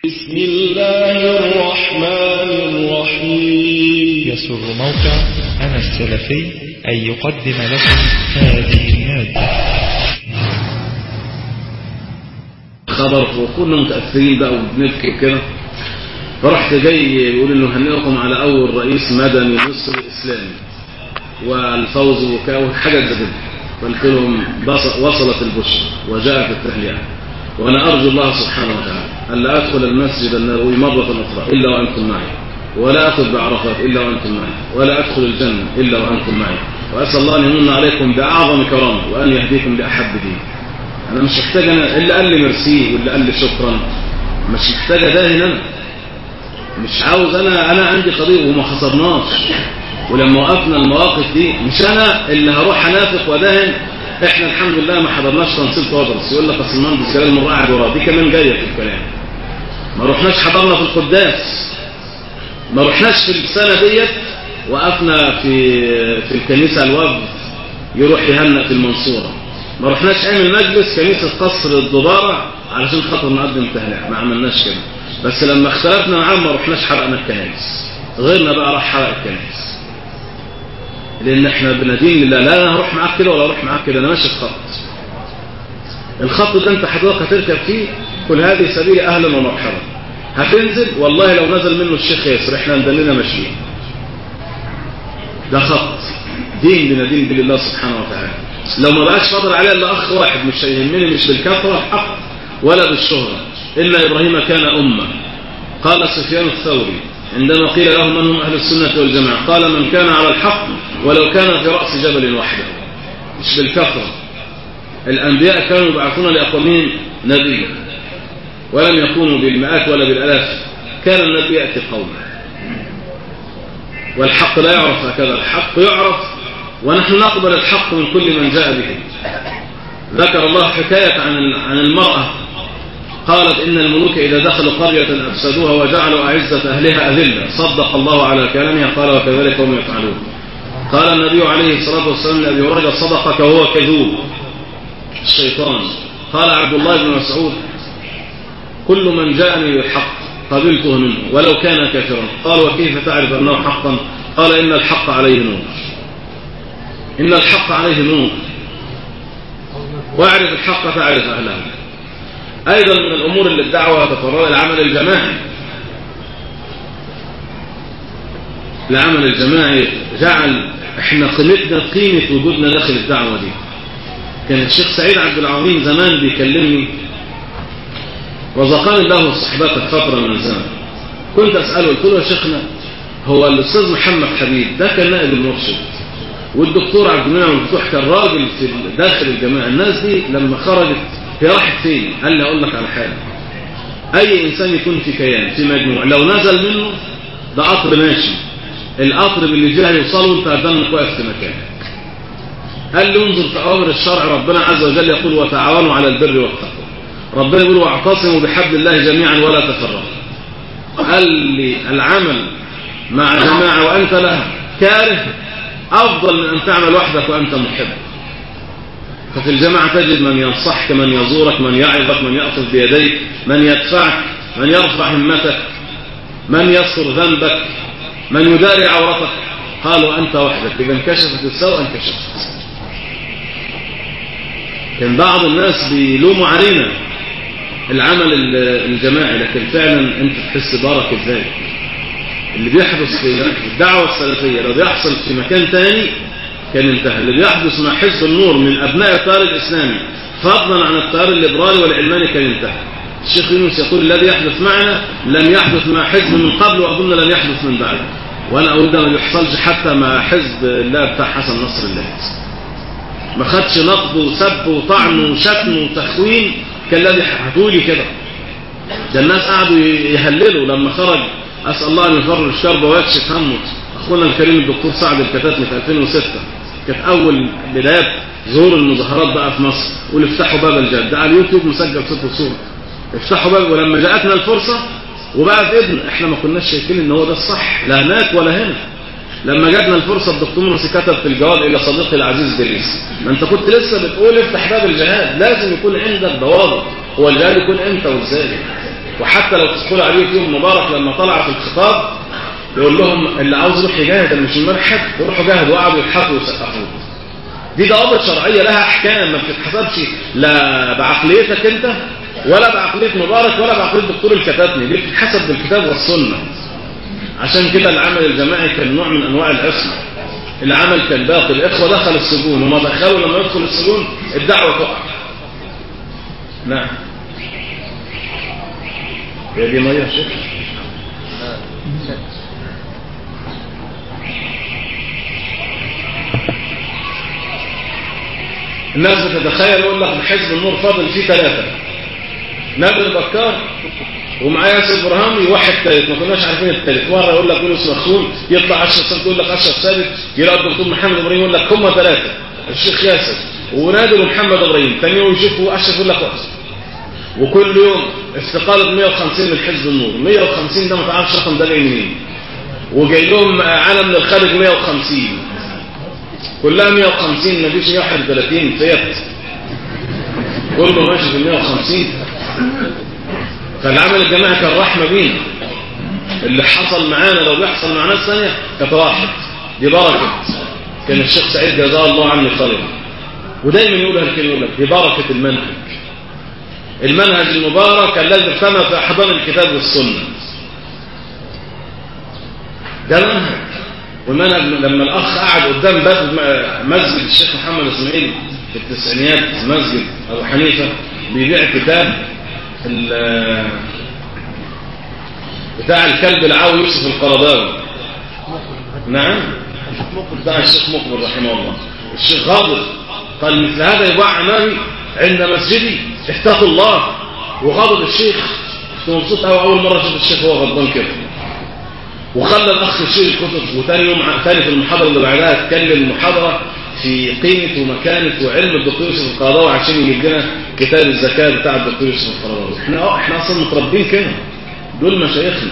بسم الله الرحمن الرحيم يسر موقع أنا السلفي أن يقدم لكم هذه المادة خبر وكنا متأثرين بقى وبنبكي وكده فرحت جاي يقول انه هنئكم على اول رئيس مدني مصري اسلامي والفوز وكا وحاجة زي كده قلت لهم بص- وصلت البشرى وجاءت التهنئة وانا ارجو الله سبحانه وتعالى الا ادخل المسجد النبوي مرة اخرى الا وانتم معي ولا اخذ بعرفات الا وانتم معي ولا ادخل الجنة الا وانتم معي واسال الله ان يمن عليكم باعظم كرامه وان يهديكم لاحب دين انا مش محتاج انا اللي قال لي ميرسي واللي قال لي شكرا مش محتاج اداهن انا مش عاوز انا انا عندي قضيه وما خسرناش ولما وقفنا المواقف دي مش انا اللي هروح انافق وادهن احنا الحمد لله ما حضرناش تنصيب قدرس يقول لك اصل المهندس جلال من قاعد وراه دي كمان جايه في الكلام ما رحناش حضرنا في القداس ما رحناش في السنه ديت وقفنا في في الكنيسه الوفد يروح يهنأ في المنصوره ما رحناش اعمل مجلس كنيسه قصر الضباره علشان خاطر نقدم تهنئه ما عملناش كده بس لما اختلفنا معاهم ما رحناش حرقنا الكنائس غيرنا بقى راح حرق الكنائس لان احنا بندين لله لا انا هروح معاك كده ولا اروح معاك كده انا ماشي في خط الخط ده انت حضرتك هتركب فيه كل هذه سبيل اهلا ومرحبا هتنزل والله لو نزل منه الشيخ ياسر احنا ندلنا ماشيين ده خط دين بندين بالله سبحانه وتعالى لو ما بقاش فاضل عليه الا اخ واحد مش هيهمني مش بالكثره الحق ولا بالشهره ان ابراهيم كان امه قال سفيان الثوري عندما قيل له من هم اهل السنه والجماعه قال من كان على الحق ولو كان في راس جبل وحده مش بالكثره الانبياء كانوا يبعثون لاقوامهم نبيا ولم يكونوا بالمئات ولا بالالاف كان النبي ياتي قومه والحق لا يعرف هكذا الحق يعرف ونحن نقبل الحق من كل من جاء به ذكر الله حكاية عن عن المرأة قالت إن الملوك إذا دخلوا قرية أفسدوها وجعلوا أعزة أهلها أذلة صدق الله على كلامها قال وكذلك هم يفعلون قال النبي عليه الصلاة والسلام لأبي هريرة صدقك وهو كذوب الشيطان قال عبد الله بن مسعود كل من جاءني بالحق قبلته منه ولو كان كافرا قال وكيف تعرف أنه حقا قال إن الحق عليه نور إن الحق عليه نور واعرف الحق تعرف أهله أيضا من الأمور اللي الدعوة تتفرد العمل الجماعي العمل الجماعي جعل احنا قيمتنا قيمة وجودنا داخل الدعوة دي كان الشيخ سعيد عبد العظيم زمان بيكلمني وزقاني له صحبات فترة من الزمن كنت أسأله قلت له يا شيخنا هو الأستاذ محمد حبيب ده كان نائب المرشد والدكتور عبد المنعم الفتوح كان راجل في داخل الجماعة الناس دي لما خرجت هي راحت فين قال لي أقول لك على حاجة أي إنسان يكون في كيان في مجموع لو نزل منه ده قطر ماشي القطر اللي جه يوصله أنت هتضلك واقف في مكانك قال لي انظر في أوامر الشرع ربنا عز وجل يقول وتعاونوا على البر والتقوى ربنا يقول واعتصموا بحبل الله جميعا ولا تفرقوا قال لي العمل مع جماعة وأنت لها كاره أفضل من أن تعمل وحدك وأنت محب ففي الجماعة تجد من ينصحك من يزورك من يعظك من يأخذ بيديك من يدفعك من يرفع همتك من يستر ذنبك من يداري عورتك قالوا أنت وحدك إذا انكشفت السوء انكشفت كان بعض الناس بيلوموا علينا العمل الجماعي لكن فعلا انت تحس بارك ازاي اللي بيحدث في الدعوة السلفية لو بيحصل في مكان تاني كان انتهى اللي بيحدث مع حزب النور من أبناء التيار الإسلامي فضلا عن التيار الليبرالي والعلماني كان انتهى الشيخ يونس يقول الذي يحدث معنا لم يحدث مع حزب من قبل وأظن لن يحدث من بعد وأنا أقول ده ما بيحصلش حتى مع حزب الله بتاع حسن نصر الله ما خدش نقد وسب وطعن وشتم وتخوين كالذي هتقولي كده ده الناس قعدوا يهللوا لما خرج أسأل الله أن يفرج كربه ويكشف همه أخونا الكريم الدكتور سعد الكتاتني في 2006 كانت أول بدايات ظهور المظاهرات بقى في مصر يقول افتحوا باب الجد ده على اليوتيوب مسجل صوت وصورة افتحوا باب ولما جاءتنا الفرصة وبقى في إذن احنا ما كناش شايفين ان هو ده الصح لا هناك ولا هنا لما جاتنا الفرصة الدكتور مرسي كتب في الجواب إلى صديقي العزيز دريس ما أنت كنت لسه بتقول افتح باب الجهاد لازم يكون عندك ضوابط هو الجهاد يكون إمتى وإزاي وحتى لو تدخلوا عليه يوم مبارك لما طلع في الخطاب يقول لهم اللي عاوز يروح يجاهد اللي مش المرحب يروحوا جاهد وقعدوا يضحكوا ويسقفوا دي ضوابط شرعيه لها احكام ما بتتحسبش لا بعقليتك انت ولا بعقليه مبارك ولا بعقليه الدكتور الكتاتني دي بتتحسب بالكتاب والسنه عشان كده العمل الجماعي كان نوع من انواع العصمه العمل كان باقي الاخوه دخل السجون وما دخلوا لما يدخل السجون الدعوه تقع نعم هي دي ميه يا شيخ الناس بتتخيل يقول لك حزب النور فاضل فيه ثلاثه نادر بكار ومعاه ياسر برهامي واحد ثالث ما كناش عارفين الثالث مره يقول لك يونس مخزوم يطلع اشرف سنه يقول لك اشرف ثابت يلاقي الدكتور محمد ابراهيم يقول لك هم ثلاثه الشيخ ياسر ونادر ومحمد ابراهيم ثاني يوم يشوفوا اشرف يقول لك وقت وكل يوم استقاله 150 من حزب النور 150 ده ما تعرفش رقم ده جاي منين وجاي لهم علم من الخارج 150 كلها 150 ما فيش 131 فيت كله ماشي في 150 فالعمل الجماعي كان رحمة بينا اللي حصل معانا لو بيحصل مع ناس ثانيه كانت راحت دي بركة كان الشيخ سعيد جزاه الله عني خير ودايما يقولها الكلمة يقول لك دي بركة المنهج المنهج المبارك الذي ارتمى في أحضان الكتاب والسنة ده منهج والمنهج لما الأخ قعد قدام باب مسجد الشيخ محمد إسماعيل في التسعينيات مسجد أبو حنيفة بيبيع كتاب بتاع الكلب العاوي يوسف القرضاوي نعم بتاع الشيخ مقبل رحمه الله الشيخ غاضب قال مثل هذا يباع امامي عند مسجدي اتقوا الله وغضب الشيخ كنت مبسوط قوي اول مره اشوف الشيخ وهو غضبان كده وخلى الاخ يشيل الكتب وثاني يوم ثاني في المحاضره اللي بعدها اتكلم المحاضره في قيمة ومكانة وعلم الدكتور يوسف القرضاوي عشان يجيب لنا كتاب الزكاة بتاع الدكتور يوسف القرضاوي احنا اه احنا اصلا متربين كده دول مشايخنا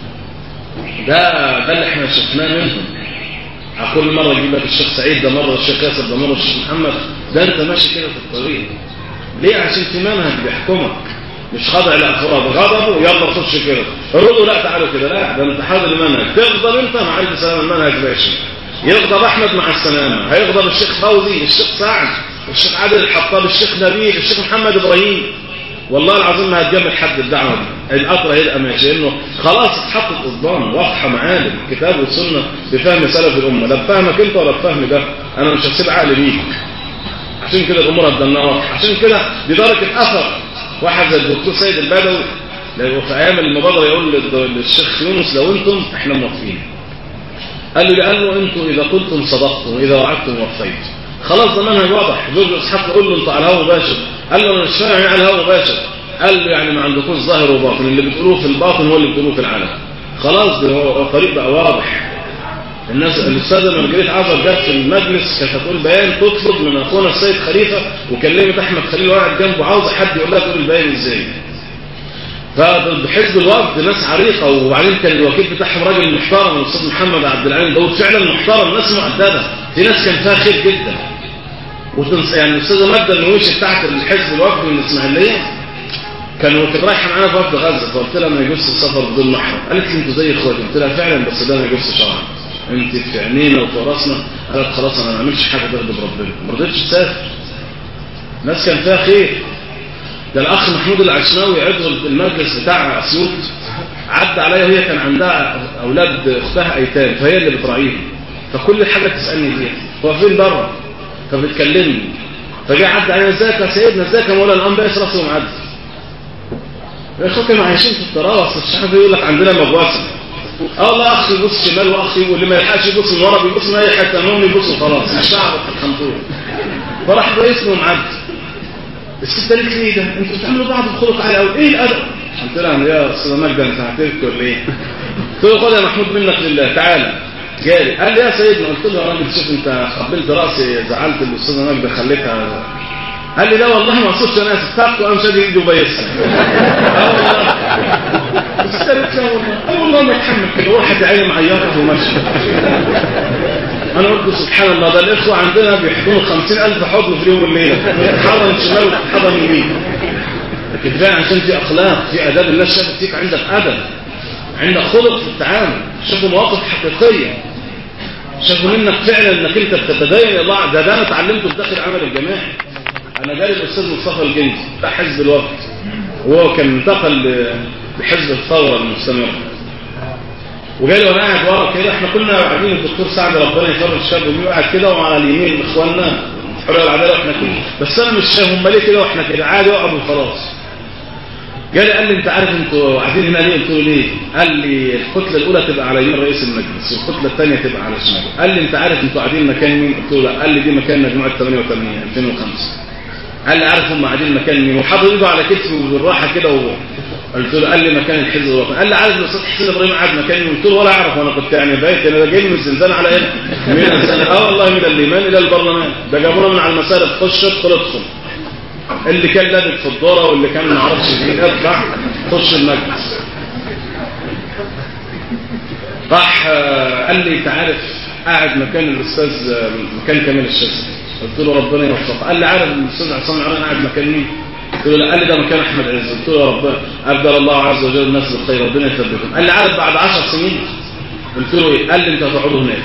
ده ده اللي احنا شفناه منهم كل مرة يجيب لك الشيخ سعيد ده مرة الشيخ ياسر ده مرة الشيخ محمد ده انت ماشي كده في الطريق ليه عشان في منهج بيحكمك مش خاضع لافراد غضبوا يلا خش كده الردوا لا تعالوا كده لا ده انت حاضر المنهج تغضب انت مع الف سلام المنهج ماشي يغضب احمد مع السلامه هيغضب الشيخ فوزي الشيخ سعد الشيخ عادل الحطاب الشيخ نبيل الشيخ محمد ابراهيم والله العظيم ما هتجمل حد الدعوه دي القطر هيبقى ماشي انه خلاص اتحطت قدام واضحه معالم كتاب والسنه بفهم سلف الامه لا بفهمك انت ولا بفهم ده انا مش هسيب عقلي بيك عشان كده الامور هتدلنا واضحه عشان كده بدرجه اثر واحد زي الدكتور سيد البدوي لو في ايام المبادره يقول للشيخ يونس لو انتم احنا موافقين قال له لانه انتم اذا قلتم صدقتم واذا وعدتم وفيتم خلاص ده منهج واضح زوج اسحاق يقول له انت على الهوا مباشر قال له انا مش فاهم يعني على الهوا مباشر قال له يعني ما عندكوش ظاهر وباطن اللي بتقولوه في الباطن هو اللي بتقولوه في العلن خلاص ده هو الطريق بقى واضح الناس الاستاذه مرجريت عزر جت في المجلس كانت هتقول بيان تطلب من اخونا السيد خليفه وكلمت احمد خليل واحد جنبه عاوز حد يقول لها تقول البيان ازاي فبحزب الوفد ناس عريقه وبعدين كان الوكيل بتاعهم راجل محترم الاستاذ محمد عبد العليم داود فعلا محترم ناس مؤدبه في ناس كان فيها خير جدا يعني الاستاذه ماجده النويشي بتاعت الحزب الوفد من الاسماعيليه كانوا كانت رايحه معانا في وفد غزه فقلت لها ما يجوزش السفر بدون محرم قالت لي انتوا زي اخواتي قلت لها فعلا بس ده ما يجوزش شرعا انت في عينينا وفي راسنا قالت خلاص انا ما اعملش حاجه تغضب ربنا ما رضيتش تسافر ناس كان فيها خير ده الاخ محمود العشماوي عضو المجلس بتاع اسيوط عدى عليا وهي كان عندها اولاد اختها ايتام فهي اللي بتراعيهم فكل حاجه تسالني فيها هو فين بره فبتكلمني فجاء عدى عليا ازيك يا سيدنا ازيك يا مولانا الان بقى راسه معدي يا اخوك كانوا عايشين في التراوس الشعب يقول لك عندنا مجوسه اه والله اخ يبص شمال واخ واللي ما يلحقش يبص من ورا بيبص من اي حته المهم يبص خلاص الشعب الخمطور فراح رئيس معدي الست قالت لي ايه ده انتوا بتعملوا بعض الخلق على قوي ايه الادب قلت لها يا استاذ مجدي انت هتبكي ولا ايه قلت له خد يا محمود منك لله تعالى جاري قال لي يا سيدنا قلت له يا راجل شوف انت قبلت راسي زعلت الاستاذه مجدي خليتها قال لي لا والله ما اقصدش انا استفقت وانا مش ايدي وبيسها اه والله بس قالت لا والله اه والله ما اتحمل كده واحد عيني معيطه وماشي انا قلت سبحان الله ده الاخوه عندنا بيحضنوا 50000 حضن في اليوم والليله حضن شمال وحضن يمين كتبان عشان في اخلاق في اداب الناس شافت فيك عندك ادب عندك خلق في التعامل شافوا مواقف حقيقيه شافوا منك فعلا انك انت بتتدين الله ده ده انا اتعلمته في داخل العمل الجماعي انا جالي الاستاذ مصطفى الجندي بتاع حزب الوقت وهو كان انتقل ل- لحزب الثوره المستمره وجالي وانا قاعد ورا كده احنا كنا قاعدين الدكتور سعد ربنا يفرج الشاب ومين قاعد كده وعلى اليمين اخواننا حريه العداله واحنا كده بس انا مش فاهم هم ليه كده واحنا كده عادي اقعد وخلاص جالي قال لي انت عارف انتوا قاعدين هنا ليه قلت له ليه قال لي الكتله الاولى تبقى على يمين رئيس المجلس والكتله الثانيه تبقى على شمال قال لي انت عارف انتوا قاعدين مكان مين قلت له لا قال لي دي مكان مجموعه 88 2005 قال لي عارف هم قاعدين مكان مين وحاطط ايده على كتفي بالراحه كده و... قلت له قال لي مكان الحزب الوطني قال لي عارف الاستاذ حسين ابراهيم قاعد مكان مين قلت له ولا اعرف وانا كنت يعني بايت انا ده جاي من الزنزانه على هنا من الزنزانه اه والله من الايمان الى البرلمان ده جابونا من على المسارح خش ادخل ادخل اللي كان لابس في الدوره واللي كان ما اعرفش فين اطلع خش المجلس راح آه، قال لي انت عارف قاعد مكان الاستاذ آه، مكان كمال الشاذلي قلت له ربنا يوفقه قال لي عارف الاستاذ عصام العران قاعد مكان مين قلت له لا قال لي ده مكان احمد عز قلت له يا ربنا ابدل الله عز وجل الناس بالخير ربنا يثبتهم قال لي عارف بعد 10 سنين قلت له ايه قال لي انت هتقعدوا هناك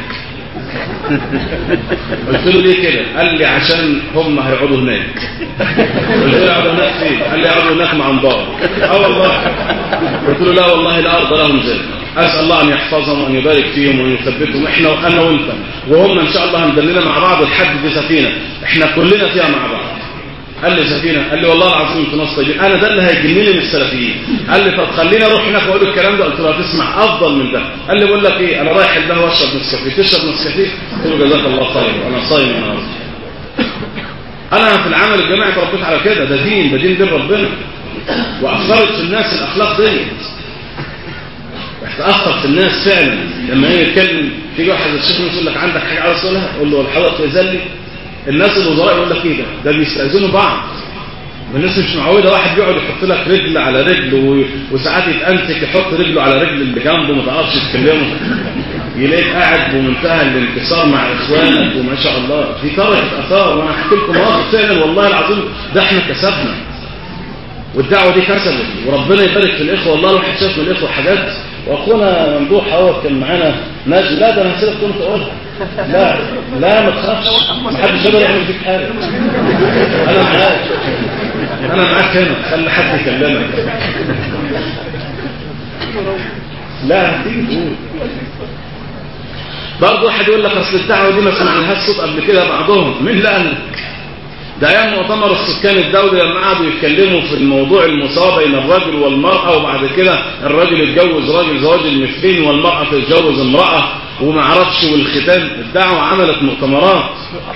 قلت له ليه كده قال لي عشان هم هيقعدوا هناك قلت له يقعدوا هناك فين قال لي يقعدوا هناك مع مبارك اه والله قلت له لا والله لا ارضى لهم ذلك اسال الله ان يحفظهم وان يبارك فيهم وان يثبتهم احنا وانا وانت وهم ان شاء الله هندلنا مع بعض لحد في سفينه احنا كلنا فيها مع بعض قال لي سفينه قال لي والله العظيم انتوا ناس طيبين انا ده اللي هيجنني من السلفيين قال لي طب خليني اروح هناك واقول الكلام ده قلت له هتسمع افضل من ده قال لي بقول لك ايه انا رايح البهوه واشرب نسكافيه تشرب نسكافيه قلت له جزاك الله خير انا صايم النهارده انا في العمل الجماعي تربيت على كده ده دين ده دين دين ربنا واثرت في الناس الاخلاق ديت تاثر في الناس فعلا لما يجي يتكلم تيجي واحد الشيخ يقول لك عندك حاجه عاوز تقولها قول له الحلقه يزلي الناس الوزراء يقول لك ايه ده ده بيستاذنوا بعض الناس مش معوده واحد بيقعد يحط لك رجل على رجل و... وساعات يتأنتك يحط رجله على رجل اللي جنبه ما تعرفش تكلمه يلاقيك قاعد بمنتهى الانكسار مع اخوانك وما شاء الله في تركت اثار وانا هحكي لكم مواقف فعلا والله العظيم ده احنا كسبنا والدعوه دي كسبت وربنا يبارك في الاخوه والله الواحد شاف من الاخوه حاجات واخونا ممدوح اهوت كان معانا ناجي لا ده انا هسيبك كنت تقولها لا لا ما تخافش ما حدش يقدر يعمل فيك حاجه انا معاك انا معاك هنا خلي حد يكلمك لا هتيجي تقول برضه واحد يقول لك اصل الدعوه دي ما سمعناهاش صوت قبل كده بعضهم مين لا أنا. ده ايام مؤتمر السكان الدولي لما قعدوا يتكلموا في الموضوع المساواة بين الرجل والمرأة وبعد كده الراجل يتجوز راجل زواج المثلين والمرأة تتجوز امرأة وما عرفش والختان الدعوة عملت مؤتمرات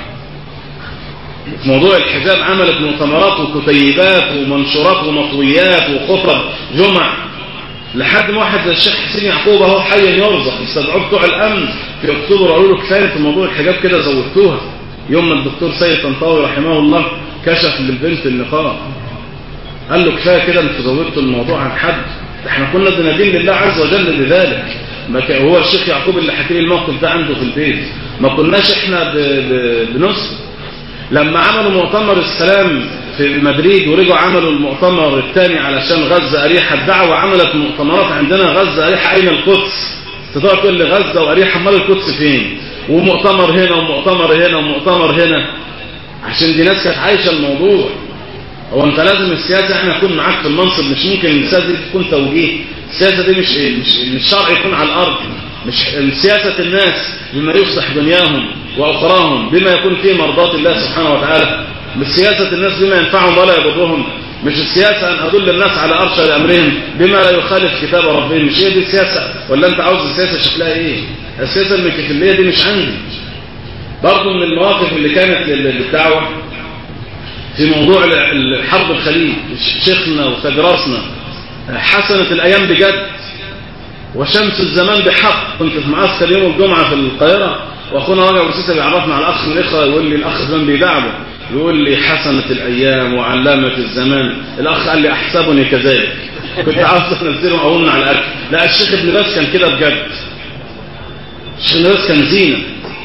في موضوع الحجاب عملت مؤتمرات وكتيبات ومنشورات ومطويات وخطب جمع لحد ما واحد زي الشيخ حسين يعقوب اهو حيا يرزق استدعوه بتوع الامن في اكتوبر قالوا له كفايه في موضوع الحجاب كده زودتوها يوم ما الدكتور سيد طنطاوي رحمه الله كشف للبنت النقاب قال له كفايه كده انتوا زودتوا الموضوع عن حد احنا كنا بندين لله عز وجل بذلك ما كان هو الشيخ يعقوب اللي حكى لي الموقف ده عنده في البيت ما كناش احنا ب... ب... بنسكت لما عملوا مؤتمر السلام في مدريد ورجعوا عملوا المؤتمر الثاني علشان غزة أريحة الدعوة عملت مؤتمرات عندنا غزة أريحة أين القدس تقعد تقول لي غزة وأريحة أمال القدس فين ومؤتمر هنا ومؤتمر هنا ومؤتمر هنا عشان دي ناس كانت عايشة الموضوع هو انت لازم السياسة احنا نكون معاك في المنصب مش ممكن السياسة دي تكون توجيه السياسة دي مش مش الشرع يكون على الأرض مش سياسة الناس بما يصلح دنياهم وأخراهم بما يكون فيه مرضاة الله سبحانه وتعالى مش سياسة الناس بما ينفعهم ولا يضرهم مش السياسة أن أدل الناس على أرشد أمرهم بما لا يخالف كتاب ربهم مش هي دي السياسة ولا أنت عاوز السياسة شكلها إيه السياسة الميكافيلية دي مش عندي برضه من المواقف اللي كانت للدعوة في موضوع الحرب الخليج شيخنا وفجراسنا حسنت الأيام بجد وشمس الزمان بحق كنت في معسكر يوم الجمعة في القاهرة واخونا راجع وسيسة بيعرفنا على الاخ من الاخوه يقول لي الاخ زمان بيدعبه يقول لي حسنت الايام وعلامه الزمان الاخ قال لي احسبني كذلك كنت عاوز انزلهم اقومنا على الاكل لا الشيخ ابن باز كان كده بجد الشيخ ابن باز كان زينه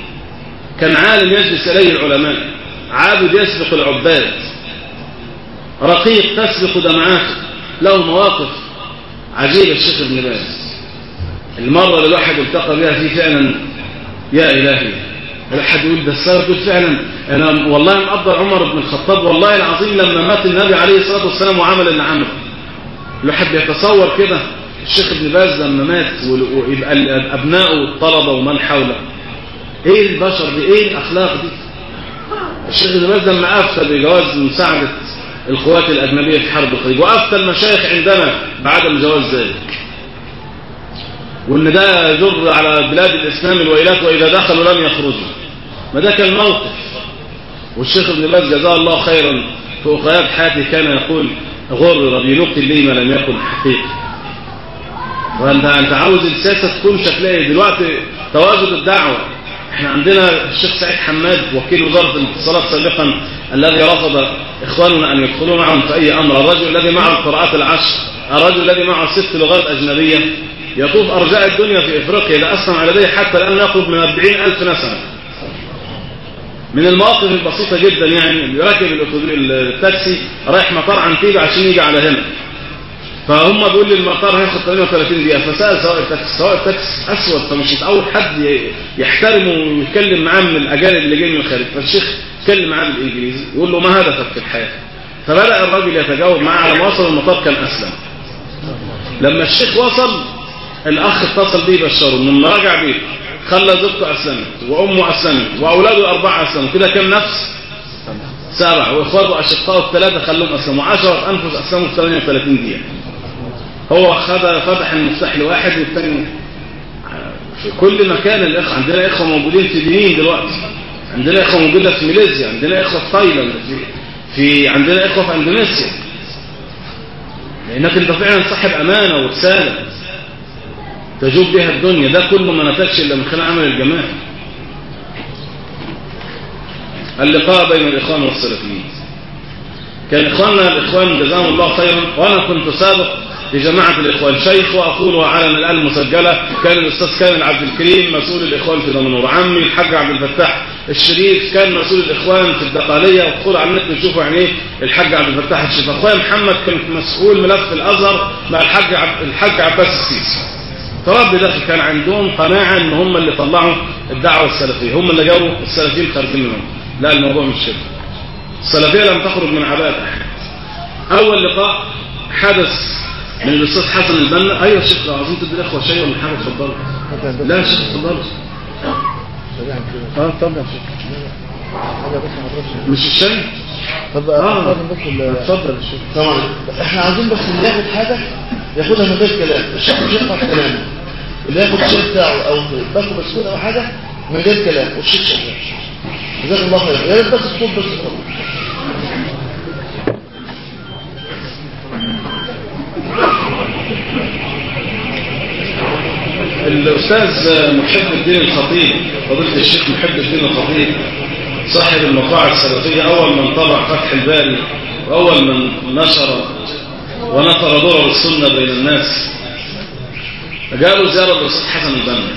كان عالم يجلس اليه العلماء عابد يسبق العباد رقيق تسبق دمعاته له مواقف عجيبة الشيخ ابن باز المرة اللي الواحد التقى بها فيه فعلا يا إلهي الواحد يقول ده السبب دول فعلا أنا والله مقدر عمر بن الخطاب والله العظيم لما مات النبي عليه الصلاة والسلام وعمل اللي عمله الواحد بيتصور كده الشيخ ابن باز لما مات ويبقى أبنائه والطلبة ومن حوله ايه البشر دي ايه الاخلاق دي الشيخ ابن باز لما افتى بجواز مساعدة القوات الاجنبية في حرب الخليج وافتى المشايخ عندنا بعدم جواز ذلك وان ده يجر على بلاد الاسلام الويلات واذا دخلوا لم يخرجوا ما ده كان موقف والشيخ ابن باز جزاه الله خيرا في اخريات حياته كان يقول غرر بنقل لي ما لم يكن حقيقي وانت انت عاوز السياسه تكون شكلها دلوقتي تواجد الدعوه احنا عندنا الشيخ سعيد حماد وكيل وزاره الاتصالات سابقا الذي رفض اخواننا ان يدخلوا معهم في اي امر الرجل الذي معه القراءات العشر الرجل الذي معه ست لغات اجنبيه يطوف ارجاء الدنيا في افريقيا لا اسمع لديه حتى الان يقرب من 40 الف نسمه من المواقف البسيطه جدا يعني راكب التاكسي رايح مطار عنتيبه عشان يجي على هنا فهم بيقول لي المطار هياخد 38 دقيقه فسال سواق التاكسي سواق التاكسي اسود فمش متعود حد يحترمه ويتكلم معاه من الاجانب اللي جايين من الخارج فالشيخ اتكلم معاه بالانجليزي يقول له ما هدفك في الحياه فبدا الراجل يتجاوب معاه على ما وصل المطار كان اسلم لما الشيخ وصل الاخ اتصل بيه بشره انه لما رجع بيته خلى زوجته اسلمت وامه اسلمت واولاده الاربعه اسلموا كده كم نفس سبعه واخواته اشقائه الثلاثه خلوهم اسلموا 10 انفس اسلموا في 38 دقيقه هو خد فتح المفتاح لواحد والثاني في كل مكان الاخوه عندنا اخوه موجودين في بنين دلوقتي عندنا اخوه موجوده في ماليزيا عندنا اخوه في تايلاند في, في عندنا اخوه في اندونيسيا لانك انت فعلا صاحب امانه ورساله تجوب بها الدنيا ده كله ما نتجش الا من خلال عمل الجماعه اللقاء بين الاخوان والسلفيين كان اخواننا الاخوان جزاهم الله خيرا وانا كنت سابق لجماعة الإخوان شيخ وأقول وعلم الآن مسجلة كان الأستاذ كامل عبد الكريم مسؤول الإخوان في دمنهور عمي الحاج عبد الفتاح الشريف كان مسؤول الإخوان في الدقالية وادخل على النت تشوفوا يعني إيه الحاج عبد الفتاح الشريف أخويا محمد كان مسؤول ملف الأزهر مع الحاج عبد الحاج عباس السيسي فرب ده كان عندهم قناعة إن هم اللي طلعوا الدعوة السلفية هم اللي جابوا السلفيين خارجين منهم لا الموضوع مش كده السلفية لم تخرج من عباءة أحد أول لقاء حدث من الاستاذ حسن البنا ايوه يا شيخ لو عايزين تدي الاخوه شيء ولا حاجه اتفضلوا لا يا شيخ اتفضلوا اه اتفضل مش الشاي طب اه بس ال- اتفضل يا شيخ طبعا احنا عايزين بس اللي ياخد حاجه ياخدها من غير كلام الشيخ مش يسمع كلامه اللي ياخد الشيء بتاعه او باكو بسكوت او حاجه من غير كلام والشيخ شغال جزاك الله خير يا ريت بس الصوت بس خلاص. الاستاذ محب الدين الخطيب فضيله الشيخ محب الدين الخطيب صاحب المطاعم السلفيه اول من طبع فتح الباري واول من نشر ونثر درر السنه بين الناس جاءوا زياره الاستاذ حسن البنا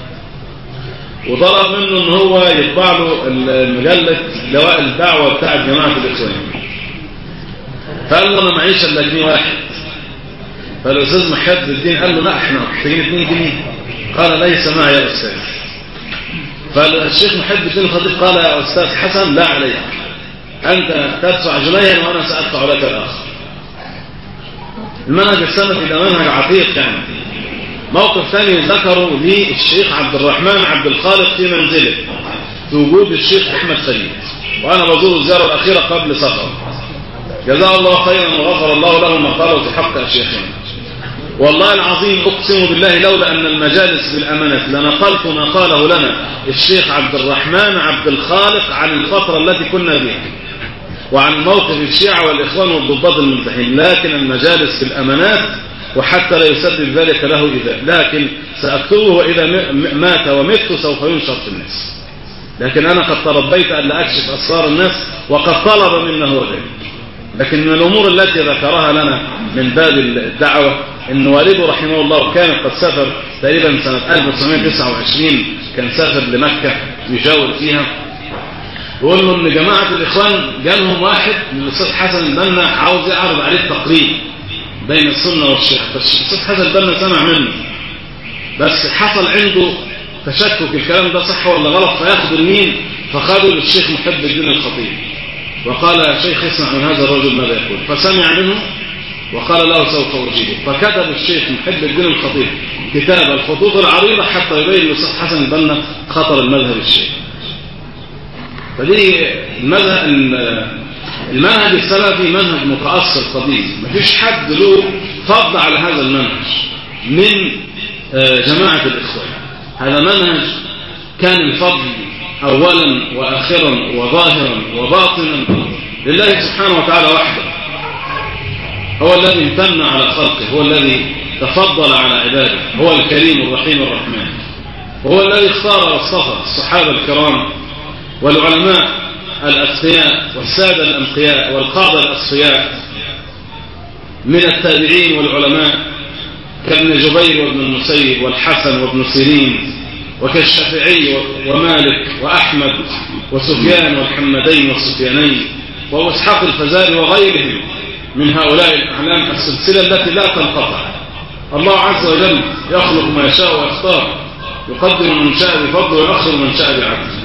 وطلب منه ان هو يطبع له المجله لواء الدعوه بتاع جماعه الاخوان فقال له انا معيش الا جنيه واحد فالاستاذ محب الدين قال له لا احنا محتاجين 2 جنيه قال ليس معي يا استاذ فالشيخ محب الدين الخطيب قال يا استاذ حسن لا عليك انت تدفع جنيها وانا سادفع لك الاخر المنهج السلفي ده منهج عتيق يعني موقف ثاني ذكره لي الشيخ عبد الرحمن عبد الخالق في منزله في وجود الشيخ احمد خليل وانا بزور الزياره الاخيره قبل سفر جزاه الله خيرا وغفر الله له ما قاله في حق اشياخنا والله العظيم اقسم بالله لولا ان المجالس بالامانه لنقلت ما قاله لنا الشيخ عبد الرحمن عبد الخالق عن الفتره التي كنا بها وعن موقف الشيعة والإخوان والضباط المنتهين لكن المجالس بالأمانات وحتى لا يسبب ذلك له إذا لكن سأكتبه وإذا م- مات ومت سوف ينشر في الناس لكن أنا قد تربيت أن لا أكشف أسرار الناس وقد طلب منا هو ذلك لكن من الأمور التي ذكرها لنا من باب الدعوة أن والده رحمه الله كان قد سافر تقريبا سنة 1929 كان سافر لمكة يجاور فيها بيقول له ان جماعه الاخوان جالهم واحد من الاستاذ حسن البنا عاوز يعرض عليه التقريب بين السنه والشيعه فالاستاذ حسن البنا سمع منه بس حصل عنده تشكك الكلام ده صح ولا غلط فياخد المين فخده للشيخ محب الدين الخطيب وقال يا شيخ اسمع من هذا الرجل ماذا يقول فسمع منه وقال له سوف أجيبه فكتب الشيخ محب الدين الخطيب كتاب الخطوط العريضة حتى يبين للأستاذ حسن البنا خطر المذهب الشيعي فدي المذهب المنهج السلفي منهج متأصل قديم مفيش حد له فضل على هذا المنهج من جماعة الإخوان هذا منهج كان الفضل أولا وآخرا وظاهرا وباطنا لله سبحانه وتعالى وحده هو الذي امتن على خلقه هو الذي تفضل على عباده هو الكريم الرحيم الرحمن وهو الذي اختار واصطفى الصحابة الكرام والعلماء الأتقياء والسادة الأنقياء والقادة الأصفياء من التابعين والعلماء كابن جبير وابن المسيب والحسن وابن سيرين وكالشافعي ومالك وأحمد وسفيان والحمدين والسفيانين وأبو إسحاق الفزاري وغيرهم من هؤلاء الأعلام السلسلة التي لا تنقطع الله عز وجل يخلق ما يشاء ويختار يقدم من شاء بفضل ويؤخر من شاء بعدل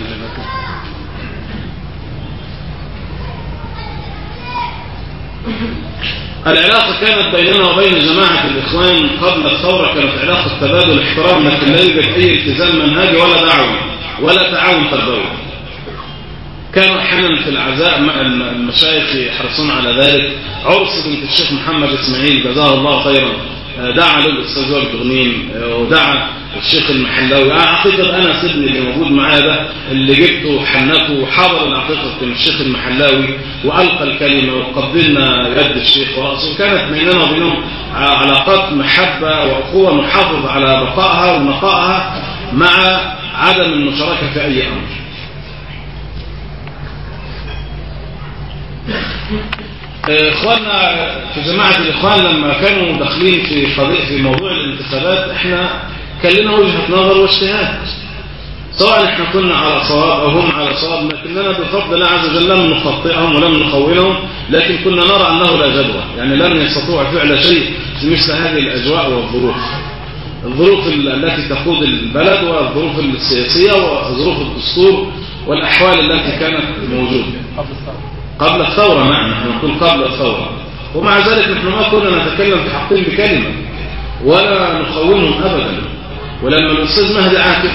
العلاقة كانت بيننا وبين جماعة الإخوان قبل الثورة كانت علاقة تبادل احترام لكن لا يوجد أي التزام منهجي ولا دعوي ولا تعاون تربوي كانوا احيانا في العزاء المشايخ يحرصون على ذلك عرس بنت الشيخ محمد اسماعيل جزاه الله خيرا دعا للاستاذ وائل غنيم ودعا الشيخ المحلاوي عقيقة أنا سيدني اللي موجود معايا ده اللي جبته وحنكه وحضر العقيقة كان الشيخ المحلاوي وألقى الكلمة وقبلنا يد الشيخ ورأسه كانت بيننا وبينهم علاقات محبة وأخوة نحافظ على بقائها ونقائها مع عدم المشاركة في أي أمر اخواننا في جماعة الاخوان لما كانوا داخلين في قضية في موضوع الانتخابات احنا كان لنا وجهة نظر واجتهاد سواء احنا كنا على صواب او هم على صواب لكننا بفضل الله عز وجل لم نخطئهم ولم نخونهم لكن كنا نرى انه لا جدوى يعني لم يستطيعوا فعل شيء في مثل هذه الاجواء والظروف الظروف التي تقود البلد والظروف السياسية وظروف الدستور والاحوال التي كانت موجودة قبل الثورة نعم نحن نقول قبل الثورة ومع ذلك نحن ما كنا نتكلم في حقهم بكلمة ولا نخونهم أبدا ولما الأستاذ مهدي عاكف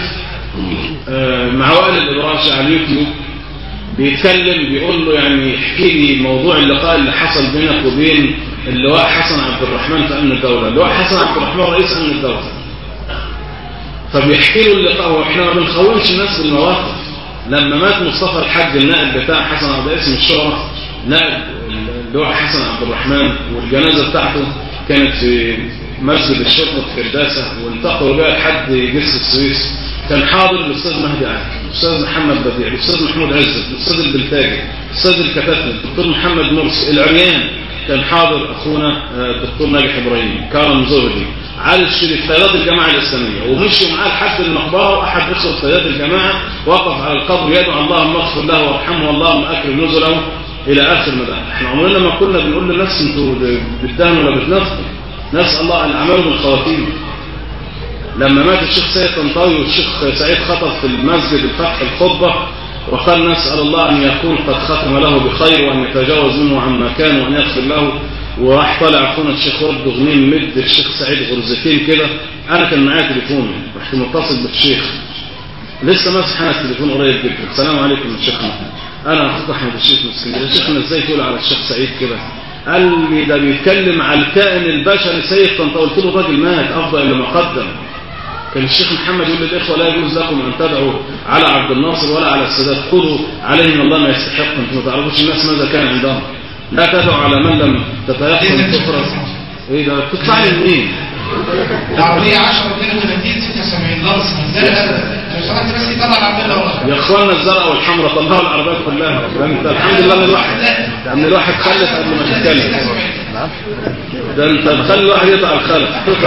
مع وائل الإبراشي على اليوتيوب بيتكلم بيقول له يعني احكي لي موضوع اللقاء اللي حصل بينك وبين اللواء حسن عبد الرحمن في أمن الدولة اللواء حسن عبد الرحمن رئيس أمن الدولة فبيحكي له اللقاء واحنا ما بنخونش الناس بالمواقف لما مات مصطفى الحاج النائب بتاع حسن عبد اسم الشهرة نائب اللواء حسن عبد الرحمن والجنازة بتاعته كانت في مسجد الشرطة في كرداسة وانتقلوا بها لحد جسر السويس كان حاضر الاستاذ مهدي عاكف الاستاذ محمد بديع الاستاذ محمود عزت الاستاذ البلتاجي الاستاذ الكتاتني الدكتور محمد مرسي العريان كان حاضر اخونا الدكتور ناجح ابراهيم كرم زهدي علي الشريف قيادات الجماعة الإسلامية ومشوا معاه لحد المقبرة وأحد إخوة قيادات الجماعة وقف على القبر يدعو اللهم اغفر له وارحمه اللهم أكرم نزله إلى آخر مدى احنا عمرنا ما كنا بنقول للناس انتوا بتدهنوا ولا بتنفقوا نسأل الله الأعمال بالخواتيم لما مات الشيخ سيد طنطاوي والشيخ سعيد خطب في المسجد الفتح الخطبة وقال نسأل الله أن يكون قد ختم له بخير وأن يتجاوز منه عما كان وأن يغفر له وراح طالع اخونا الشيخ ورد غنيم مد الشيخ سعيد غرزتين كده انا كان معايا تليفون رحت متصل بالشيخ لسه ماسح انا التليفون قريب جدا السلام عليكم يا شيخ محمد انا اخوك احمد الشيخ من اسكندريه شيخنا ازاي تقول على الشيخ سعيد كده قال لي ده بيتكلم على الكائن البشري سيد طنطا قلت له الراجل مات افضل لما قدم كان الشيخ محمد يقول للاخوه لا يجوز لكم ان تدعوا على عبد الناصر ولا على السادات خذوا عليهم الله ما يستحق انتم ما تعرفوش الناس ماذا كان عندهم لا تدعو على من لم تتيقن تفرز ايه ده تطلع لي منين العربية 10 32 76 لابس ازاي لو سمحت بس يطلع العربية ورا يا اخوانا الزرقاء والحمراء طلعوا العربيات كلها ده انت الحمد لله ان الواحد ان الواحد خلف قبل ما تتكلم ده انت تخلي الواحد يقطع الخلف تقطع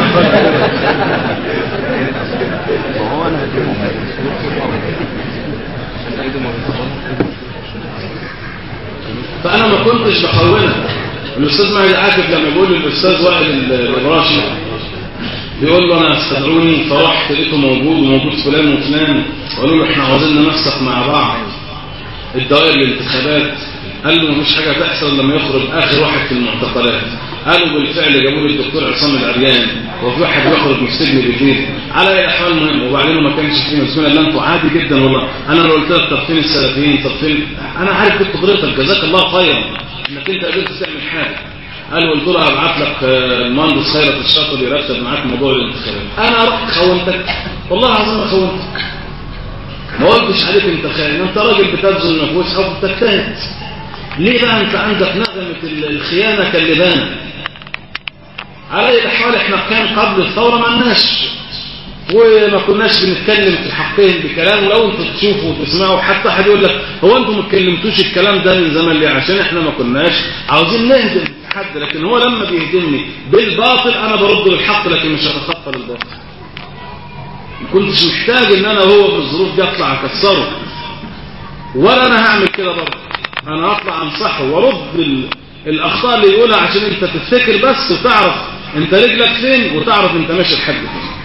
فانا ما كنتش بخونها الاستاذ مهدي عاكف لما بيقول للاستاذ وائل الابراشي بيقول له انا استدعوني فرحت لقيته موجود وموجود فلان وفلان وقالوا له احنا عاوزين ننسق مع بعض الدوائر الانتخابات قال له مفيش حاجه تحصل لما يخرج اخر واحد في المعتقلات قالوا بالفعل جابوا لي الدكتور عصام العريان وفي واحد بيخرج من السجن جديد على اي احوال مهم وبعدين ما كانش فيه مسؤول الا انتوا عادي جدا والله انا لو قلت لك طب فين السلفيين طب فين انا عارف كنت قدرتك جزاك الله خيرا انك انت قدرت تعمل حاجه قال قلت له هبعت لك آه، المهندس خيرت الشاطر يرتب معاك موضوع الانتخابات انا رحت خونتك والله العظيم ما خونتك ما قلتش عليك انت خاين انت راجل بتبذل نفوس او بتجتهد ليه بقى انت عندك نغمة ال- الخيانة كاللبانة على اي الاحوال احنا كان قبل الثورة ما لناش وما كناش بنتكلم في حقهم بكلام ولو انتوا تشوفوا وتسمعوا حتى حد يقول لك هو انتوا ما اتكلمتوش الكلام ده من زمان ليه عشان احنا ما كناش عاوزين نهدم حد لكن هو لما بيهدمني بالباطل انا برد بالحق لكن مش هتخطى للباطل ما كنتش محتاج ان انا هو في الظروف دي اطلع اكسره ولا انا هعمل كده برضه انا هطلع انصحه وارد ال- الاخطاء اللي يقولها عشان انت تفتكر بس وتعرف انت رجلك فين وتعرف انت ماشي لحد فين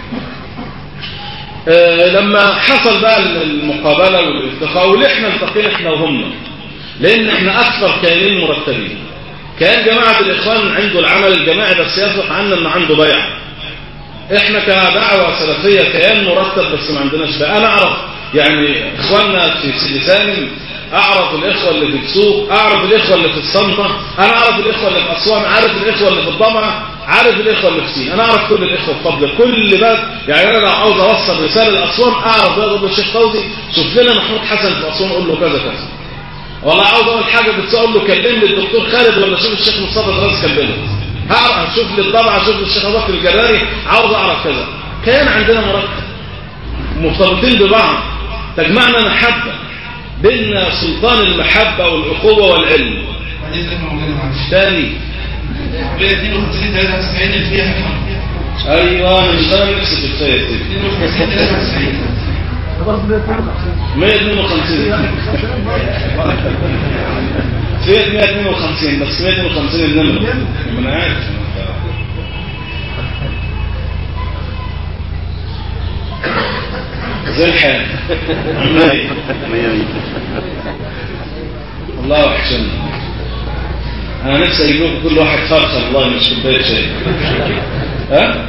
آه، لما حصل بقى المقابلة والالتقاء وليه احنا التقينا احنا وهم لان احنا اكثر كيانين مرتبين كان جماعة الاخوان عنده العمل الجماعي بس يصدق عنا ان عنده بيع احنا كدعوة سلفية كيان مرتب بس ما عندناش بقى انا اعرف يعني اخواننا في لسان اعرف الاخوة اللي في السوق اعرف الاخوة اللي في الصنطة انا اعرف الاخوة اللي في اسوان عارف الاخوة اللي في الضمعة عارف الاخوة اللي في سين انا اعرف كل الاخوة بفضل كل بلد يعني انا لو عاوز اوصل رسالة لاسوان اعرف بقى اقول الشيخ فوزي شوف لنا محمود حسن في اسوان قول له كذا كذا والله عاوز اقول حاجة بتقول له كلم لي الدكتور خالد ولا شوف الشيخ مصطفى دراس كلمه هعرف اشوف لي الطبعة اشوف الشيخ ابو بكر الجراري عاوز اعرف كذا كان عندنا مرتب مرتبطين ببعض تجمعنا محبة بين سلطان المحبة والأخوة والعلم بعدين زي ما موجودة معلش ثاني كلية 52 93 اللي فيها أيوة أنا مش أنا نفسي في الخير 52 93 152 سويت 152 بس 152 النمرة ما أنا عارف زي الحال عاملة إيه؟ والله وحشني انا نفسي اجيب لكم كل واحد فرخه والله مش كوبايه شاي ها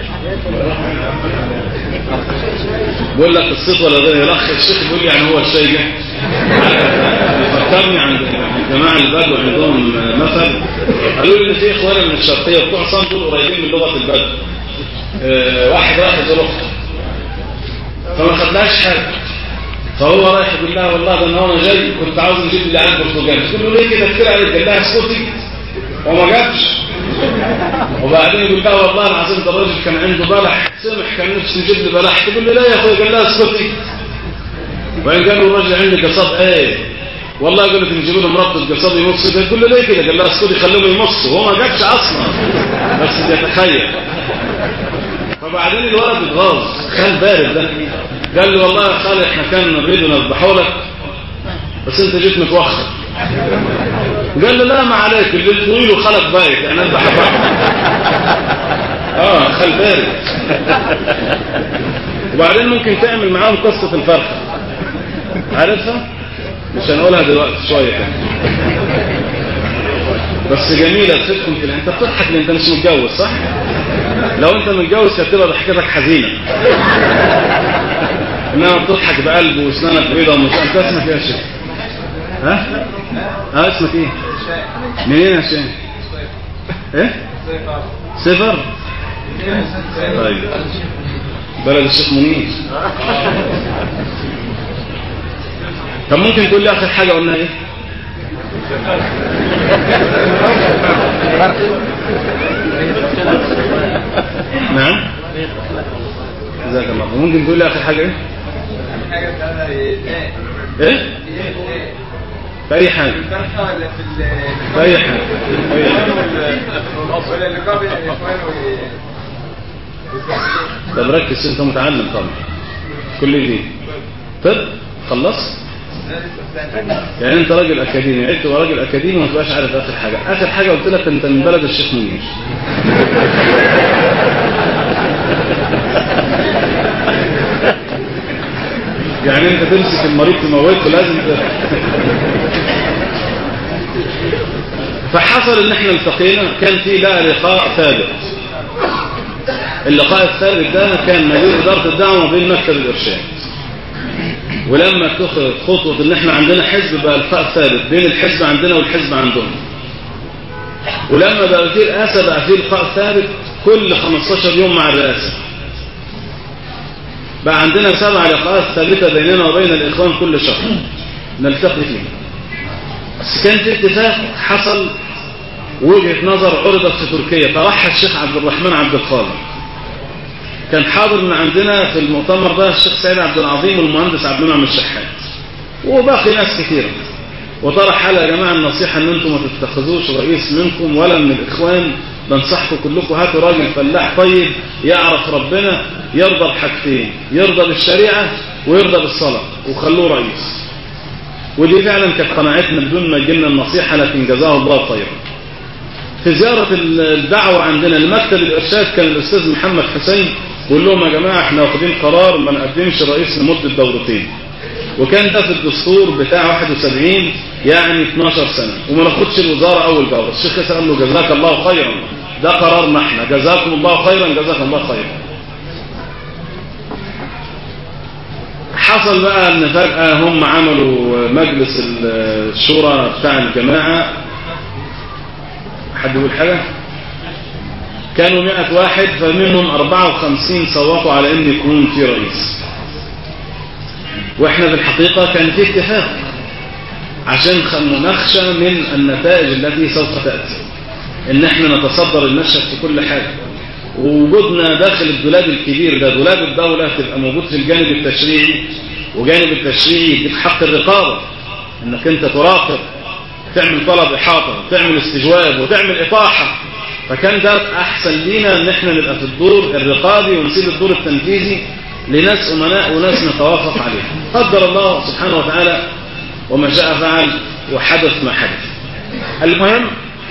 بقول لك الصيت ولا غير الاخ الشيخ بيقول لي يعني هو الشاي جه فكرني عند الجماعه البدو عندهم مثل قالوا لي ان في اخوان من الشرقيه بتوع صن دول قريبين من لغه البدو آه، واحد راح يزور اخته فما خدناش حاجه فهو رايح يقول لها والله ده انا وانا جاي كنت عاوز نجيب لي عيال برتقال تقول له ليه كده كتير عليك قال لها اسكتي وما جابش وبعدين يقول لها والله العظيم ده الراجل كان عنده بلح سمح كان نفسه يجيب لي بلح تقول له لا يا اخويا قال لها اسكتي وبعدين قال له الراجل عندي قصاب ايه والله قال لك نجيب له مربط قصاب يمص كده تقول له ليه كده قال لها اسكتي خلوه يمص وهو ما جابش اصلا بس بيتخيل فبعدين الولد اتغاظ كان بارد ده قال له والله يا خالد احنا كان نريد نذبحه لك بس انت جيت متوخر قال له لا ما عليك اللي طويل وخلق بايت يعني اذبح بعض اه خل بارد وبعدين ممكن تعمل معاهم قصة الفرخة عارفها مش هنقولها دلوقتي شوية كده بس جميلة تفيدكم في انت بتضحك لان انت مش متجوز صح لو انت متجوز كانت تبقى ضحكتك حزينة انما بتضحك بقلب واسنانك بيضة ومش انت اسمك ايه يا شيخ ها اه اسمك ايه منين يا شيخ ايه صفر طيب بلد الشيخ منير طب ممكن تقول لي اخر حاجة قلنا ايه نعم جزاك الله ممكن تقول لي اخر حاجه ايه ايه في اي حاجه في اي حاجه في اي حاجه طب ركز انت متعلم طبعا كل دي طب خلصت يعني انت راجل اكاديمي عدت تبقى راجل اكاديمي وما تبقاش عارف اخر حاجه اخر حاجه قلت لك انت من بلد الشيخ منير يعني انت تمسك المريض تموته لازم ت... فحصل ان احنا التقينا كان في لا لقاء ثابت اللقاء الثابت ده كان ما بين اداره الدعوه وما بين مكتب الارشاد ولما اتخذت خطوه ان احنا عندنا حزب بقى لقاء ثابت بين الحزب عندنا والحزب عندهم ولما بقى في رئاسه بقى في لقاء ثابت كل 15 يوم مع الرئاسه بقى عندنا سبع لقاءات ثابته بيننا وبين الاخوان كل شهر نلتقي فيه بس كان في اتفاق حصل وجهه نظر عرضت في تركيا طرحها الشيخ عبد الرحمن عبد الخالق كان حاضر من عندنا في المؤتمر ده الشيخ سيد عبد العظيم والمهندس عبد المنعم الشحات وباقي ناس كثيره وطرح على يا جماعه النصيحه ان انتم ما تتخذوش رئيس منكم ولا من الاخوان بنصحكم كلكم هاتوا راجل فلاح طيب يعرف ربنا يرضى بحاجتين يرضى بالشريعه ويرضى بالصلاه وخلوه رئيس ودي فعلا كانت قناعتنا بدون ما يجينا النصيحه لكن جزاه الله خيرا في زيارة الدعوة عندنا لمكتب الإرشاد كان الأستاذ محمد حسين بيقول لهم يا جماعة احنا واخدين قرار ما نقدمش رئيس لمدة دورتين وكان ده في الدستور بتاع 71 يعني 12 سنة وما ناخدش الوزارة أول دورة الشيخ ياسر قال له جزاك الله خيرا ده قرارنا احنا جزاكم الله خيرا جزاك الله خيرا حصل بقى ان فجأة هم عملوا مجلس الشورى بتاع الجماعة حد يقول حاجة كانوا 100 واحد فمنهم 54 صوتوا على ان يكون في رئيس واحنا في الحقيقة كان في اتفاق عشان نخشى من النتائج التي سوف تأتي ان احنا نتصدر المشهد في كل حاجة ووجودنا داخل الدولاب الكبير ده دولاب الدولة تبقى موجود في الجانب التشريعي وجانب التشريعي يديك حق الرقابة انك انت تراقب تعمل طلب احاطة وتعمل استجواب وتعمل اطاحة فكان ده احسن لينا ان احنا نبقى في الدور الرقابي ونسيب الدور التنفيذي لناس امناء وناس نتوافق عليه قدر الله سبحانه وتعالى وما شاء فعل وحدث ما حدث المهم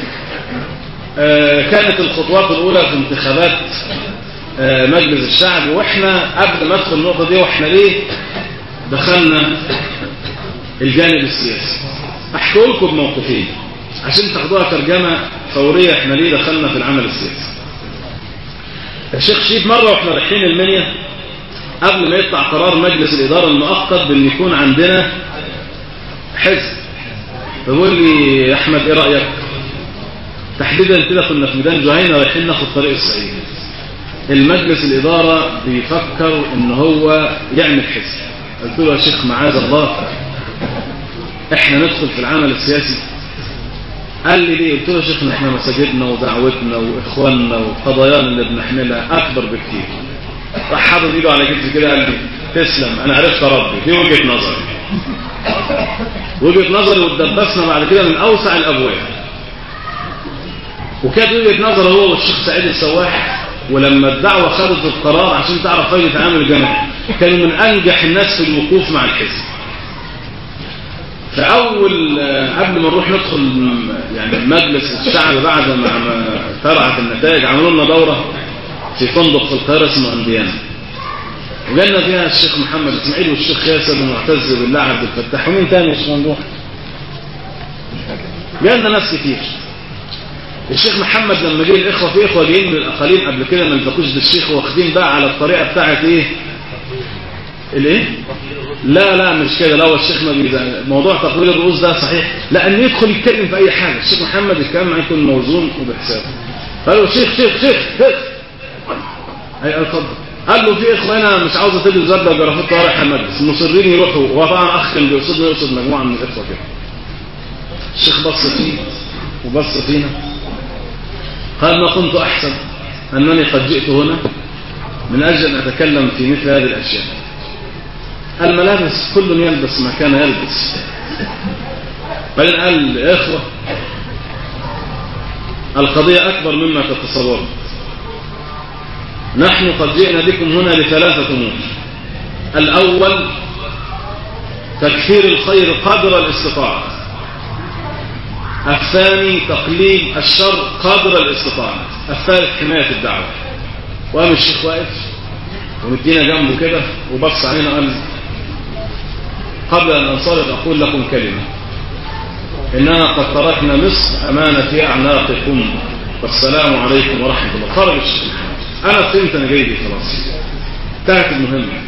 آه كانت الخطوات الاولى في انتخابات آه مجلس الشعب واحنا قبل ما ادخل النقطه دي واحنا ليه دخلنا الجانب السياسي احكي لكم بموقفين عشان تاخدوها ترجمه فوريه احنا ليه دخلنا في العمل السياسي الشيخ شيب مره واحنا رايحين المنيا قبل ما يطلع قرار مجلس الاداره المؤقت بان يكون عندنا حزب فبقول لي يا احمد ايه رايك تحديدا كده كنا في ميدان جهينه رايحين ناخد طريق الصعيد المجلس الاداره بيفكر ان هو يعمل حزب قلت له يا شيخ معاذ الله احنا ندخل في العمل السياسي قال لي ليه قلت له يا شيخ احنا مساجدنا ودعوتنا واخواننا وقضايانا اللي بنحملها اكبر بكتير راح حاطط ايده على كتفي كده قال لي تسلم انا عرفت ربي دي وجهه نظري وجهه نظري واتدبسنا بعد كده من اوسع الابواب وكانت وجهه نظر هو والشيخ سعيد السواح ولما الدعوه خدت القرار عشان تعرف فايده عامل الجماعه كانوا من انجح الناس في الوقوف مع الحزب فاول قبل ما نروح ندخل يعني مجلس الشعب بعد ما طلعت النتائج عملوا لنا دوره في فندق في القاهره اسمه انديانا وجالنا فيها الشيخ محمد اسماعيل والشيخ ياسر ومعتز بالله عبد الفتاح ومين تاني مش ممدوح جالنا ناس كتير الشيخ محمد لما جه الاخوه في اخوه جايين من الاقاليم قبل كده ما التقوش بالشيخ واخدين بقى على الطريقه بتاعت ايه الايه لا لا مش كده لا هو الشيخ ما بيزعل موضوع تقويل الرؤوس ده صحيح لا ان يدخل يتكلم في اي حاجه الشيخ محمد الكلام معاه يكون موزون وبحساب قالوا شيخ شيخ شيخ شيخ اي اتفضل قال له في اخوه هنا مش عاوزه تلبس زبده وجرافات رايح المجلس مصرين يروحوا هو طبعا اخ كان بيقصدنا يقصد مجموعه من الاخوه كده الشيخ بص فيه وبص فينا قال ما كنت احسن انني قد جئت هنا من اجل ان اتكلم في مثل هذه الاشياء الملابس كل يلبس ما كان يلبس بعدين قال يا اخوه القضيه اكبر مما تتصورون نحن قد جئنا بكم هنا لثلاثة أمور الأول تكثير الخير قدر الاستطاعة الثاني تقليل الشر قدر الاستطاعة الثالث حماية الدعوة وقام الشيخ واقف ومدينا جنبه كده وبص علينا قال قبل أن أنصرف أقول لكم كلمة إننا قد تركنا مصر أمانة في أعناقكم والسلام عليكم ورحمة الله خرج الشيخ أنا فهمت أنا جاي دي خلاص انتهت المهمة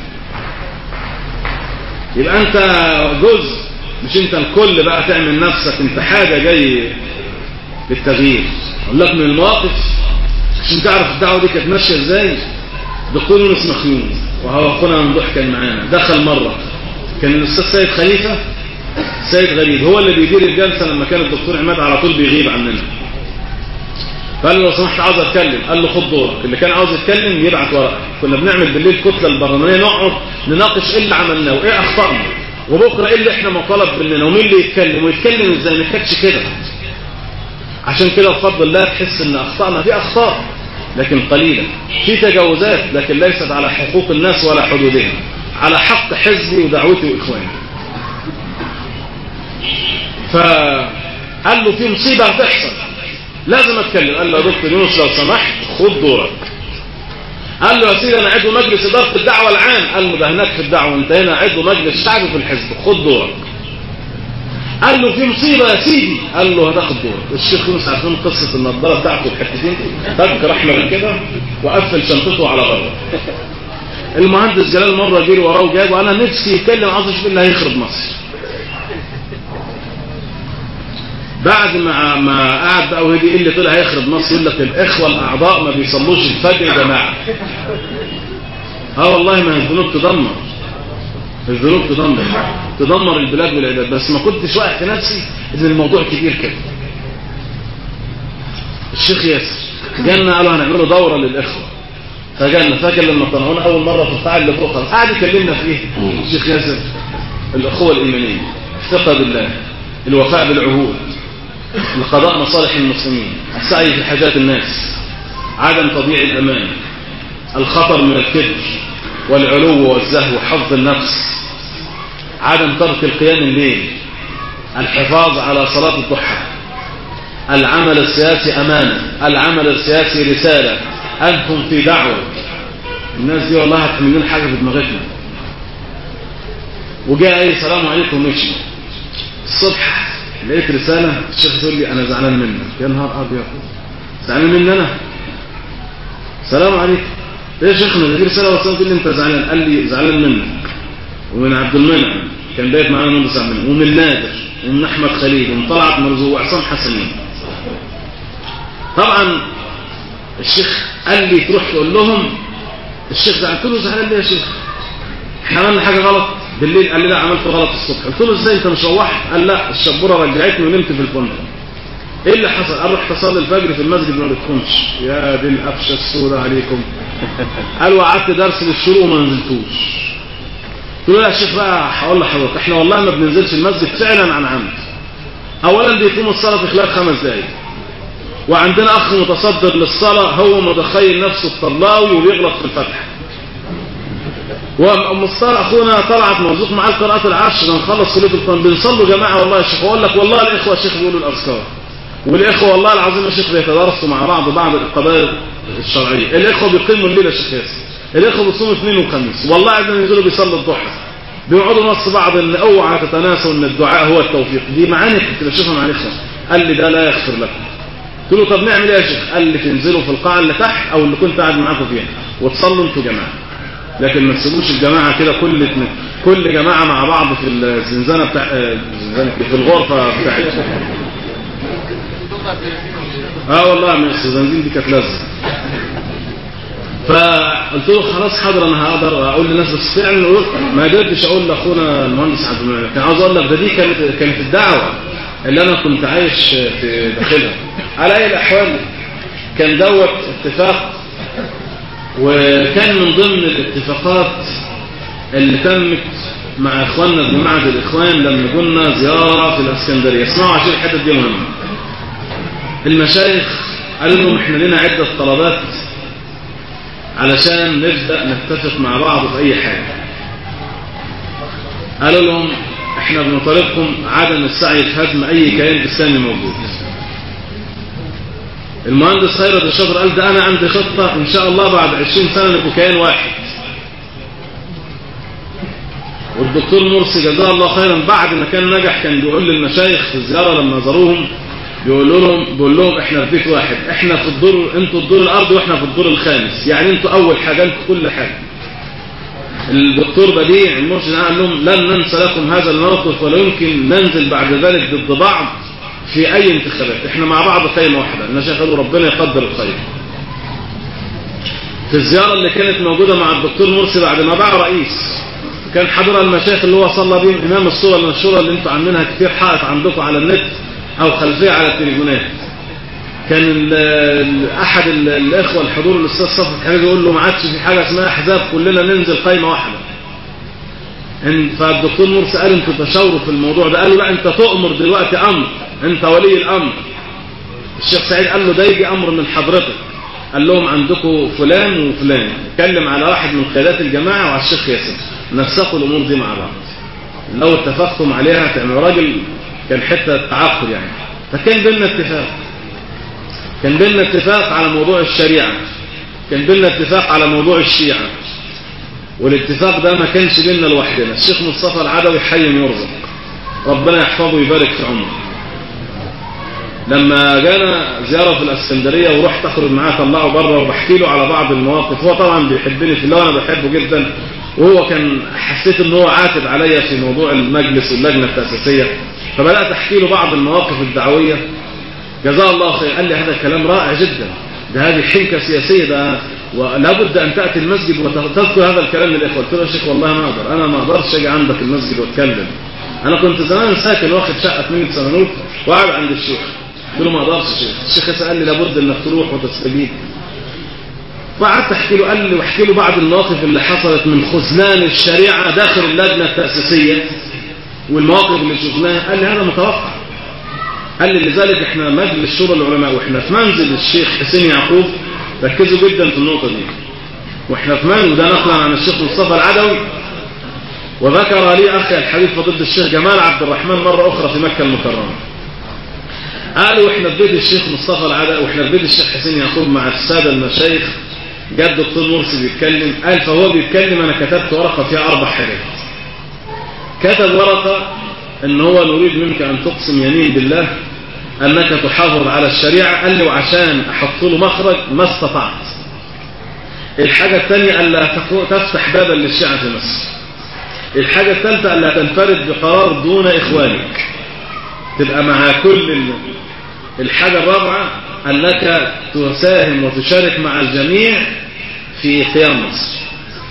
يبقى أنت جزء مش أنت الكل بقى تعمل نفسك أنت حاجة جاي للتغيير أقول لك من المواقف عشان تعرف الدعوة دي كانت ماشية إزاي دكتور يونس مخيون وهو أخونا ممدوح كان معانا دخل مرة كان الأستاذ سيد خليفة سيد غريب هو اللي بيدير الجلسة لما كان الدكتور عماد على طول بيغيب عننا فقال له لو سمحت عاوز اتكلم قال له خد دورك اللي كان عاوز يتكلم يبعت ورقه كنا بنعمل بالليل كتله البرلمانيه نقعد نناقش ايه اللي عملناه وايه اخطائنا وبكره ايه اللي احنا مطالب مننا ومين اللي يتكلم ويتكلم ازاي ما كانتش كده عشان كده بفضل الله تحس ان اخطائنا في اخطاء لكن قليله في تجاوزات لكن ليست على حقوق الناس ولا حدودهم على حق حزبي ودعوتي واخواني فقال له في مصيبه هتحصل لازم اتكلم قال له يا دكتور يونس لو سمحت خد دورك قال له يا سيدي انا عضو مجلس اداره الدعوه العام قال له ده هناك في الدعوه انت هنا عضو مجلس شعبي في الحزب خد دورك قال له في مصيبه يا سيدي قال له هتاخد دورك الشيخ يونس عارفين قصه النضاره بتاعته الحتتين فك احمر كده وقفل شنطته على بره المهندس جلال مره جري وراه وجابه انا نفسي يتكلم عاوز اشوف اللي هيخرب مصر بعد ما ما قعد بقى وهدي ايه اللي طلع هيخرب مصر يقول لك الاخوه الاعضاء ما بيصلوش الفجر يا جماعه اه والله ما الذنوب تدمر الذنوب تدمر تدمر البلاد والعباد بس ما كنتش واقع في نفسي ان الموضوع كبير كده الشيخ ياسر جالنا قالوا هنعمله دوره للاخوه فجالنا فاكر لما طلعونا اول مره في القاعه اللي فوق قعد يكلمنا في ايه الشيخ ياسر الاخوه الايمانيه الثقه بالله الوفاء بالعهود لقضاء مصالح المسلمين السعي في حاجات الناس عدم تضييع الأمان الخطر من الكبر والعلو والزهو حفظ النفس عدم ترك القيام الليل الحفاظ على صلاة الضحى العمل السياسي أمانة العمل السياسي رسالة أنتم في دعوة الناس دي والله هتحمل لنا حاجة في دماغتنا وجاء أي سلام عليكم مشي الصبح لقيت رسالة الشيخ يقول لي أنا زعلان منك يا نهار أبيض زعلان مني أنا سلام عليكم إيه يا شيخنا دي رسالة وصلت تقول لي أنت زعلان قال لي زعلان منك ومن عبد المنعم كان بايت معانا منذ ساعة منه ومن نادر ومن أحمد خليل ومن طلعت مرزوق وعصام حسنين طبعا الشيخ قال لي تروح تقول لهم الشيخ زعلان قلت له زعلان ليه يا شيخ احنا عملنا حاجة غلط بالليل قال لي لا عملت غلط الصبح قلت له ازاي انت مش روحت قال لا الشبوره رجعتني ونمت في الفندق ايه اللي حصل قال رحت اصلي الفجر في المسجد ما بتكونش يا دي القفشه السوداء عليكم قال وقعدت درس للشروق وما نزلتوش قلت له يا شيخ بقى هقول لحضرتك احنا والله ما بننزلش المسجد فعلا عن عمد اولا بيقوم الصلاه في خلال خمس دقايق وعندنا اخ متصدر للصلاه هو متخيل نفسه الطلاوي وبيغلط في الفتح ومصطفى اخونا طلعت مرزوق معاه قراءه العرش بنخلص كليه القران بنصلوا جماعه والله يا شيخ اقول لك والله الاخوه يا شيخ بيقولوا الاذكار والاخوه والله العظيم يا شيخ بيتدارسوا مع بعض بعض القضايا الشرعيه الاخوه بيقيموا الليل يا شيخ ياسر الاخوه بيصوموا اثنين وخميس والله عندما ينزلوا بيصلوا الضحى بيقعدوا نص بعض ان اوعى تتناسوا ان الدعاء هو التوفيق دي معاني كنت بشوفها مع الاخوه قال لي ده لا يغفر لكم قلت له طب نعمل ايه يا شيخ قال لي تنزلوا في القاعه اللي تحت او اللي كنت قاعد معاكم فيها وتصلوا انتوا جماعه لكن ما تسيبوش الجماعة كده كل كل جماعة مع بعض في الزنزانة بتاع الزنزانة في الغرفة بتاعتهم اه والله من الزنزين دي كانت لازمة فقلت له خلاص حاضر انا هقدر اقول للناس بس فعلا ما قدرتش اقول لاخونا المهندس عبد المنعم كان عاوز اقول لك ده دي كانت كانت الدعوه اللي انا كنت عايش في داخلها على اي الاحوال كان دوت اتفاق وكان من ضمن الاتفاقات اللي تمت مع اخواننا في جماعه الاخوان لما كنا زياره في الاسكندريه اسمعوا عشان الحته دي مهمه المشايخ قالوا لهم احنا لنا عده طلبات علشان نبدا نتفق مع بعض في اي حاجه قالوا لهم احنا بنطالبكم عدم السعي في هدم اي كيان اسلامي موجود المهندس خيرت الشاطر قال ده انا عندي خطة ان شاء الله بعد 20 سنة نبقوا كيان واحد والدكتور مرسي جزاه الله خيرا بعد ما كان نجح كان بيقول للمشايخ في الزيارة لما زاروهم بيقول لهم بيقول لهم احنا في بيت واحد احنا في الدور انتوا الدور الارضي واحنا في الدور الخامس يعني انتوا اول حاجة انتوا كل حاجة الدكتور بديع المرشد قال لهم لن ننسى لكم هذا الموقف ولا يمكن ننزل بعد ذلك ضد بعض في اي انتخابات احنا مع بعض خيمة واحدة المشايخ قالوا ربنا يقدر الخير في الزيارة اللي كانت موجودة مع الدكتور مرسي بعد ما بقى رئيس كان حضرها المشايخ اللي هو صلى بيهم امام الصورة المشهورة اللي انتوا عاملينها كتير حائط عندكم على النت او خلفية على التليفونات كان ال ال احد ال الاخوة الحضور الاستاذ صفر حبيبي يقول له ما عادش في حاجة اسمها احزاب كلنا ننزل قايمة واحدة إن- فالدكتور مرسي قال انتوا تشاوروا في الموضوع ده قالوا لا انت تؤمر دلوقتي امر انت ولي الامر الشيخ سعيد قال له ده يجي امر من حضرتك قال لهم عندكم فلان وفلان اتكلم على واحد من قيادات الجماعة وعلى الشيخ ياسر نسقوا الامور دي مع بعض لو اتفقتم عليها تعملوا راجل كان حتة تعاقد يعني فكان بيننا اتفاق كان بيننا اتفاق على موضوع الشريعة كان بيننا اتفاق على موضوع الشيعة والاتفاق ده ما كانش بيننا لوحدنا الشيخ مصطفى العدوي حي يرزق ربنا يحفظه ويبارك في عمره لما جانا زيارة في الاسكندرية ورحت اخرج معاه طلعه بره وبحكي له على بعض المواقف هو طبعا بيحبني في الله وانا بحبه جدا وهو كان حسيت ان هو عاتب عليا في موضوع المجلس واللجنة التأسيسية فبدأت احكي له بعض المواقف الدعوية جزاه الله خير قال لي هذا كلام رائع جدا ده هذه حنكة سياسية ده ولا بد أن تأتي المسجد وتذكر هذا الكلام للإخوة قلت له يا شيخ والله ما أقدر أنا ما أقدرش أجي عندك المسجد وأتكلم أنا كنت زمان ساكن واخد شقة في مية سنة وقاعد عند الشيخ قلت له ما أقدرش يا شيخ الشيخ سأل لي لابد أنك تروح وتستجيب وقعدت احكي له قال لي واحكي له بعض المواقف اللي حصلت من خذلان الشريعة داخل اللجنة التأسيسية والمواقف اللي شفناها قال لي هذا متوقع قال لي لذلك احنا مجلس شورى العلماء واحنا في منزل الشيخ حسين يعقوب ركزوا جدا في النقطة دي واحنا في منزل وده نقلا عن الشيخ مصطفى العدوي وذكر لي اخي الحبيب فضيلة الشيخ جمال عبد الرحمن مرة اخرى في مكة المكرمة قالوا احنا في بيت الشيخ مصطفى العدوي واحنا في بيت الشيخ حسين يعقوب مع السادة المشايخ جاء الدكتور مرسي بيتكلم قال فهو بيتكلم انا كتبت ورقة فيها اربع حاجات كتب ورقة ان هو نريد منك ان تقسم يمين بالله انك تحافظ على الشريعة قال لي وعشان احط له مخرج ما استطعت الحاجة الثانية الا تفتح بابا للشيعة في مصر الحاجة الثالثة الا تنفرد بقرار دون اخوانك تبقى مع كل ال... الحاجة الرابعة انك تساهم وتشارك مع الجميع في قيام مصر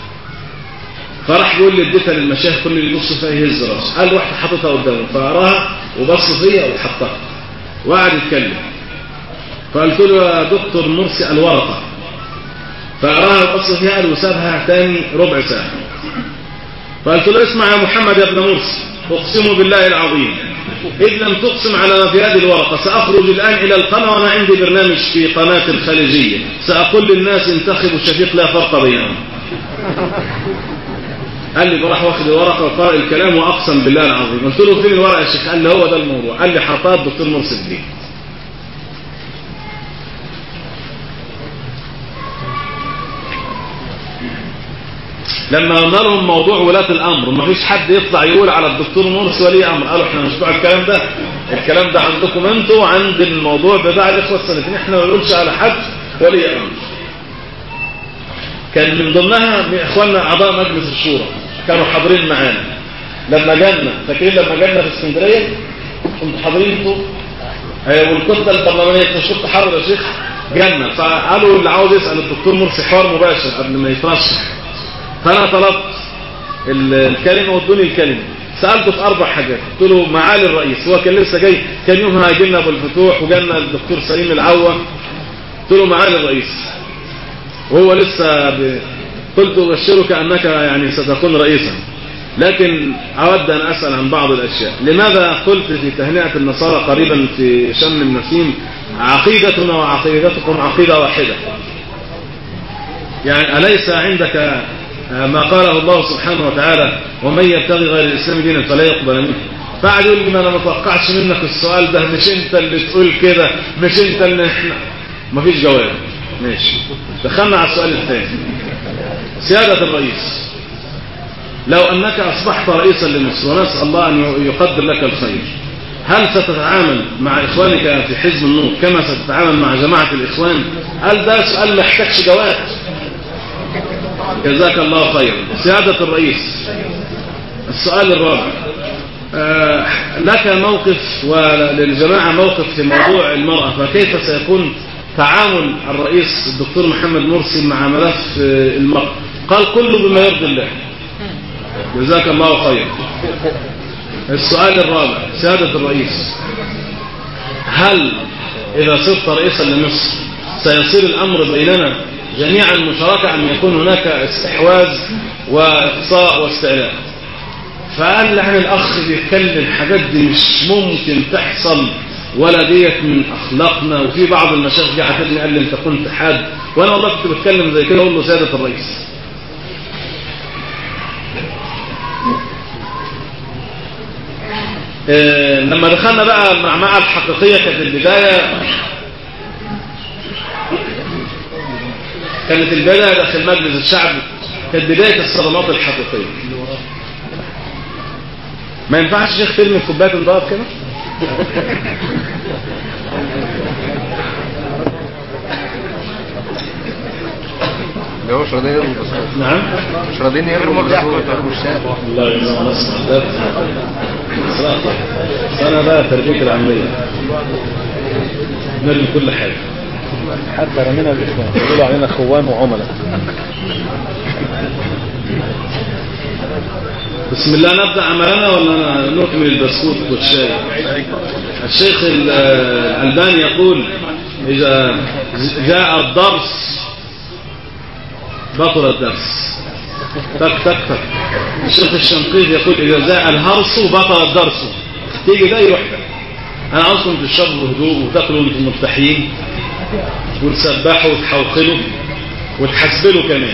فراح بيقول لي اديتها للمشايخ كل اللي يبص فيها يهز راسه قال رحت حاططها قدامه فقراها وبص فيا وحطها وقعد يتكلم فقلت له يا دكتور مرسي الورقه فقراها وبص فيها قال وسابها تاني ربع ساعه فقلت له اسمع يا محمد يا ابن مرسي اقسم بالله العظيم إذ لم تقسم على ما في هذه الورقة سأخرج الآن إلى القناة وأنا عندي برنامج في قناة الخليجية سأقول للناس انتخبوا الشفيق لا فرق بينهم قال لي بروح واخد الورقه وقرأ الكلام واقسم بالله العظيم قلت له فين الورقه يا شيخ قال لي هو ده الموضوع قال لي حطها الدكتور مرسي الدين لما قلنا لهم موضوع ولاة الامر ما فيش حد يطلع يقول على الدكتور مرسي ولي امر قالوا احنا مش بتوع الكلام ده الكلام ده عندكم انتوا وعند الموضوع بتاع الاخوه السلفيين احنا ما بنقولش على حد ولي امر كان من ضمنها من اخواننا اعضاء مجلس الشورى كانوا حاضرين معانا لما جالنا فاكرين لما جالنا في اسكندريه كنتوا حاضرين انتوا والكتله البرلمانيه انت شفت حر يا شيخ جالنا فقالوا اللي عاوز يسال الدكتور مرسي حوار مباشر قبل ما يترشح فانا طلبت الكلمه وادوني الكلمه سالته في اربع حاجات قلت له معالي الرئيس هو كان لسه جاي كان يومها هيجي لنا ابو الفتوح وجالنا الدكتور سليم العوه قلت له معالي الرئيس وهو لسه ب... قلت أبشرك أنك يعني ستكون رئيسا لكن أود أن أسأل عن بعض الأشياء لماذا قلت في تهنئة النصارى قريبا في شم النسيم عقيدتنا وعقيدتكم عقيدة واحدة يعني أليس عندك آه، ما قاله الله سبحانه وتعالى ومن يبتغي غير الإسلام دينا فلا يقبل منه بعد يقول لي ما انا ما توقعش منك السؤال ده مش انت اللي تقول كده مش انت اللي احنا مفيش جواب ماشي دخلنا على السؤال الثاني سيادة الرئيس لو أنك أصبحت رئيسا لمصر ونسأل الله أن يقدر لك الخير هل ستتعامل مع إخوانك في حزب النور كما ستتعامل مع جماعة الإخوان هل ده سؤال ما يحتاجش جواب جزاك الله خيرا سيادة الرئيس السؤال الرابع آه، لك موقف وللجماعة موقف في موضوع المرأة فكيف سيكون تعامل الرئيس الدكتور محمد مرسي مع ملف آه، المرأة قال كله بما يرضي الله جزاك الله خيرا السؤال الرابع سيادة الرئيس هل إذا صرت رئيسا لمصر سيصير الأمر بيننا جميعا مشاركة أم يكون هناك استحواذ وإقصاء واستعلاء فقال لعن الأخ بيتكلم الحاجات دي مش ممكن تحصل ولا ديت من أخلاقنا وفي بعض المشايخ جه عاتبني قال لي أنت كنت حاد وأنا والله كنت بتكلم زي كده أقول له سيادة الرئيس آه، لما دخلنا بقى المعمعة الحقيقية كانت البداية كانت البداية داخل مجلس الشعب كانت بداية الصدمات الحقيقية ما ينفعش شيخ ترمي الكوبايات انضرب كده ده هو مش راضيين يرموا البصمات نعم مش راضيين يرموا البصمات يرموا الشارع الله يجزاهم نصر ده صراحة أنا بقى تربية العملية نرمي كل حاجة حتى رمينا الإخوان يقولوا علينا خوان وعملاء بسم الله نبدأ عملنا ولا نكمل البسكوت والشاي الشيخ ال- الألباني يقول إذا جاء الدرس بطل الدرس تك تك تك الشيخ الشنقيطي يقول إذا جاء الهرس بطل الدرس تيجي ده يروح ده أنا عاوزكم تشربوا بهدوء وتاكلوا وانتم مرتاحين وتسبحوا وتحوقلوا وتحسبلوا كمان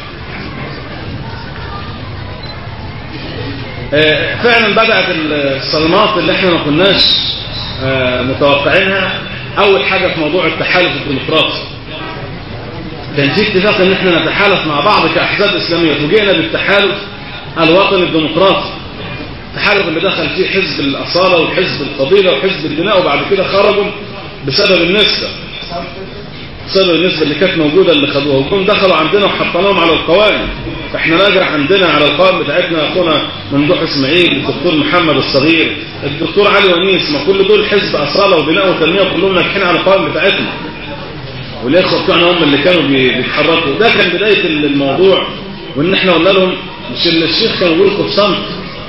آه، فعلا بدأت الصدمات اللي احنا ما كناش آه، متوقعينها اول حاجة في موضوع التحالف الديمقراطي كان في اتفاق ان احنا نتحالف مع بعض كاحزاب اسلامية فوجئنا بالتحالف الوطني الديمقراطي التحالف اللي دخل فيه حزب الاصالة وحزب القبيلة وحزب البناء وبعد كده خرجوا بسبب النسبة بسبب النسبة اللي كانت موجودة اللي خدوها وكم دخلوا عندنا وحطناهم على القوائم فاحنا راجع عندنا على القوائم بتاعتنا اخونا ممدوح اسماعيل الدكتور محمد الصغير الدكتور علي ونيس ما كل دول حزب اصالة وبناء وتنمية كلهم ناجحين على القوائم بتاعتنا والاخوه بتوعنا هم اللي كانوا بي- بيتحركوا ده كان بداية الموضوع وان احنا قلنا لهم مش ان الشيخ كان يقول لكم صمت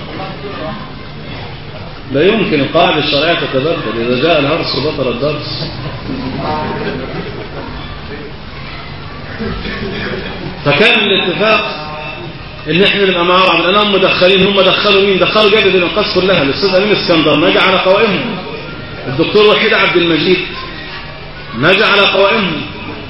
لا يمكن القاعدة الشرعية تتبدل إذا جاء الهرس بطل الدرس فكان الاتفاق ان احنا نبقى مع بعض لان هم مدخلين هم دخلوا مين دخلوا جبهه الانقاذ كلها الاستاذ امين اسكندر نجا على قوائمهم الدكتور وحيد عبد المجيد نجا على قوائمهم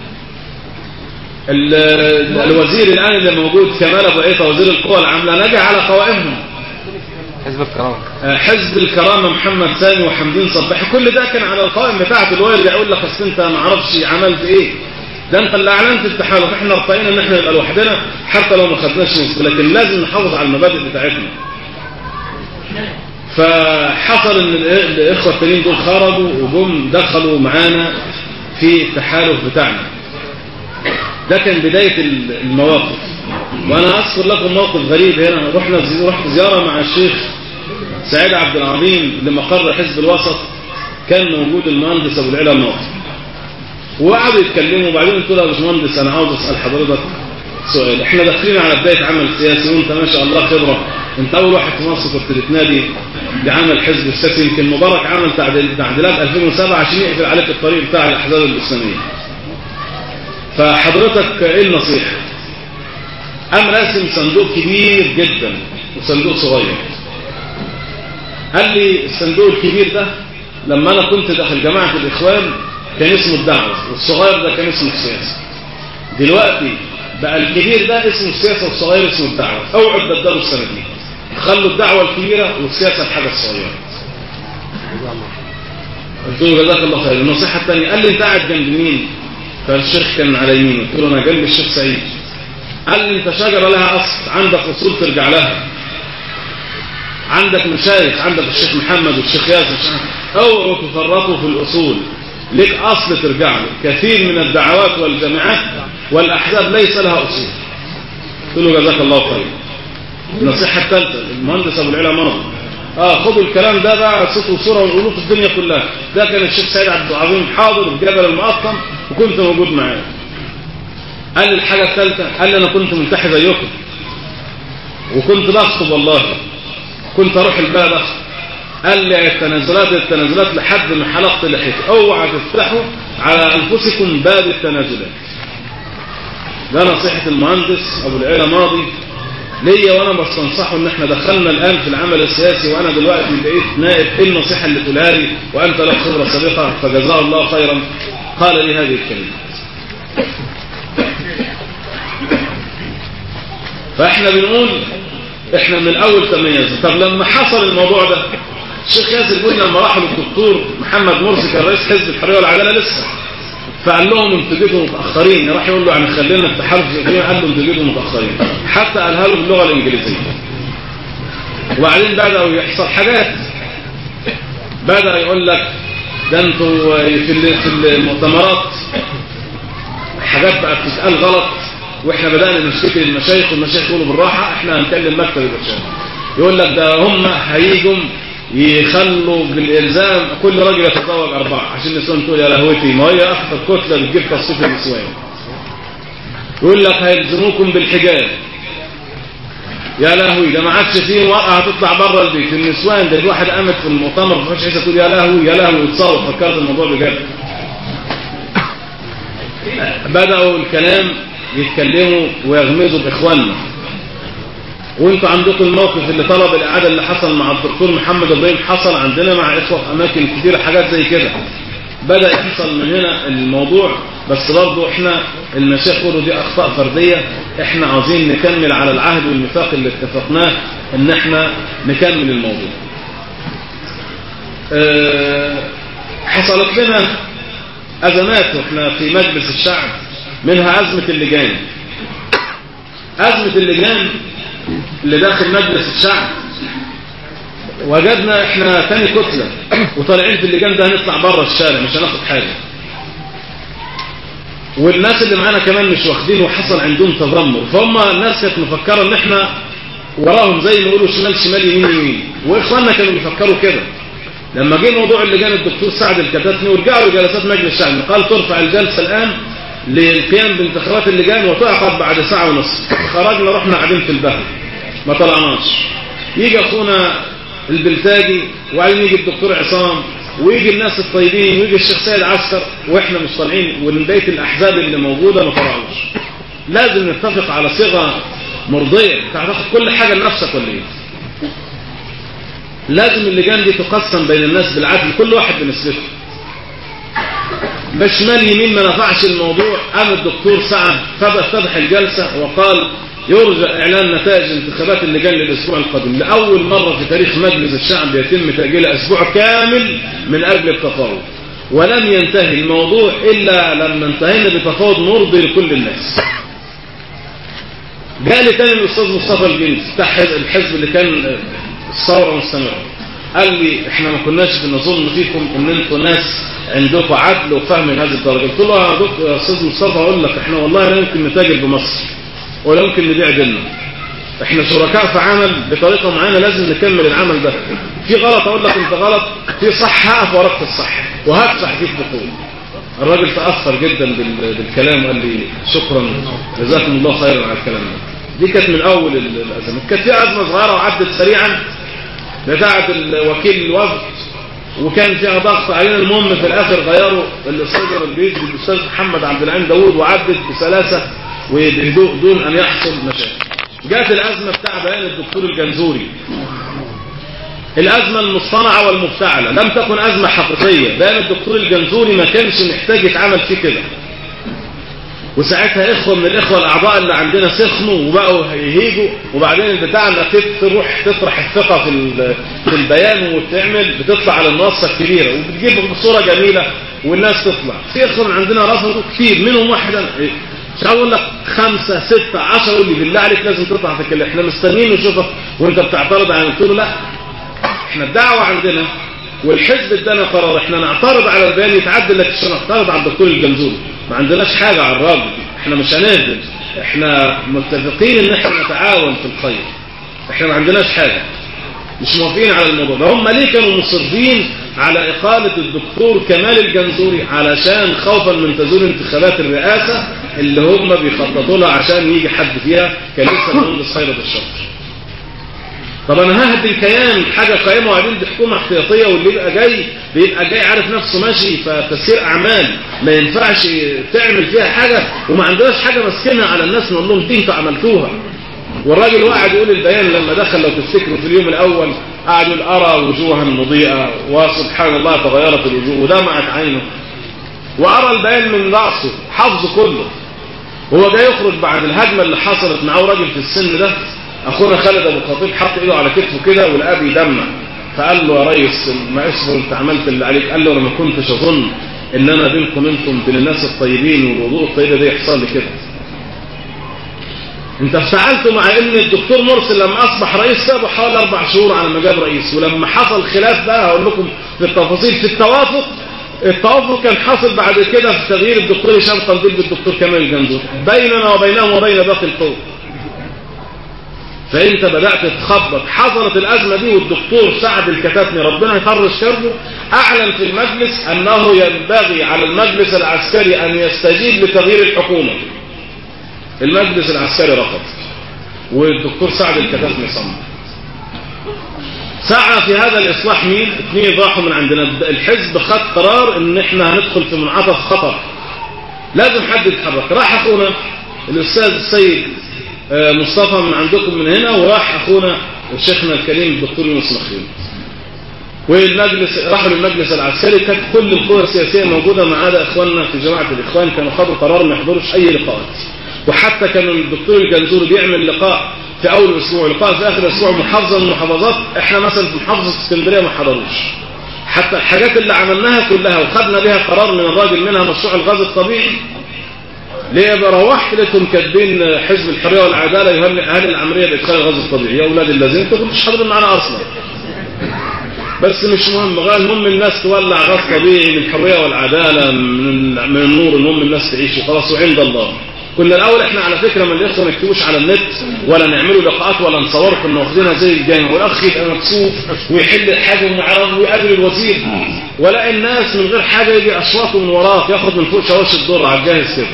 ال- ال- الوزير الان اللي موجود كمال ابو عيطه وزير القوى العامله نجا على قوائمهم حزب الكرامة آه، حزب الكرامة محمد سامي وحمدين صباحي كل ده كان على القائم بتاعته اللي هو يرجع يقول لك اصل انت ما اعرفش عملت ايه ده انت اللي اعلنت التحالف احنا ارتقينا ان احنا نبقى لوحدنا حتى لو ما خدناش نسبة لكن لازم نحافظ على المبادئ بتاعتنا فحصل ان الإ- الاخوه التانيين دول خرجوا وجم دخلوا معانا في التحالف بتاعنا ده كان بداية ال- المواقف وانا اذكر لكم موقف غريب هنا رحنا زي- رحت زيارة مع الشيخ سعيد عبد العظيم لمقر حزب الوسط كان موجود المهندس ابو العلا الناصر وقعدوا يتكلموا وبعدين قلت له يا باشمهندس انا عاوز اسال حضرتك سؤال احنا داخلين على بدايه عمل سياسي وانت ما شاء الله خبره انت اول واحد في مصر كنت بتنادي بعمل حزب السياسي يمكن مبارك عمل تعديل- تعديلات 2007 عشان يقفل عليك الطريق بتاع الاحزاب الاسلاميه فحضرتك ايه النصيحه قام راسم صندوق كبير جدا وصندوق صغير قال لي الصندوق الكبير ده لما انا كنت داخل جماعة الاخوان كان اسمه الدعوة والصغير ده كان اسمه السياسة دلوقتي بقى الكبير ده اسمه السياسة والصغير اسمه الدعوة اوعوا تبدلوا السنتين خلوا الدعوة الكبيرة والسياسة الحاجة الصغيرة قلت له جزاك الله خير النصيحة الثانية قال لي انت قاعد جنب مين فالشيخ كان على يمينه قلت له انا جنب الشيخ سعيد قال لي انت شجرة لها اصل عندك اصول ترجع لها عندك مشايخ عندك الشيخ محمد والشيخ ياسر اوعوا تفرطوا في الاصول لك اصل ترجع له كثير من الدعوات والجامعات والاحزاب ليس لها اصول قلت له جزاك الله خير النصيحة الثالثة المهندس ابو العلا مرض اه خدوا الكلام ده بقى صوت وصورة ونقولوه في الدنيا كلها ده كان الشيخ سيد عبد العظيم حاضر في جبل المقطم وكنت موجود معاه قال لي الحاجة الثالثة قال لي انا كنت منتحي زيكم وكنت بخطب والله كنت اروح البلد اخطب قال لي التنازلات التنازلات لحد ما حلقت لحيتي اوعى تفتحوا على انفسكم باب التنازلات ده نصيحة المهندس ابو العلا ماضي ليا وانا بستنصحه ان احنا دخلنا الان في العمل السياسي وانا دلوقتي بقيت نائب ايه النصيحة اللي تقولها لي وانت لك خبرة سابقة فجزاه الله خيرا قال لي هذه الكلمة فاحنا بنقول احنا من الاول تميزنا طب لما حصل الموضوع ده الشيخ ياسر بيقول لما راحوا للدكتور محمد مرسي كان رئيس حزب الحريه والعداله لسه فقال لهم انتوا جيتوا متاخرين راح يقول له يعني خلينا التحالف الجمهوري قال له انتوا جيتوا متاخرين حتى قالها له باللغه الانجليزيه وبعدين بداوا يحصل حاجات بدا يقول لك ده انتوا في في المؤتمرات حاجات بقت بتتقال غلط واحنا بدانا نشتكي للمشايخ والمشايخ يقولوا بالراحه احنا هنكلم مكتب الارشاد يقول لك ده هم هيجوا يخلوا بالالزام كل راجل يتزوج اربعه عشان النسوان تقول يا لهوتي ما هي اكثر كتله بتجيب تصفيف النسوان يقول لك هيلزموكم بالحجاب يا لهوي ده ما عادش فيه مرأة هتطلع بره البيت النسوان ده الواحد قامت في المؤتمر في عيسى تقول يا لهوي يا لهوي وتصور فكرت الموضوع بجد بدأوا الكلام يتكلموا ويغمزوا بإخواننا وانتوا عندكم الموقف اللي طلب الإعادة اللي حصل مع الدكتور محمد إبراهيم حصل عندنا مع إخوة في أماكن كتيرة حاجات زي كده بدأ يحصل من هنا الموضوع بس برضه احنا المشايخ يقولوا دي أخطاء فردية احنا عاوزين نكمل على العهد والميثاق اللي اتفقناه ان احنا نكمل الموضوع اه حصلت لنا أزمات واحنا في مجلس الشعب منها أزمة اللجان أزمة اللجان اللي داخل مجلس الشعب وجدنا احنا تاني كتلة وطالعين في اللجان ده هنطلع بره الشارع مش هناخد حاجة والناس اللي معانا كمان مش واخدين وحصل عندهم تذمر فهم الناس كانت مفكرة ان احنا وراهم زي ما يقولوا شمال شمال يمين يمين واخواننا كانوا بيفكروا كده لما جه موضوع اللجان الدكتور سعد الكتاتني ورجعوا لجلسات مجلس الشعب قال ترفع الجلسة الآن للقيام بانتخابات اللجان وتعقد بعد ساعة ونصف خرجنا رحنا قاعدين في البهل ما طلعناش يجي اخونا البلتاجي وبعدين يجي الدكتور عصام ويجي الناس الطيبين ويجي الشيخ سيد عسكر واحنا مش طالعين ومن بقيه الاحزاب اللي موجوده ما طلعوش لازم نتفق على صيغه مرضيه انت هتاخد كل حاجه لنفسك ولا ايه لازم اللجان دي تقسم بين الناس بالعدل كل واحد بنسبته بشمال يمين ما نفعش الموضوع قام الدكتور سعد فتح الجلسه وقال يرجى إعلان نتائج انتخابات اللجان للأسبوع القادم لأول مرة في تاريخ مجلس الشعب يتم تأجيل أسبوع كامل من أجل التفاوض ولم ينتهي الموضوع إلا لما انتهينا بتفاوض مرضي لكل الناس جاء لي تاني الأستاذ مصطفى الجنس بتاع الحزب اللي كان الثورة مستمرة قال لي احنا ما كناش بنظن فيكم ان انتوا ناس عندكم عدل وفهم من هذه الدرجة قلت له يا دكتور يا استاذ مصطفى اقول لك احنا والله لا يمكن نتاجر بمصر ولا يمكن نبيع ديننا احنا شركاء في عمل بطريقة معينة لازم نكمل العمل ده في غلط اقول لك انت غلط في صح هقف وراك في الصح وهدفع فيك بقوة الراجل تأثر جدا بالكلام وقال لي شكرا جزاكم الله خيرا على الكلام ده دي كانت من اول الازمات كانت في ازمه صغيره وعدت سريعا بتاعه الوكيل الوفد وكان فيها ضغط علينا المهم في الاخر غيروا الاستاذ البيت بالاستاذ محمد عبد العليم داوود وعدت بسلاسه وبهدوء دون ان يحصل مشاكل جاءت الازمه بتاع بيان الدكتور الجنزوري الازمه المصطنعه والمفتعله لم تكن ازمه حقيقيه بيان الدكتور الجنزوري ما كانش محتاج يتعمل فيه كده وساعتها اخوه من الاخوه الاعضاء اللي عندنا سخنوا وبقوا هيهيجوا وبعدين البتاع انك تروح تطرح الثقه في ال- في البيان وتعمل بتطلع على المنصه الكبيره وبتجيب صوره جميله والناس تطلع في اخوه من عندنا رفضوا كتير منهم واحد أنا- مش عاوز اقول لك خمسه سته عشرة يقول لي بالله عليك لازم تطلع تتكلم احنا مستنيين نشوفك وانت بتعترض على قلت له لا احنا الدعوه عندنا والحزب ادانا قرار احنا نعترض على البيان يتعدل لك عشان نعترض على الدكتور الجنزوري ما عندناش حاجه على الراجل احنا مش هنهدم احنا متفقين ان احنا نتعاون في الخير احنا ما عندناش حاجه مش موافقين على الموضوع ده هم ليه كانوا مصرين على إقالة الدكتور كمال الجنزوري علشان خوفا من تزول انتخابات الرئاسة اللي هم بيخططوا لها عشان يجي حد فيها كان لسه المهندس خيرت الشرط طب انا ههدي الكيان حاجه قائمه وبعدين دي حكومه احتياطيه واللي يبقى جاي بيبقى جاي عارف نفسه ماشي فتسير اعمال ما ينفعش تعمل فيها حاجه وما عندناش حاجه ماسكينها على الناس نقول لهم دي انتوا عملتوها والراجل وقعد يقول البيان لما دخل لو تفتكروا في اليوم الاول قعد يقول ارى وجوها مضيئه وسبحان الله تغيرت الوجوه ودمعت عينه وارى البيان من راسه حفظه كله هو جاي يخرج بعد الهجمه اللي حصلت معاه راجل في السن ده اخونا خالد ابو خطيب حط ايده على كتفه كده ولقاه بيدمع فقال له يا ريس ما اسمه انت عملت اللي عليك قال له انا ما كنتش اظن ان انا بينكم انتم بين الناس الطيبين والوضوء الطيبه دي يحصل لي كده انت افتعلت مع ان الدكتور مرسل لما اصبح رئيس سابه حوالي اربع شهور على ما جاب رئيس ولما حصل خلاف بقى هقول لكم في التفاصيل في التوافق التوافق كان حاصل بعد كده في تغيير الدكتور هشام قنديل بالدكتور كمال الجنزور بيننا وبينهم وبين باقي القوم فانت بدات تخبط حصلت الازمه دي والدكتور سعد الكتاتني ربنا يفرج كربه اعلن في المجلس انه ينبغي على المجلس العسكري ان يستجيب لتغيير الحكومه المجلس العسكري رفض والدكتور سعد الكتاتني صمم سعى في هذا الاصلاح مين اثنين راحوا من عندنا الحزب خد قرار ان احنا هندخل في منعطف خطر لازم حد يتحرك راح اخونا الاستاذ السيد مصطفى من عندكم من هنا وراح اخونا شيخنا الكريم الدكتور يونس مخيون والمجلس راحوا للمجلس العسكري كانت كل القوى السياسيه موجوده ما عدا اخواننا في جماعه الاخوان كانوا خدوا قرار ما يحضروش اي لقاءات وحتى كان الدكتور الجنزوري بيعمل لقاء في اول اسبوع لقاء في اخر اسبوع محافظه من المحافظات احنا مثلا في محافظه اسكندريه ما حضروش حتى الحاجات اللي عملناها كلها وخدنا بها قرار من الراجل منها مشروع الغاز الطبيعي ليه بروحت لقيتهم كاتبين حزب الحريه والعداله يهل اهل العمليه بادخال الغاز الطبيعي يا اولاد الذين انتوا كنتوش حاضرين معانا اصلا بس مش مهم غير المهم الناس تولع غاز طبيعي من الحريه والعداله من من النور المهم الناس تعيش وخلاص وعند الله كنا الاول احنا على فكره ما الاخوه ما يكتبوش على النت ولا نعملوا لقاءات ولا نصور كنا واخدينها زي الجامع والاخ يبقى مكسوف ويحل الحاجه ومعرض ويقابل الوزير ولا الناس من غير حاجه يجي اشواطه من وراك ياخد من فوق شواش الدور على الجاهز كده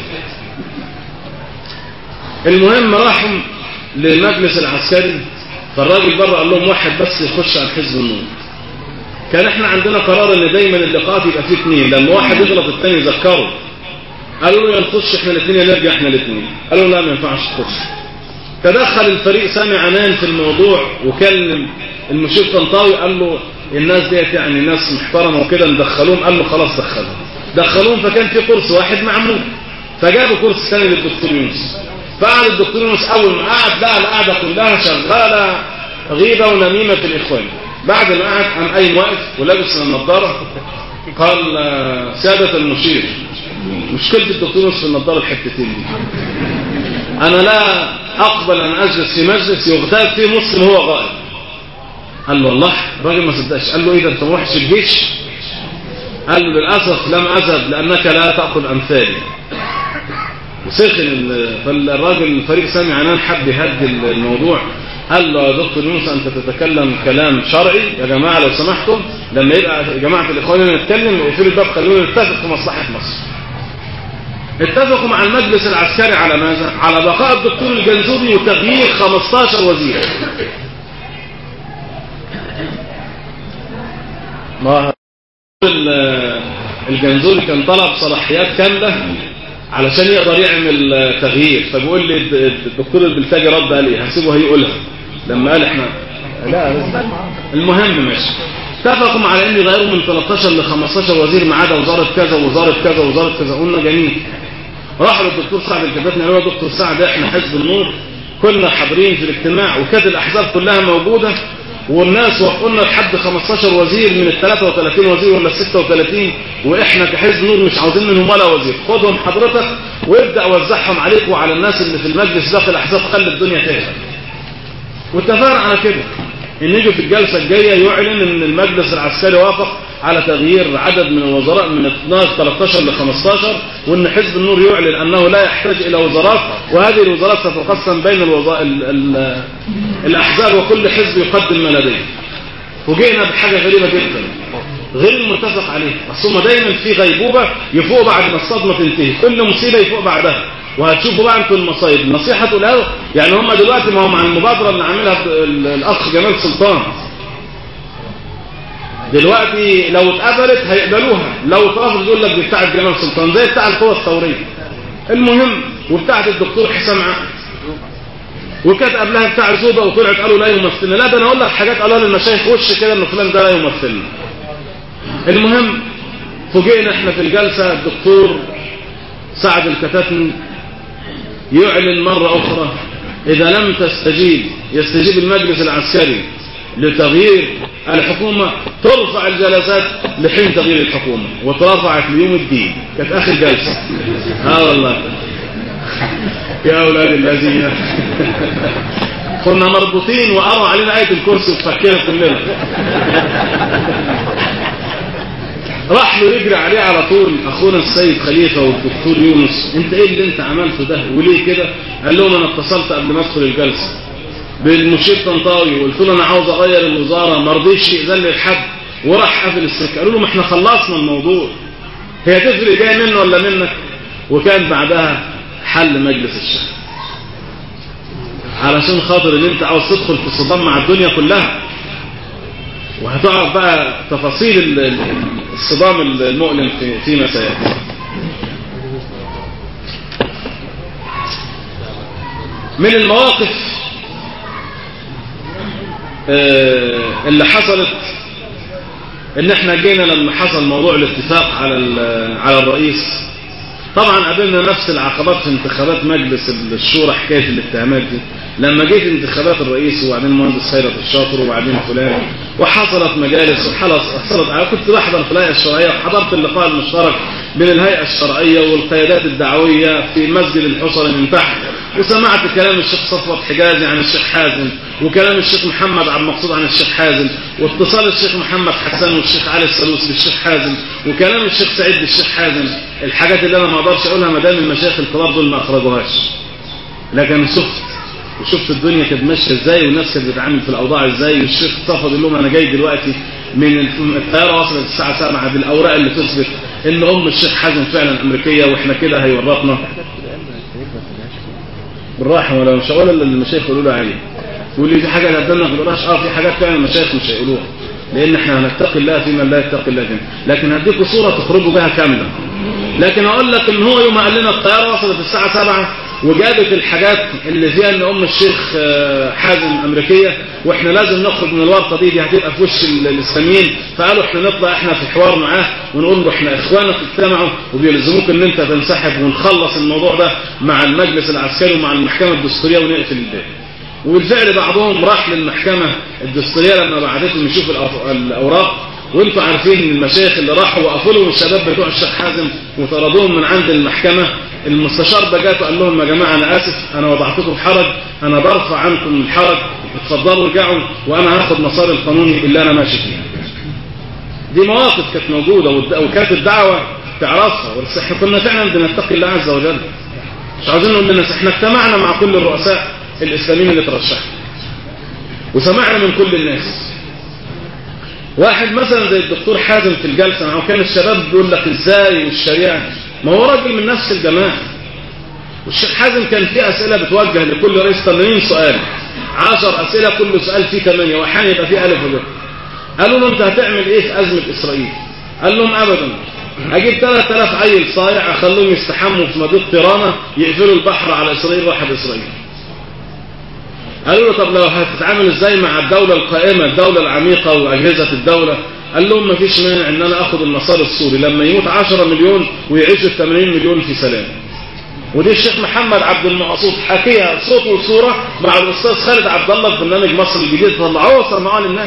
المهم راحوا للمجلس العسكري فالراجل بره قال لهم واحد بس يخش على حزب النور كان احنا عندنا قرار ان دايما اللقاءات يبقى فيه اثنين لما واحد يغلط الثاني يذكره قالوا له يا نخش احنا الاثنين يا نرجع احنا الاثنين قالوا لا ما ينفعش تخش تدخل الفريق سامي عنان في الموضوع وكلم المشير طنطاوي قال له الناس ديت يعني ناس محترمه وكده ندخلوهم قال له خلاص دخلهم دخلوهم فكان في كرسي واحد معمول فجابوا كرسي ثاني للدكتور يونس فقعد الدكتور يونس اول ما قعد لقى القعده كلها شغاله غيبه ونميمه في الاخوان بعد ما قعد قام قايم واقف ولابس النضاره قال ساده المشير مشكله الدكتور يونس في النضاره الحتتين دي انا لا اقبل ان اجلس في مجلس يغتاب فيه مسلم هو غائب قال له الله الراجل ما صدقش قال له ايه ده انت ما رحتش الجيش قال له للاسف لم اذهب لانك لا تاخذ امثالي وسخن فالراجل الفريق سامي عنان حب يهدي الموضوع قال له يا دكتور يونس انت تتكلم كلام شرعي يا جماعه لو سمحتم لما يبقى جماعه الاخوان نتكلم اقفلوا الباب خلونا نتفق في مصلحه مصر اتفقوا مع المجلس العسكري على ماذا؟ على بقاء الدكتور الجنزوري وتغيير 15 وزير ما الجنزوري كان طلب صلاحيات كامله علشان يقدر يعمل تغيير فبيقول لي الدكتور البلتاجي رد قال ايه هسيبه هيقولها لما قال احنا لا المهم ماشي اتفقوا على ان يغيروا من 13 ل 15 وزير ما عدا وزاره كذا وزاره كذا وزاره كذا قلنا جميل راحوا للدكتور سعد الكتاتني قالوا له دكتور سعد احنا حزب النور كنا حاضرين في الاجتماع وكانت الاحزاب كلها موجوده والناس وقفنا لحد 15 وزير من ال 33 وزير ولا ال 36 واحنا كحزب نور مش عاوزين منهم ولا وزير خدهم حضرتك وابدا وزعهم عليك وعلى الناس اللي في المجلس ده في الاحزاب خلي الدنيا تهدى واتفقنا على كده ان يجوا في الجلسه الجايه يعلن ان المجلس العسكري وافق على تغيير عدد من الوزراء من 12 13 ل 15 وان حزب النور يعلن انه لا يحتاج الى وزارات وهذه الوزارات ستقسم بين الوزا... ال... ال... الاحزاب وكل حزب يقدم ما لديه فوجئنا بحاجه غريبه جدا غير المتفق عليه اصل هم دايما في غيبوبه يفوقوا بعد ما الصدمه تنتهي كل مصيبه يفوق بعدها وهتشوفوا بقى انتوا المصايب النصيحه تقولها له يعني هم دلوقتي ما هم عن المبادره اللي عاملها ال- الاخ جمال سلطان دلوقتي لو اتقبلت هيقبلوها لو اترفضت يقول لك دي بتاعت جمال سلطان زي بتاع القوى الثوريه المهم وبتاعت الدكتور حسام عقل وكانت قبلها بتاع زوبه وطلعت قالوا لا يمثلنا لا ده انا اقول لك حاجات قالوها للمشايخ وش كده ان فلان ده لا يمثلنا المهم فوجئنا احنا في الجلسه الدكتور سعد الكتاتني يعلن مرة أخرى إذا لم تستجيب يستجيب المجلس العسكري لتغيير الحكومة ترفع الجلسات لحين تغيير الحكومة وترفعت ليوم الدين كانت آخر جلسة اه والله يا أولاد الذين كنا مربوطين وقروا علينا آية الكرسي وفكينا كلنا راح له يجري عليه على طول اخونا السيد خليفه والدكتور يونس انت ايه اللي انت عملته ده وليه كده قال لهم انا اتصلت قبل ما ادخل الجلسه بالمشير طنطاوي وقلت له انا عاوز اغير الوزاره ما رضيش يأذن لي لحد وراح قافل السكه قالوا له ما احنا خلصنا الموضوع هي تفرق جاي منه ولا منك وكان بعدها حل مجلس الشعب علشان خاطر ان انت عاوز تدخل في صدام مع الدنيا كلها وهتعرف بقى تفاصيل ال- ال- الصدام المؤلم في فيما سيأتي من المواقف آه، اللي حصلت ان احنا جينا لما حصل موضوع الاتفاق على ال- على الرئيس طبعا قابلنا نفس العقبات في انتخابات مجلس الشورى حكايه الاتهامات دي لما جيت انتخابات الرئيس وبعدين المهندس خيرت الشاطر وبعدين فلان وحصلت مجالس وحصلت انا كنت بحضر في الهيئه الشرعيه وحضرت اللقاء المشترك بين الهيئه الشرعيه والقيادات الدعويه في مسجد الحصري من تحت وسمعت كلام الشيخ صفوت حجازي عن الشيخ حازم وكلام الشيخ محمد عبد المقصود عن الشيخ حازم واتصال الشيخ محمد حسان والشيخ علي السلوس بالشيخ حازم وكلام الشيخ سعيد بالشيخ حازم الحاجات اللي انا ما اقدرش اقولها ما دام المشايخ الكبار دول ما اخرجوهاش لكن شفت وشفت الدنيا كانت ماشيه ازاي والناس كانت بتتعامل في الاوضاع ازاي والشيخ صفد يقول لهم انا جاي دلوقتي من الطياره وصلت الساعه 7 بالاوراق اللي تثبت ان ام الشيخ حازم فعلا امريكيه واحنا كده هيورطنا بالراحه ولا مش هقول الا اللي المشايخ يقولوا لي عليه يقول لي في حاجه هتدلنا ما تقولهاش اه في حاجات فعلا المشايخ مش هيقولوها لان احنا هنتقي الله فيما لا يتقي الله فينا لكن هديكوا صوره تخرجوا بها كامله لكن اقول لك ان هو يوم قال لنا الطياره وصلت الساعه 7 وجابت الحاجات اللي فيها ان ام الشيخ آه، حازم امريكيه واحنا لازم نخرج من الورطه دي دي هتبقى في وش ال- الاسلاميين فقالوا احنا نطلع احنا في حوار معاه ونقول له احنا اخوانك اجتمعوا وبيلزموك ان انت تنسحب ونخلص الموضوع ده مع المجلس العسكري ومع المحكمه الدستوريه ونقفل الباب وبالفعل بعضهم راح للمحكمة الدستورية لما بعتتهم يشوف الأف- الأوراق وانتوا عارفين ان المشايخ اللي راحوا وقفوا لهم الشباب بتوع الشيخ حازم وطردوهم من عند المحكمة المستشار بجات وقال لهم يا جماعة أنا آسف أنا وضعتكم حرج أنا برفع عنكم الحرج اتفضلوا ارجعوا وأنا هاخد مسار القانوني اللي أنا ماشي فيه دي مواقف كانت موجودة والد- وكانت الدعوة تعرفها بس احنا كنا فعلا بنتقي الله عز وجل مش عاوزين نقول للناس احنا اجتمعنا مع كل الرؤساء الاسلاميين اللي ترشحوا وسمعنا من كل الناس واحد مثلا زي الدكتور حازم في الجلسه معه كان الشباب بيقول لك ازاي والشريعه ما هو راجل من نفس الجماعه والشيخ حازم كان فيه اسئله بتوجه لكل رئيس 80 سؤال 10 اسئله كل سؤال فيه 8 واحيانا يبقى فيه الف وب قالوا له انت هتعمل ايه في ازمه اسرائيل قال لهم ابدا اجيب 3000 عيل صايع اخليهم يستحموا في مضيق تيرانا يقفلوا البحر على اسرائيل راحت اسرائيل قالوا له طب لو هتتعامل ازاي مع الدولة القائمة الدولة العميقة واجهزة الدولة قال لهم مفيش مانع ان انا اخد المسار السوري لما يموت 10 مليون ويعيشوا 80 مليون في سلام ودي الشيخ محمد عبد المقصود حكيها صوت وصورة مع الأستاذ خالد عبد الله في برنامج مصر الجديد طلعوه وسمعوها للناس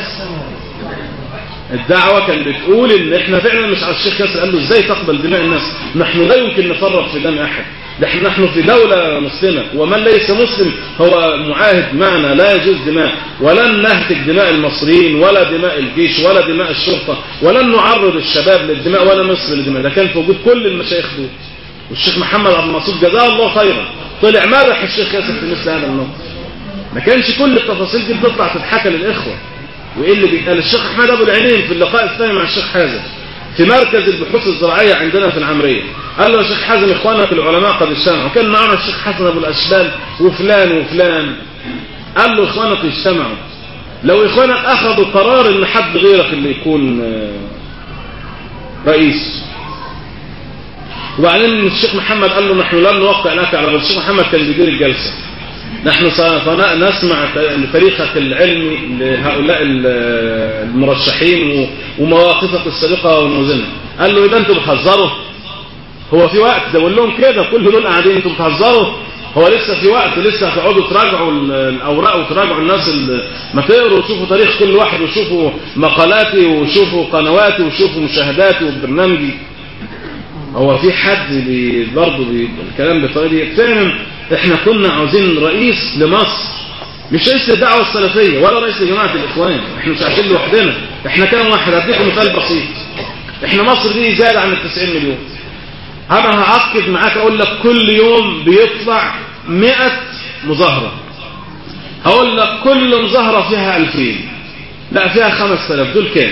الدعوة كان بتقول ان احنا فعلا مش على الشيخ ياسر قال له ازاي تقبل دماء الناس نحن لا يمكن نفرط في دم احد نحن نحن في دولة مسلمة ومن ليس مسلم هو معاهد معنا لا يجوز دماء ولن نهتك دماء المصريين ولا دماء الجيش ولا دماء الشرطة ولن نعرض الشباب للدماء ولا مصر للدماء ده كان في وجود كل المشايخ دول والشيخ محمد عبد المقصود جزاه الله خيرا طلع مدح الشيخ ياسر في مثل هذا الموقف ما كانش كل التفاصيل دي بتطلع تتحكى للاخوه وايه اللي بيتقال الشيخ احمد ابو العينين في اللقاء الثاني مع الشيخ حازم في مركز البحوث الزراعيه عندنا في العمريه قال له يا شيخ حازم اخوانك العلماء قد اجتمعوا كان معنا الشيخ حسن ابو الاشبال وفلان وفلان قال له اخوانك اجتمعوا لو اخوانك اخذوا قرار ان حد غيرك اللي يكون رئيس وبعدين الشيخ محمد قال له نحن لن نوقع لك على الشيخ محمد كان بيدير الجلسه نحن نسمع تاريخك العلمي لهؤلاء المرشحين ومواقفك السابقة والمزنة قال له إذا أنتم بتهزروا هو في وقت ده بقول لهم كده كل دول قاعدين أنتم بتهزروا هو لسه في وقت لسه هتقعدوا تراجعوا الأوراق وتراجعوا الناس ما تقروا وتشوفوا تاريخ كل واحد وشوفوا مقالاتي وشوفوا قنواتي وشوفوا مشاهداتي وبرنامجي هو في حد بي برضه بي الكلام بالطريقه دي فعلا احنا كنا عاوزين رئيس لمصر مش رئيس الدعوه السلفيه ولا رئيس لجماعه الاخوان احنا مش عايشين لوحدنا احنا كام واحد هديكم مثال بسيط احنا مصر دي زاد عن ال 90 مليون انا هعقد معاك اقول لك كل يوم بيطلع 100 مظاهره هقول لك كل مظاهره فيها 2000 لا فيها 5000 دول كام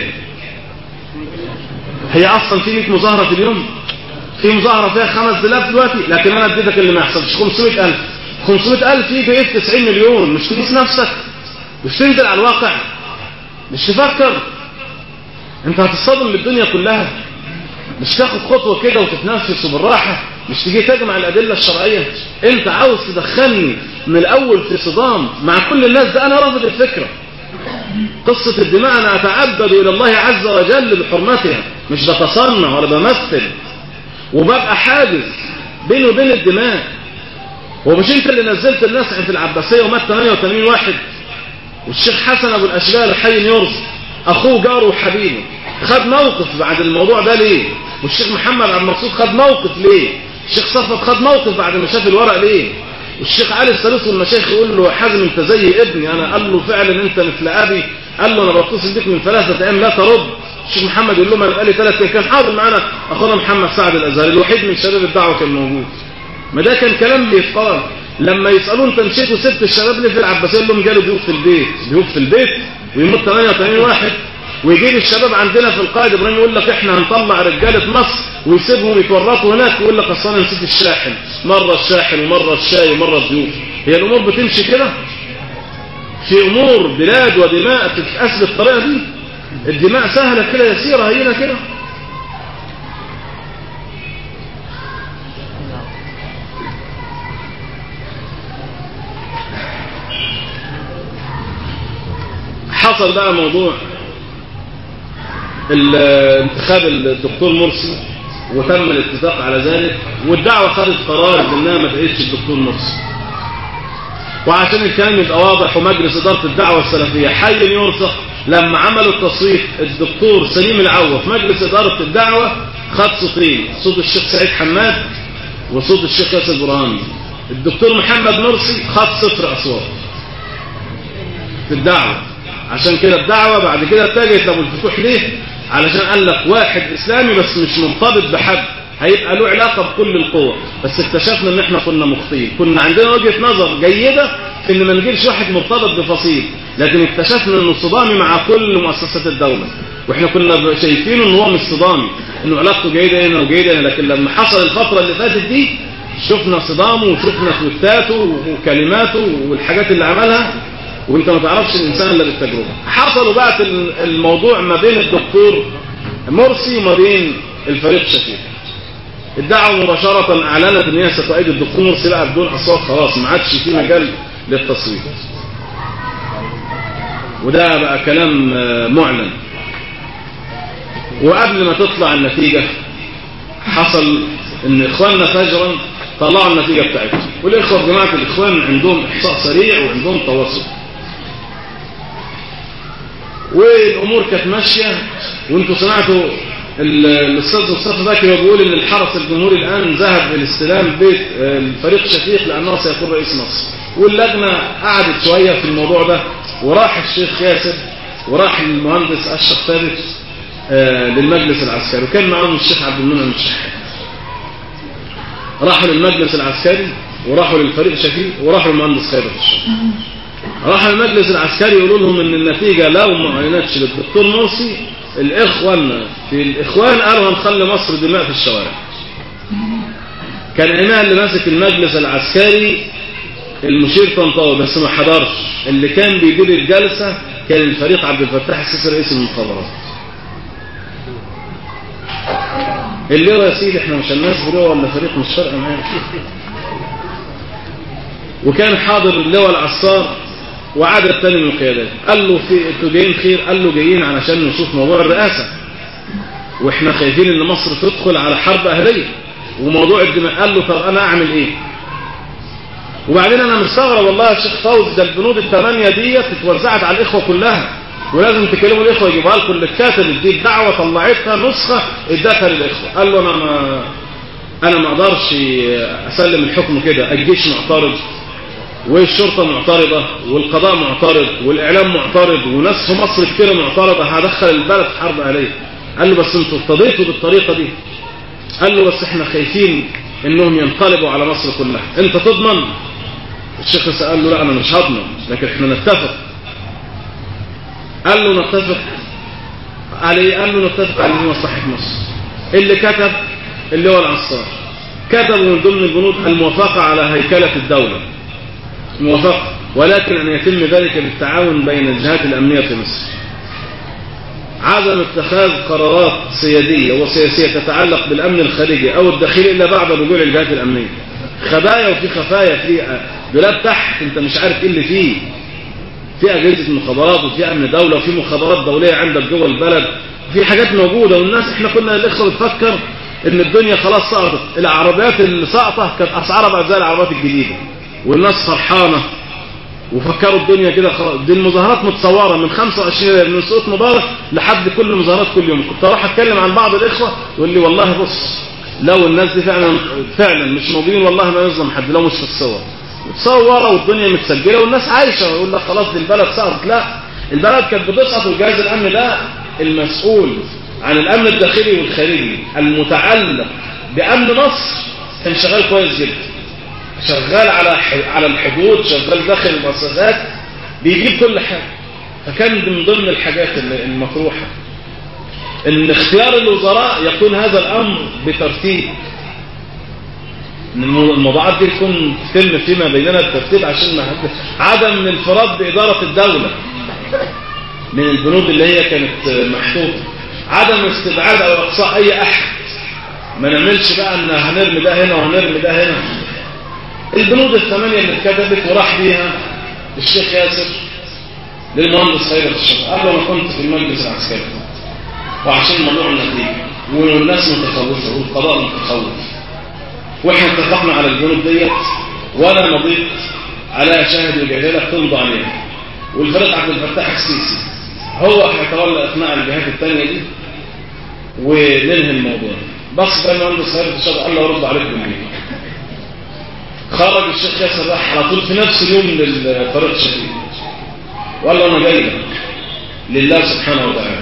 هي اصلا في 100 مظاهره في اليوم في مظاهرة فيها 5000 دلوقتي لكن انا اديتك اللي ما يحصلش 500000 500000 يجي ايه في 90 مليون مش تقيس نفسك مش تنزل على الواقع مش تفكر انت هتصطدم بالدنيا كلها مش تاخد خطوة كده وتتنفس بالراحة مش تيجي تجمع الأدلة الشرعية انت عاوز تدخلني من الأول في صدام مع كل الناس ده أنا رافض الفكرة قصة الدماء أنا أتعبد إلى الله عز وجل بحرمتها مش بتصنع ولا بمثل وببقى حاجز بيني وبين الدماء ومش انت اللي نزلت الناس في العباسية ومات 88 واحد والشيخ حسن ابو الاشبال حي يرزق اخوه جاره وحبيبه خد موقف بعد الموضوع ده ليه والشيخ محمد عبد المقصود خد موقف ليه الشيخ صفت خد موقف بعد ما شاف الورق ليه والشيخ علي الثالث والمشايخ يقول له يا حازم انت زي ابني انا قال له فعلا انت مثل ابي قال له انا بتصل بك من ثلاثه ايام لا ترد الشيخ محمد يقول لهم انا بقالي ثلاث ايام كان حاضر معانا اخونا محمد سعد الازهري الوحيد من شباب الدعوه كان موجود ما ده كان كلام بيتقال لما يسالوه انت مشيت وسبت الشباب ليه في العباسيه يقول لهم جالوا ضيوف في البيت ضيوف في البيت ويموت 88 واحد ويجيب الشباب عندنا في القائد ابراهيم يقول لك احنا هنطلع رجاله مصر ويسيبهم يتورطوا هناك ويقول لك اصل انا نسيت الشاحن مره الشاحن ومره الشاي ومره الضيوف هي الامور بتمشي كده في امور بلاد ودماء تتقاس بالطريقه دي الدماء سهله كده يسيره هينه كده حصل بقى موضوع انتخاب الدكتور مرسي وتم الاتفاق على ذلك والدعوة خدت قرار بانها ما تعيدش الدكتور مرسي وعشان الكلام يبقى واضح ومجلس إدارة الدعوة السلفية حي يرزق لما عملوا التصويت الدكتور سليم العوف مجلس إدارة الدعوة خد صوتين صوت الشيخ سعيد حماد وصوت الشيخ ياسر برهاني الدكتور محمد مرسي خد صفر أصوات في الدعوة عشان كده الدعوة بعد كده اتجهت لابو الفتوح ليه علشان قال لك واحد اسلامي بس مش مرتبط بحد هيبقى له علاقة بكل القوة بس اكتشفنا ان احنا كنا مخطئين كنا عندنا وجهة نظر جيدة في ان ما نجيبش واحد مرتبط بفصيل لكن اكتشفنا انه صدامي مع كل مؤسسات الدولة واحنا كنا شايفينه ان هو مش صدامي انه علاقته جيدة هنا وجيدة هنا لكن لما حصل الفترة اللي فاتت دي شفنا صدامه وشفنا تويتاته وكلماته والحاجات اللي عملها وانت ما تعرفش الانسان الا بالتجربه حصلوا بقى الموضوع ما بين الدكتور مرسي وما بين الفريق شفيق الدعوه مباشره اعلنت ان هي ستؤيد الدكتور مرسي بقى بدون اصوات خلاص ما عادش في مجال للتصويت وده بقى كلام معلن وقبل ما تطلع النتيجه حصل ان اخواننا فجرا طلعوا النتيجة بتاعتهم والإخوة في جماعة الإخوان عندهم إحصاء سريع وعندهم تواصل والأمور كانت ماشية وانتوا سمعتوا ال- الأستاذ مصطفى باكر وهو بيقول إن الحرس الجمهوري الآن ذهب لاستلام بيت آه، الفريق شفيق لأنه سيكون رئيس مصر واللجنة قعدت شوية في الموضوع ده وراح الشيخ ياسر وراح المهندس أشرف ثابت آه، للمجلس العسكري وكان معاهم الشيخ عبد المنعم الشحات راحوا للمجلس العسكري وراحوا للفريق شفيق وراحوا للمهندس خيرت الشيخ راحوا المجلس العسكري يقولوا لهم ان النتيجة لو ما اعلنتش للدكتور مرسي الاخوان في الاخوان قالوا هنخلي مصر دماء في الشوارع كان ايمها اللي ماسك المجلس العسكري المشير طنطاوي بس ما حضرش اللي كان بيدير الجلسة كان الفريق عبد الفتاح السيسي رئيس المخابرات الليرة يا سيدي احنا مش الناس بلوه ولا فريق مش فارقه معانا وكان حاضر اللواء العصار وعدد تاني من القيادات قال له في انتوا جايين خير قال له جايين علشان نشوف موضوع الرئاسة واحنا خايفين ان مصر تدخل على حرب اهلية وموضوع الدماء قال له طب انا اعمل ايه وبعدين انا مستغرب والله يا شيخ فوز ده البنود الثمانية ديت اتوزعت على الاخوة كلها ولازم تكلموا الاخوة يجيبوها لكم الكاتب دي الدعوة طلعتها نسخة ادتها للاخوة قال له انا ما انا ما اقدرش اسلم الحكم كده الجيش معترض والشرطة معترضة والقضاء معترض والإعلام معترض وناس في مصر كتير معترضة هدخل البلد في حرب أهلية قال له بس انتوا ارتضيتوا بالطريقة دي قال له بس احنا خايفين انهم ينقلبوا على مصر كلها انت تضمن الشيخ قال له لا انا مش هضمن لكن احنا نتفق قال له نتفق عليه قال له نتفق على دي مصلحة مصر اللي كتب اللي هو العصار كتب من ضمن البنود الموافقة على هيكلة الدولة موافقة ولكن أن يتم ذلك بالتعاون بين الجهات الأمنية في مصر عدم اتخاذ قرارات سيادية وسياسية تتعلق بالأمن الخارجي أو الداخلي إلا بعد الرجوع للجهات الأمنية خبايا وفي خفايا في دولاب تحت أنت مش عارف إيه اللي فيه في أجهزة مخابرات وفي أمن دولة وفي مخابرات دولية عندك جوه البلد وفي حاجات موجودة والناس احنا كنا الإخوة بتفكر إن الدنيا خلاص سقطت العربيات اللي سقطت كانت أسعارها بقت زي العربيات الجديدة والناس فرحانة وفكروا الدنيا كده خلاص دي المظاهرات متصورة من 25 من سقوط مبارك لحد كل مظاهرات كل يوم كنت اروح اتكلم عن بعض الاخوة يقول لي والله بص لو الناس دي فعلا فعلا مش موجودين والله ما يظلم حد لو مش في الصور متصورة والدنيا متسجلة والناس عايشة ويقول لك خلاص دي البلد سقطت لا البلد كانت بتسقط والجهاز الامن ده المسؤول عن الامن الداخلي والخارجي المتعلق بامن مصر كان شغال كويس جدا شغال على على الحدود شغال داخل المؤسسات بيجيب كل حاجة فكان من ضمن الحاجات المطروحة ان اختيار الوزراء يكون هذا الامر بترتيب ان الموضوعات دي تكون تتم فيما بيننا الترتيب عشان ما حد عدم الانفراد بإدارة الدولة من البنود اللي هي كانت محطوطة عدم استبعاد او اقصاء اي احد ما نعملش بقى ان هنرمي ده هنا وهنرمي ده هنا البنود الثمانية اللي اتكتبت وراح بيها الشيخ ياسر للمهندس خيرت الشيخ قال له انا كنت في المجلس العسكري وعشان موضوع النتيجة والناس متخوفة والقضاء متخوف واحنا اتفقنا على البنود ديت وانا مضيت على شاهد وجهالة تمضى عليها والفريق عبد الفتاح السيسي هو هيتولى اقناع الجهات الثانية دي وننهي الموضوع بس كان المهندس خيرت الشيخ قال له ارد عليك بالليل خرج الشيخ ياسر راح على طول في نفس اليوم للفريق الشديد وقال له انا جاي لك لله سبحانه وتعالى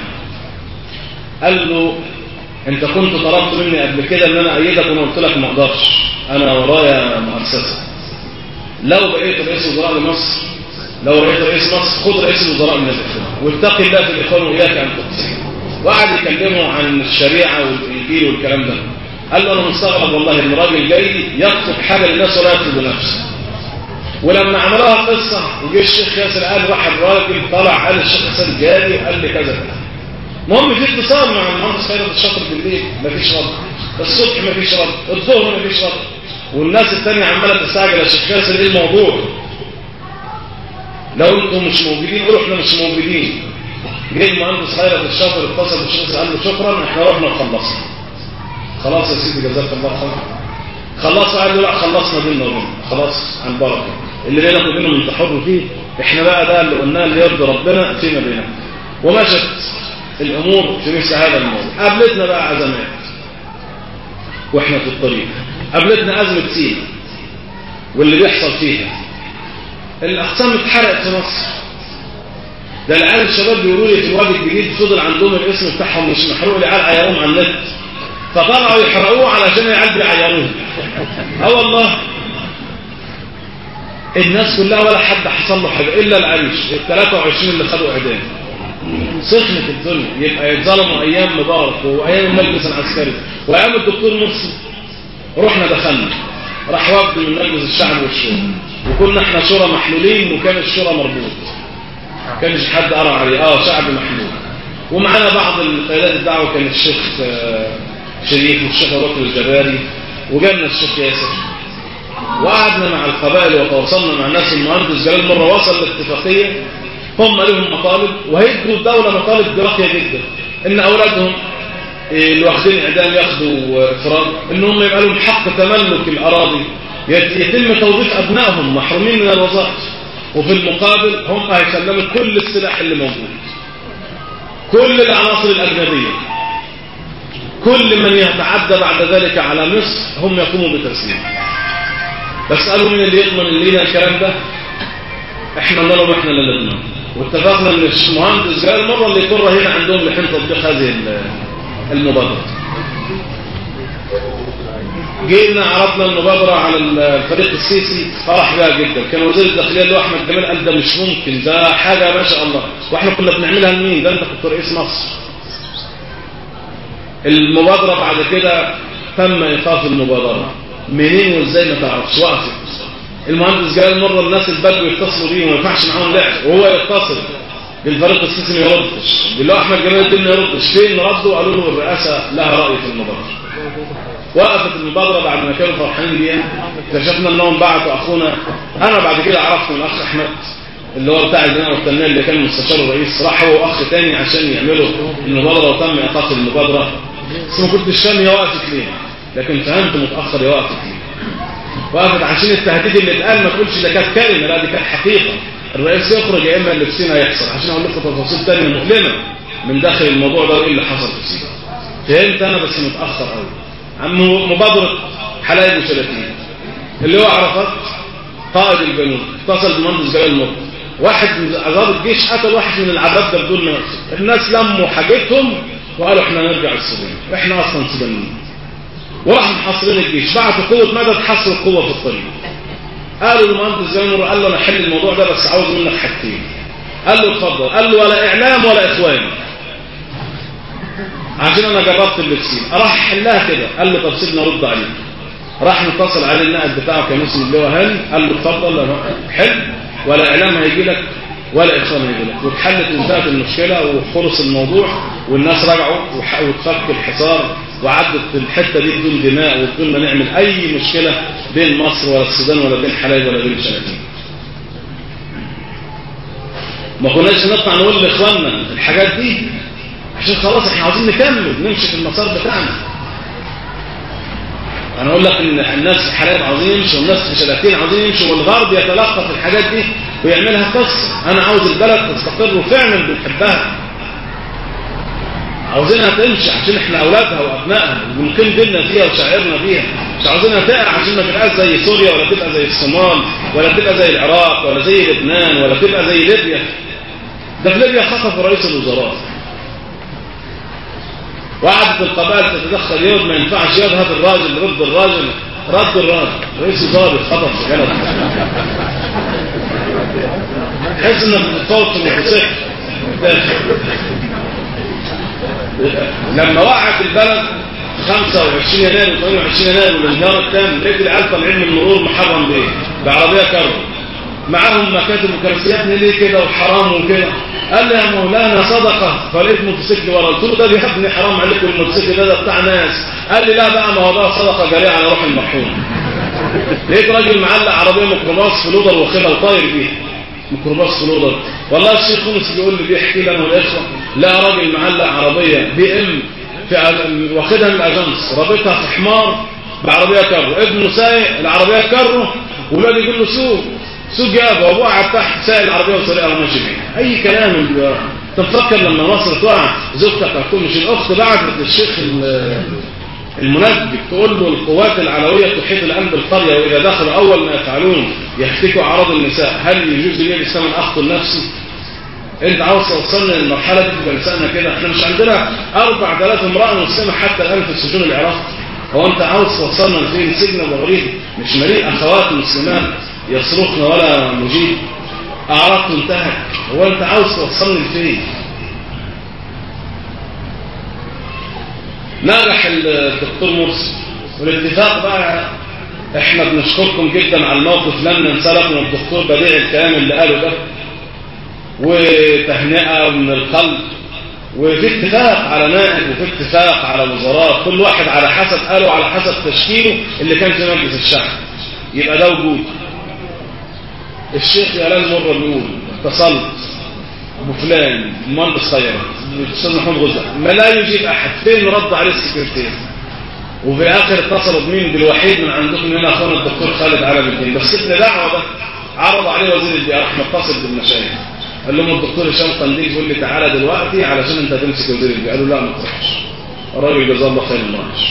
قال له انت كنت طلبت مني قبل كده ان انا ايدك وانا قلت لك ما اقدرش انا ورايا مؤسسه لو بقيت رئيس وزراء لمصر لو بقيت رئيس مصر خد رئيس الوزراء من الاخوان واتق الله في الاخوان واياك ان تقصي وقعد يكلمه عن الشريعه والانجيل والكلام ده قال له انا مستغرب والله ان راجل جاي يكتب حاجه للناس ولا يكتب لنفسه ولما عملوها قصه وجه الشيخ ياسر قال راح الراجل طلع قال الشيخ حسن جالي وقال لي كذا كذا المهم في اتصال مع المهندس خيرت الشاطر بالليل مفيش رد الصبح مفيش رد الظهر مفيش رد والناس الثانيه عماله تستعجل يا شيخ ياسر ايه الموضوع لو انتم مش موجودين قولوا احنا مش موجودين جه المهندس خيرت الشاطر اتصل بالشيخ قال له شكرا احنا رحنا وخلصنا خلاص يا سيدي جزاك الله خير خلصوا قال له لا خلصنا بيننا وبينهم خلاص عن بركه اللي بينك وبينهم انت حر فيه احنا بقى ده اللي قلناه اللي يرضي ربنا فيما بيننا ومشت الامور في مثل هذا الموضوع قابلتنا بقى عزمات واحنا في الطريق قابلتنا ازمه سينا واللي بيحصل فيها الاقسام اتحرقت في مصر ده العيال الشباب بيقولوا لي في الوادي الجديد فضل عندهم الاسم بتاعهم مش محروق العيال عيروهم على النت فطلعوا يحرقوه علشان العيال بيعيروه اه والله الناس كلها ولا حد حصل له حاجه الا العريش ال 23 اللي خدوا اعدام سخنت الدنيا يبقى يتظلموا ايام مبارك وايام المجلس العسكري وايام الدكتور مرسي رحنا دخلنا راح وفد من مجلس الشعب والشورى وكنا احنا شورى محلولين وكان الشورى مربوط كانش حد قرا عليه اه شعب محلول ومعانا بعض القيادات الدعوه كان الشيخ آه، شريف والشيخ ابو بكر الجباري وجالنا الشيخ ياسر وقعدنا مع القبائل وتواصلنا مع الناس المهندس جلال مره وصل لاتفاقيه هم لهم مطالب وهيدوا الدوله مطالب راقيه جدا ان اولادهم اللي واخدين اعدام ياخدوا افراد ان هم يبقى لهم حق تملك الاراضي يت- يتم توظيف ابنائهم محرومين من الوظائف وفي المقابل هم هيسلموا كل السلاح اللي موجود كل العناصر الاجنبيه كل من يتعدى بعد ذلك على مصر هم يقوموا بتسليمه بس قالوا مين اللي يضمن لينا الكلام ده احنا قلنا لهم احنا اللي نضمن واتفقنا ان المهندس جاء المره اللي يكون هنا عندهم لحين تطبيق هذه ال- المبادره جينا عرضنا المبادرة على الفريق السيسي فرح بها جدا كان وزير الداخلية اللي هو أحمد جمال قال ده مش ممكن ده حاجة ما شاء الله واحنا كنا بنعملها لمين ده انت كنت رئيس مصر المبادرة بعد كده تم إيقاف المبادرة منين وازاي ما تعرفش وقفت المهندس جلال مرة الناس البدو يتصلوا بيه وما ينفعش معاهم لعب وهو يتصل بالفريق السيسي ما يردش بالله احمد جمال الدين ما يردش فين ردوا قالوا له الرئاسة لها رأي في المبادرة وقفت المبادرة بعد ما كانوا فرحانين بيها اكتشفنا انهم بعتوا اخونا انا بعد كده عرفت من الاخ احمد اللي هو بتاع البناء والتنميه اللي كان مستشار الرئيس راح هو واخ تاني عشان يعملوا المبادره وتم ايقاف المبادره بس ما كنتش فاهم هي وقفت ليه لكن فهمت متاخر هي وقفت ليه وقفت عشان التهديد اللي اتقال ما تقولش ده كانت كلمه لا دي كانت حقيقه الرئيس يخرج يا اما اللي في سينا هيحصل عشان اقول لكم تفاصيل ثانيه مؤلمه من داخل الموضوع ده وايه اللي حصل في سينا فهمت انا بس متاخر قوي عن مبادره حلايب وشلاتين اللي هو عرفات قائد الجنوب اتصل بمهندس جلال المرة واحد من عذاب الجيش قتل واحد من العذاب ده بدون ناس الناس لموا حاجتهم وقالوا احنا نرجع السودان احنا اصلا سودانيين وراحوا محاصرين الجيش بعتوا قوه مدد حصروا القوه في الطريق قالوا للمهندس جلال المرة قال له انا احل الموضوع ده بس عاوز منك حاجتين قال له اتفضل قال له ولا اعلام ولا اخوان عشان انا جربت اللي في سينا راح يحلها كده قال له طب سيبنا رد عليك راح متصل عليه النائب بتاعه كان اسمه اللي هو هاني قال له اتفضل حل ولا اعلام هيجي لك ولا اخوان هيجي لك واتحلت وانتهت المشكله وخلص الموضوع والناس رجعوا وح- واتفك الحصار وعدت الحته دي بدون دماء وبدون ما نعمل اي مشكله بين مصر ولا السودان ولا بين حلايب ولا بين شلاتين ما كناش نطلع نقول لاخواننا الحاجات دي عشان خلاص احنا عاوزين نكمل نمشي في المسار بتاعنا انا اقول لك ان الناس في حالات عاوزين يمشوا والناس في شلاتين عاوزين يمشوا والغرب يتلقى في الحاجات دي ويعملها قصه انا عاوز البلد تستقر وفعلا بنحبها عاوزينها تمشي عشان احنا اولادها وابنائها وممكن ديننا فيها وشاعرنا فيها مش عاوزينها تقع عشان ما تبقاش زي سوريا ولا تبقى زي الصومال ولا تبقى زي العراق ولا زي لبنان ولا تبقى زي ليبيا ده في ليبيا خطف رئيس الوزراء وقعدت القبائل تتدخل يوم ما ينفعش يذهب الراجل رد الراجل رد الراجل رئيس الوزراء خطف في بلد تحس انك بتتفوت في الموتوسيكل لما وقعت البلد 25 يناير و28 يناير والانهيار التام لقيت العيال طالعين من المرور محرم بيه بعربيه كرب معاهم مكاتب وكرسيات ليه كده وحرام وكده قال لي يا مولانا صدقه فلقيت موتوسيكل ورا قلت له ده يا ابني حرام عليكم الموتوسيكل ده, ده بتاع ناس قال لي لا بقى ما هو ده صدقه جاريه على روح المرحوم لقيت راجل معلق عربيه ميكروباص في لودر واخدها وطاير بيها ميكروباص في لودر والله الشيخ خمس بيقول لي بيحكي لي انا والاخوه لا راجل معلق عربيه بي ام في واخدها من الاجانس رابطها في حمار بعربيه كارو ابنه سايق العربيه كارو والواد يقول له سوق سوق يابا وابوه قاعد تحت سايق العربيه وسريعه وماشي بيها اي كلام اللي- تفكر لما مصر تقع زوجتك هتكون مش الاخت بعتت للشيخ ال- المنبه تقول له القوات العلويه تحيط الان بالقريه واذا دخلوا اول ما يفعلون يحتكوا اعراض النساء هل يجوز لي الاسلام ان اقتل نفسي؟ انت عاوز توصلنا للمرحله دي تبقى لساننا كده احنا مش عندنا 4000 امراه مسلمه حتى الان في السجون العراق هو انت عاوز توصلنا لفين سجن وغريب مش مليء اخوات مسلمات يصرخن ولا مجيب اعراض تنتهك هو انت عاوز توصلني لفين نجح الدكتور مرسي والاتفاق بقى احنا بنشكركم جدا على الموقف لن ننسى لكم الدكتور بديع الكلام اللي قاله ده وتهنئه من القلب وفي اتفاق على نائب وفي اتفاق على وزارات كل واحد على حسب قاله على حسب تشكيله اللي كان في مجلس الشعب يبقى ده وجود الشيخ يالان مرة بيقول اتصلت ابو فلان المهندس خيرت الاستاذ محمود غزة ما لا يجيب احد فين رد عليه السكرتير وفي الاخر اتصلوا بمين بالوحيد من عندكم هنا اخونا الدكتور خالد علم الدين بس ابن دعوه ده عرض عليه وزير البيئه راح متصل بالمشايخ قال لهم الدكتور هشام قنديل بيقول لي تعالى دلوقتي علشان انت تمسك وزير البيئه قالوا لا ما تروحش الراجل جزاه الله خير ما راحش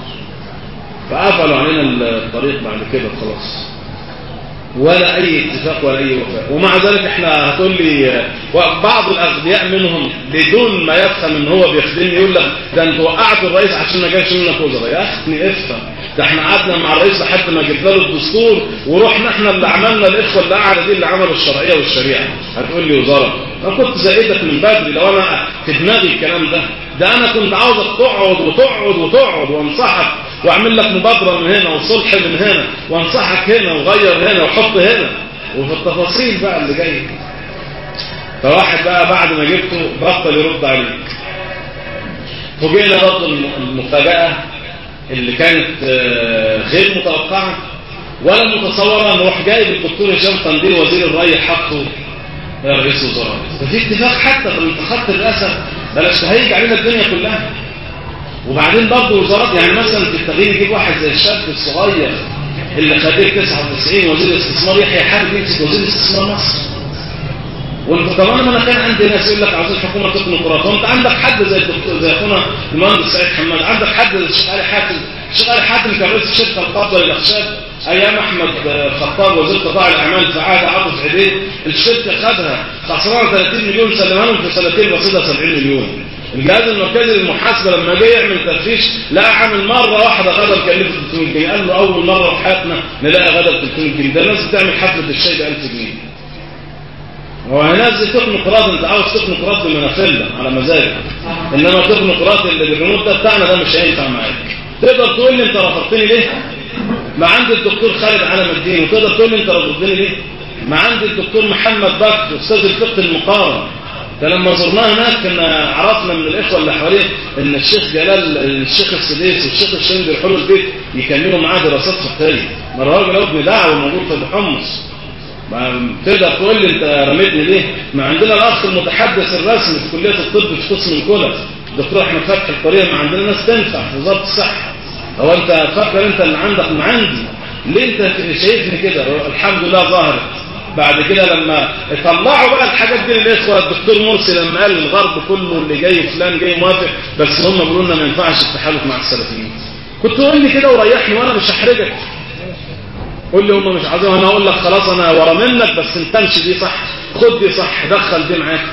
فقفلوا علينا الطريق بعد كده خلاص ولا اي اتفاق ولا اي وفاء ومع ذلك احنا هتقول لي بعض الاغبياء منهم بدون ما يفهم ان هو بيخدمني يقول لك ده انت وقعت الرئيس عشان ما جابش منك وزراء يا اخي افهم ده احنا قعدنا مع الرئيس لحد ما جبنا له الدستور ورحنا احنا اللي عملنا الاخوه اللي قاعده دي اللي عملوا الشرعيه والشريعه هتقول لي وزاره انا كنت زائدك من بدري لو انا في دماغي الكلام ده ده انا كنت عاوزك تقعد وتقعد وتقعد وانصحك واعمل لك مبادره من هنا وصلح من هنا وانصحك هنا وغير هنا وحط هنا وفي التفاصيل بقى اللي جايه فواحد بقى بعد ما جبته بطل يرد عليك فوجئنا برضه المفاجاه اللي كانت آه، غير متوقعه ولا متصوره نروح جايب الدكتور هشام قنديل وزير الري حطه يا رئيس وزراء ففي اتفاق حتى في انتخابات الرئاسه بلاش تهيج علينا الدنيا كلها وبعدين برضه وزارات يعني مثلا في التغيير يجيب واحد زي الشاب الصغير اللي خريج 99 وزير الاستثمار يحيى حابب يمسك وزير استثمار مصر وانت كمان ما انا كان عندي ناس يقول لك عاوزين حكومه تكنوقراط وانت عندك حد زي الدكتور زي اخونا المهندس سعيد حماد عندك حد زي الشيخ علي حاتم الشيخ علي حاتم كان رئيس الشركه القابضه للاخشاب ايام احمد خطاب وزير قطاع الاعمال في عهد عاطف عبيد الشركه خدها خسرانه 30 مليون سلمها لهم في سنتين رصيدها 70 مليون الجهاز المركزي للمحاسبه لما جه يعمل تفتيش لقى عامل مره واحده غدا مكلفه 300 جنيه قال له اول مره في حياتنا نلاقي غدا ب 300 جنيه ده الناس بتعمل حفله الشاي ب 1000 جنيه هو هناك زي تكنوقراط انت عاوز تكنوقراط بمنافله على مزاجك انما التكنوقراط اللي بالريموت ده بتاعنا ده مش هينفع معاك تقدر تقول لي انت رفضتني ليه؟ ما عندي الدكتور خالد علم الدين وتقدر تقول لي انت رفضتني ليه؟ ما عندي الدكتور محمد بكر استاذ الفقه المقارن ده لما زرناه هناك كنا عرفنا من الاخوه اللي حواليه ان الشيخ جلال الشيخ السديس والشيخ الشين بيروحوا البيت يكملوا معاه دراسات فقهيه ما الراجل ابن دعوه موجود في بحمص ما تقدر تقول لي انت رميتني ليه؟ ما عندنا الاخ المتحدث الرسمي في كليه الطب في قسم الكلى الدكتور احمد فتحي الطريقه ما عندنا ناس تنفع في وزاره الصحه هو انت فاكر انت اللي عندك من عندي ليه انت شايفني كده الحمد لله ظاهر بعد كده لما طلعوا بقى الحاجات دي للاخوه الدكتور مرسي لما قال الغرب كله اللي جاي فلان جاي موافق بس هم بيقولوا لنا ما ينفعش التحالف مع السلفيين كنت قول لي كده وريحني وانا مش هحرجك قول لي هم مش عايزين وانا اقول لك خلاص انا ورا منك بس انت امشي دي صح خد دي صح دخل دي معاك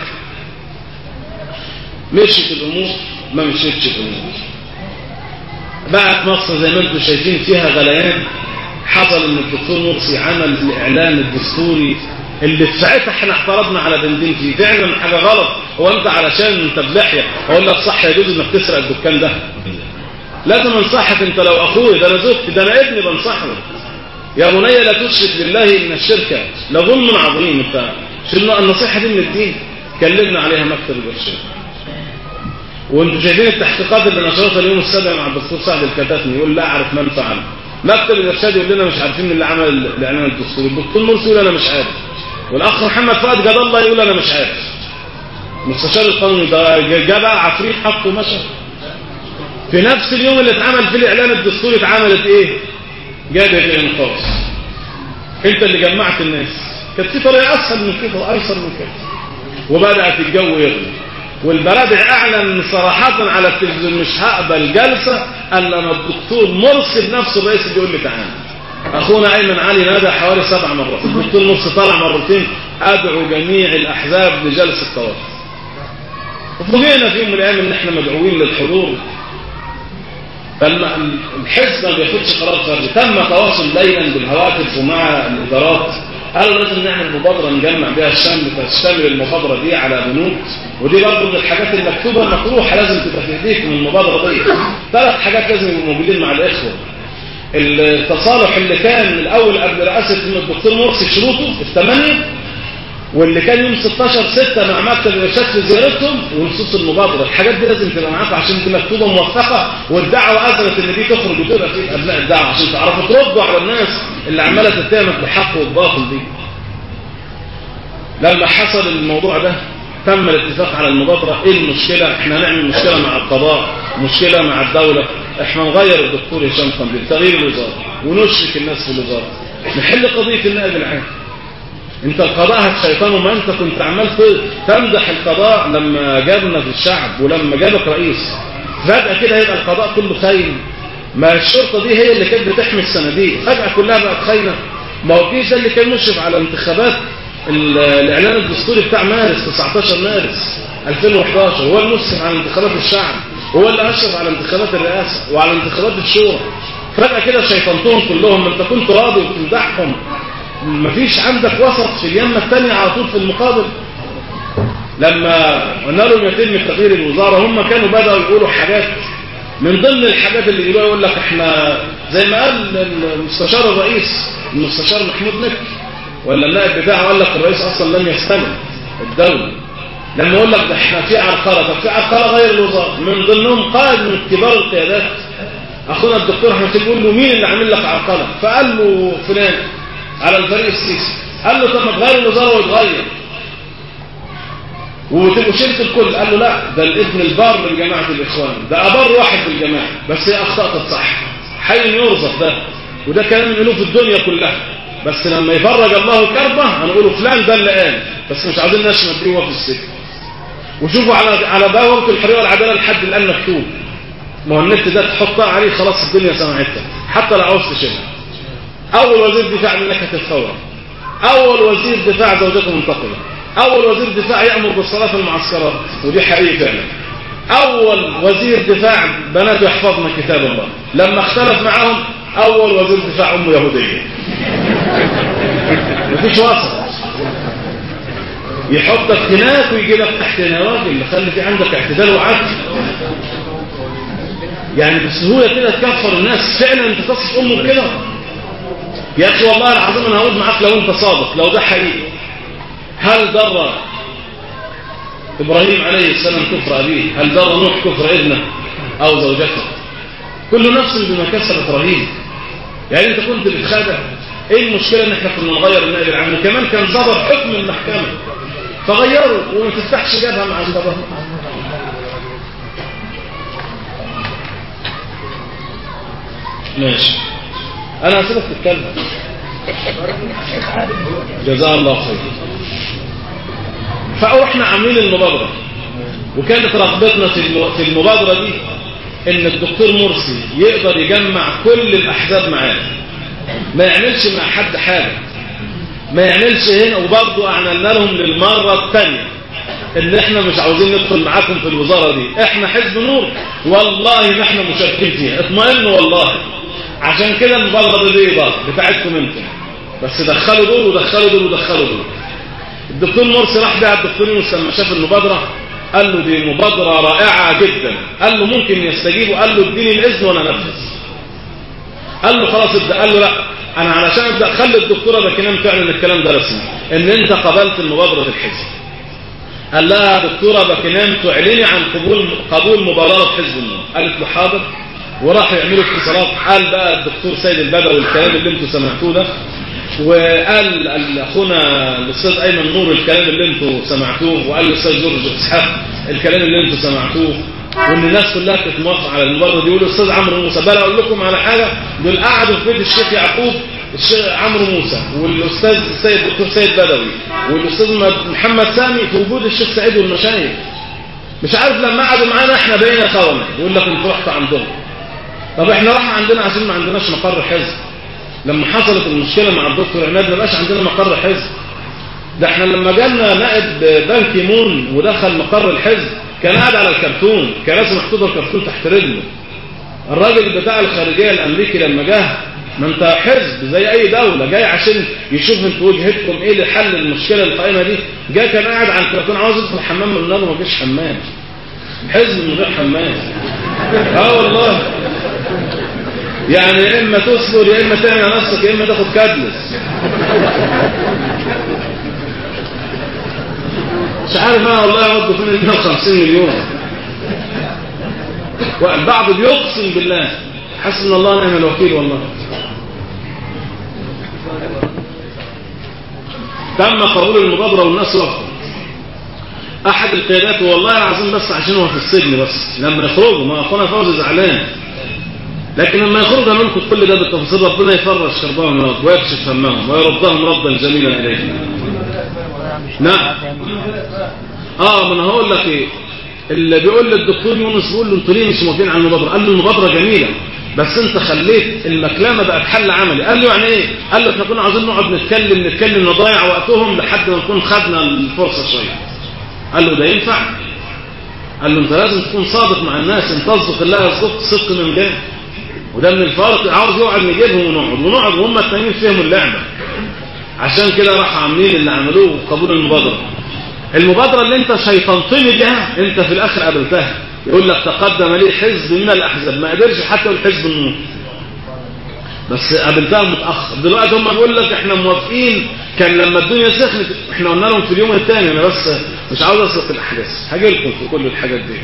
مشيت الامور ما مشيتش الامور بقت مصر زي ما انتم شايفين فيها غليان حصل ان الدكتور مرسي عمل الاعلان الدستوري اللي في ساعتها احنا اعترضنا على بنزين فيه فعلا حاجه غلط هو انت علشان انت بلحيه اقول لك صح يجوز انك تسرق الدكان ده لازم انصحك انت لو اخوي ده انا زوجتي ده انا ابني بنصحه يا بني لا تشرك بالله ان الشرك لظلم عظيم انت شنو النصيحه دي من الدين كلمنا عليها مكتب الارشاد وانتم شايفين التحقيقات اللي نشرتها اليوم السابع مع الدكتور سعد الكتاتني يقول لا اعرف من فعل مكتب الارشاد يقول لنا مش عارفين اللي عمل الاعلان الدستوري الدكتور مرسي يقول انا مش عارف والاخ محمد فؤاد جد الله يقول انا مش عارف مستشار القانوني ده جاب عفريت حطه مشى في نفس اليوم اللي اتعمل فيه الاعلان الدستوري اتعملت ايه جابهه الانقاذ انت اللي جمعت الناس كانت في طريقه اسهل من كده وايسر من كده وبدات الجو يغلي والبرادع اعلن صراحه على التلفزيون مش هقبل جلسه الا لما الدكتور مرسي بنفسه الرئيس اللي يقول لي تعالى اخونا ايمن علي نادى حوالي سبع مرات الدكتور مرسي طلع مرتين ادعو جميع الاحزاب لجلسه توافق وفوجئنا في يوم من الايام ان احنا مدعوين للحضور فالحزب ما بياخدش قرار فردي تم تواصل ليلا بالهواتف ومع الادارات قالوا لازم نعمل مبادره نجمع بها الشمل تشتمل المبادره دي على بنود ودي برضه من الحاجات المكتوبه المطروحه لازم تبقى في ايديك من المبادره دي ثلاث حاجات لازم يبقوا موجودين مع الاخوه التصالح اللي كان الاول قبل رئاسه الدكتور مرسي شروطه الثمانيه واللي كان يوم 16 6 مع مكتب الارشاد في زيارتهم ونصوص المبادره الحاجات دي لازم تبقى معاكم عشان دي مكتوبه موثقه والدعوه اذنت ان دي تخرج وتبقى في ابناء الدعوه عشان تعرفوا تردوا على الناس اللي عماله تتهمك بالحق والباطل دي لما حصل الموضوع ده تم الاتفاق على المبادرة ايه المشكلة احنا هنعمل مشكلة مع القضاء مشكلة مع الدولة احنا نغير الدكتور هشام قنديل تغيير الوزارة ونشرك الناس في الوزارة نحل قضية النائب العام انت القضاء هتشيطانه ما انت كنت عمال تمدح القضاء لما جابنا في الشعب ولما جابك رئيس فجأة كده يبقى القضاء كله خاين ما الشرطة دي هي اللي كانت بتحمي الصناديق فجأة كلها بقت خاينة ما هو الجيش ده اللي كان مشرف على انتخابات الاعلان الدستوري بتاع مارس 19 مارس 2011 هو المسلم على انتخابات الشعب هو اللي اشرف على انتخابات الرئاسه وعلى انتخابات الشورى فجاه كده شيطنتهم كلهم انت كنت راضي وبتمدحهم مفيش عندك وسط في اليمه الثانيه على طول في المقابل لما قلنا لهم يتم تغيير الوزاره هم كانوا بداوا يقولوا حاجات من ضمن الحاجات اللي يقولوها يقول لك احنا زي ما قال المستشار الرئيس المستشار محمود مكي ولا النائب بتاعه قال لك الرئيس اصلا لم يستلم الدوله لما يقول لك ده احنا في عرقله طب في عرقله غير الوزاره من ضمنهم قائد من كبار القيادات اخونا الدكتور احمد بيقول له مين اللي عامل لك عرقله فقال له فلان على الفريق السيسي قال له طب ما تغير الوزاره ويتغير وتبقوا شلت الكل قال له لا ده الابن البار من جماعه الاخوان ده ابر واحد في الجماعه بس هي اخطاء تتصح حي يرزق ده وده كلام يقولوه في الدنيا كلها بس لما يفرج الله كربه هنقوله فلان ده اللي قال بس مش عاوزين نشمت بيه في السجن وشوفوا على على بوابه الحريه والعداله لحد الان مكتوب ما هو النت ده تحطها عليه خلاص الدنيا سمعتها حتى لو عاوز تشيلها اول وزير دفاع مملكه الثوره اول وزير دفاع زوجته منتقله اول وزير دفاع يامر بالصلاه في المعسكرات ودي حقيقه فعلا اول وزير دفاع بناته يحفظن كتاب الله لما اختلف معاهم اول وزير دفاع امه يهوديه مفيش وسط يحطك هناك ويجي لك تحت هنا راجل خلي في عندك اعتدال وعدل يعني بسهوله كده تكفر الناس فعلا انت تصف امه كده يا اخي والله العظيم انا هقول معاك لو انت صادق لو ده حقيقي هل ضر ابراهيم عليه السلام كفر ابيه هل ضر نوح كفر ابنه او زوجته كل نفس بما كسبت رهين يعني انت كنت بتخادع ايه المشكله ان احنا كنا نغير النائب العام وكمان كان صدر حكم المحكمه فغيروا وما تفتحش جبهه مع القضاء ماشي انا هسيبك تتكلم جزاه الله خير فاحنا عاملين المبادره وكانت رغبتنا في المبادره دي ان الدكتور مرسي يقدر يجمع كل الاحزاب معاه ما يعملش مع حد حاجه ما يعملش هنا وبرضه اعلنا لهم للمره الثانيه ان احنا مش عاوزين ندخل معاكم في الوزاره دي احنا حزب نور والله ما احنا مشاركين فيها اطمئنوا والله عشان كده المبادره دي بيضاء بتاعتكم انتم بس دخلوا دول ودخلوا دول ودخلوا دول الدكتور مرسي راح بيها الدكتور يونس لما شاف المبادره قال له دي مبادره رائعه جدا قال له ممكن يستجيبوا قال له اديني الاذن وانا انفذ قال له خلاص ابدا قال له لا انا علشان ابدا خلي الدكتوره بكنام تعلن الكلام ده رسمي ان انت قبلت المبادره الحزب قال لها يا دكتوره بكنام تعلني عن قبول قبول مبادره حزب النور قالت له حاضر وراحوا يعملوا اتصالات قال بقى الدكتور سيد البدوي الكلام اللي انتم سمعتوه ده وقال اخونا الاستاذ ايمن نور الكلام اللي انتم سمعتوه وقال الاستاذ جورج اسحاق الكلام اللي انتم سمعتوه وان الناس كلها تتموافق على المبادره دي يقول الاستاذ عمرو موسى بل اقول لكم على حاجه دول قعدوا في بيت الشيخ يعقوب الشيخ عمرو موسى والاستاذ السيد الدكتور سيد بدوي والاستاذ محمد سامي في وجود الشيخ سعيد والمشايخ مش عارف لما قعدوا معانا احنا بقينا خونه يقول لك انتوا رحتوا عندهم طب احنا راح عندنا عشان ما عندناش مقر حزب لما حصلت المشكله مع الدكتور عماد ما بقاش عندنا مقر حزب ده احنا لما جالنا نائب بنك مون ودخل مقر الحزب كان قاعد على الكرتون كراسي محطوطه الكرتون تحت رجله الراجل بتاع الخارجيه الامريكي لما جه ما انت حزب زي اي دوله جاي عشان يشوف انتوا وجهتكم ايه لحل المشكله القائمه دي جاي كان قاعد على الكرتون عاوز يدخل الحمام من النار وما جاش حمام حزب من غير حمام اه والله يعني يا اما تصبر يا اما تعمل على نفسك يا اما تاخد كادلس مش عارف انا والله يود فين ال 150 مليون والبعض بيقسم بالله حسبنا الله ونعم الوكيل والله تم قبول المبادرة والناس وقفوا احد القيادات والله العظيم بس عشان هو في السجن بس لما يخرجوا ما اخونا فوزي زعلان لكن لما يخرج منكم كل ده بالتفاصيل ربنا يفرج كربهم ويكشف همهم ويردهم ردا جميلا اليه نعم اه ما انا هقول لك ايه اللي بيقول للدكتور يونس بيقول له انتوا ليه مش موافقين على المبادره قال له المبادره جميله بس انت خليت المكلمه بقت حل عملي قال له يعني ايه قال له احنا كنا عاوزين نقعد نتكلم نتكلم نضيع وقتهم لحد ما نكون خدنا الفرصه شويه قال له ده ينفع قال له انت لازم تكون صادق مع الناس ان تصدق الله يصدق صدق من جهه وده من الفارق عاوز يقعد نجيبهم ونقعد ونقعد وهم التانيين فيهم اللعبه عشان كده راح عاملين اللي عملوه قبول المبادره المبادره اللي انت شيطنتني بيها انت في الاخر قابلتها يقول لك تقدم لي حزب من الاحزاب ما قدرش حتى الحزب النور بس قابلتها متاخر دلوقتي هم بيقول لك احنا موافقين كان لما الدنيا سخنت احنا قلنا لهم في اليوم الثاني انا بس مش عاوز اسلك الاحداث هاجي لكم في كل الحاجات دي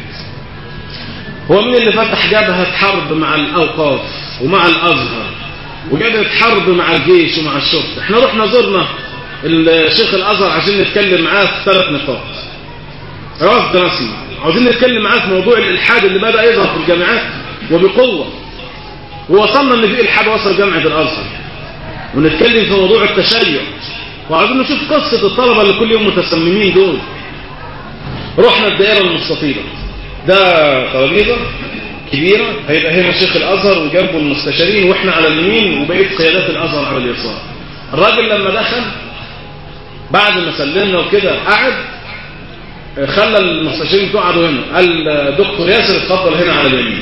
هو مين اللي فتح جبهه حرب مع الاوقاف ومع الازهر وجبهه حرب مع الجيش ومع الشرطه احنا رحنا زرنا الشيخ الازهر عشان نتكلم معاه في ثلاث نقاط رفض رسمي عاوزين نتكلم معاه في موضوع الالحاد اللي بدا يظهر في الجامعات وبقوه ووصلنا ان في الحاد وصل جامعه الازهر ونتكلم في موضوع التشيع وعاوزين نشوف قصه الطلبه اللي كل يوم متسممين دول رحنا الدائره المستطيله ده ترابيزه كبيره هيبقى هنا شيخ الازهر وجنبه المستشارين واحنا على اليمين وبقيه قيادات الازهر على اليسار الراجل لما دخل بعد ما سلمنا وكده قعد خلى المستشارين تقعدوا هنا قال دكتور ياسر اتفضل هنا على اليمين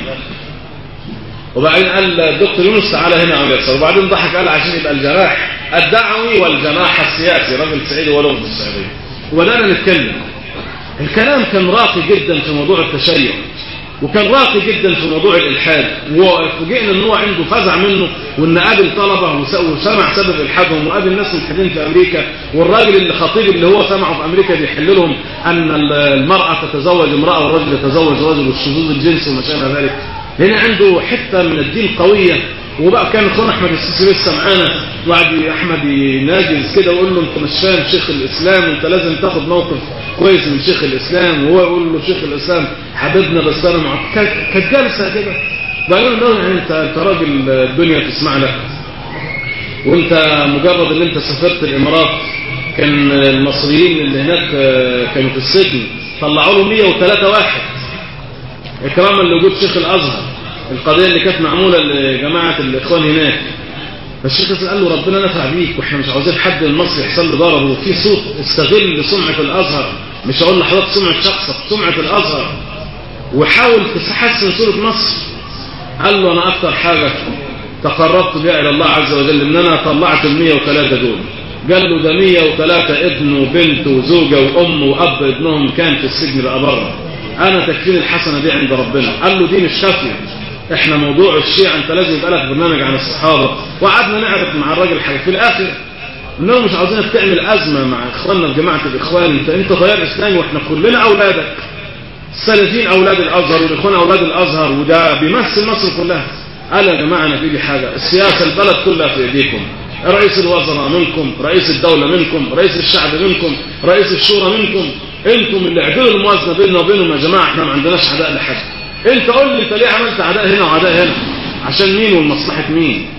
وبعدين قال دكتور يونس تعالى هنا على اليسار وبعدين ضحك قال عشان يبقى الجراح الدعوي والجناح السياسي راجل سعيدي ولو في السعوديه وبدانا نتكلم الكلام كان راقي جدا في موضوع التشيع وكان راقي جدا في موضوع الالحاد وفوجئنا ان هو عنده فزع منه وان قابل طلبه وسمع سبب الحادهم وقابل ناس ملحدين في امريكا والراجل اللي خطيب اللي هو سمعه في امريكا بيحل لهم ان المراه تتزوج امراه والرجل يتزوج رجل والشذوذ الجنسي وما شابه ذلك هنا عنده حته من الدين قويه وبقى كان اخونا احمد السيسي لسه معانا وقعد احمد يناجز كده ويقول له انت مش فاهم شيخ الاسلام وانت لازم تاخد موقف كويس من شيخ الاسلام وهو يقول له شيخ الاسلام حبيبنا بس انا معك كانت جلسه كده بقول له يعني انت انت راجل الدنيا تسمع لك وانت مجرد ان انت سافرت الامارات كان المصريين اللي هناك كانوا في السجن طلعوا له 103 واحد اكراما لوجود شيخ الازهر القضية اللي كانت معمولة لجماعة الإخوان هناك فالشيخ قال له ربنا نفع بيك واحنا مش عاوزين حد من مصر يحصل له ضرر وفي صوت استغل سمعة الأزهر مش هقول لحضرتك سمعة شخصك سمعة الأزهر وحاول تحسن صورة مصر قال له أنا أكتر حاجة تقربت بها إلى الله عز وجل إن أنا طلعت ال 103 دول قال له ده 103 ابن وبنت وزوجة وأم وأب ابنهم كان في السجن بقى بره أنا تكفيني الحسنة دي عند ربنا قال له دي مش كافية احنا موضوع الشيعة انت لازم يبقى لك برنامج عن الصحابة وقعدنا نعرف مع الراجل حاجة في الاخر انهم مش عاوزينك تعمل ازمة مع اخواننا في جماعة الاخوان انت انت ضيار اسلامي واحنا كلنا اولادك السلفيين اولاد الازهر والاخوان اولاد الازهر وده بيمثل مصر كلها قال يا جماعة انا في لي حاجة السياسة البلد كلها في ايديكم رئيس الوزراء منكم رئيس الدولة منكم رئيس الشعب منكم رئيس الشورى منكم انتم اللي اعدلوا الموازنة بيننا وبينهم يا جماعة احنا ما عندناش عداء لحد انت قول لي انت ليه عملت عداء هنا وعداء هنا عشان مين والمصلحة مين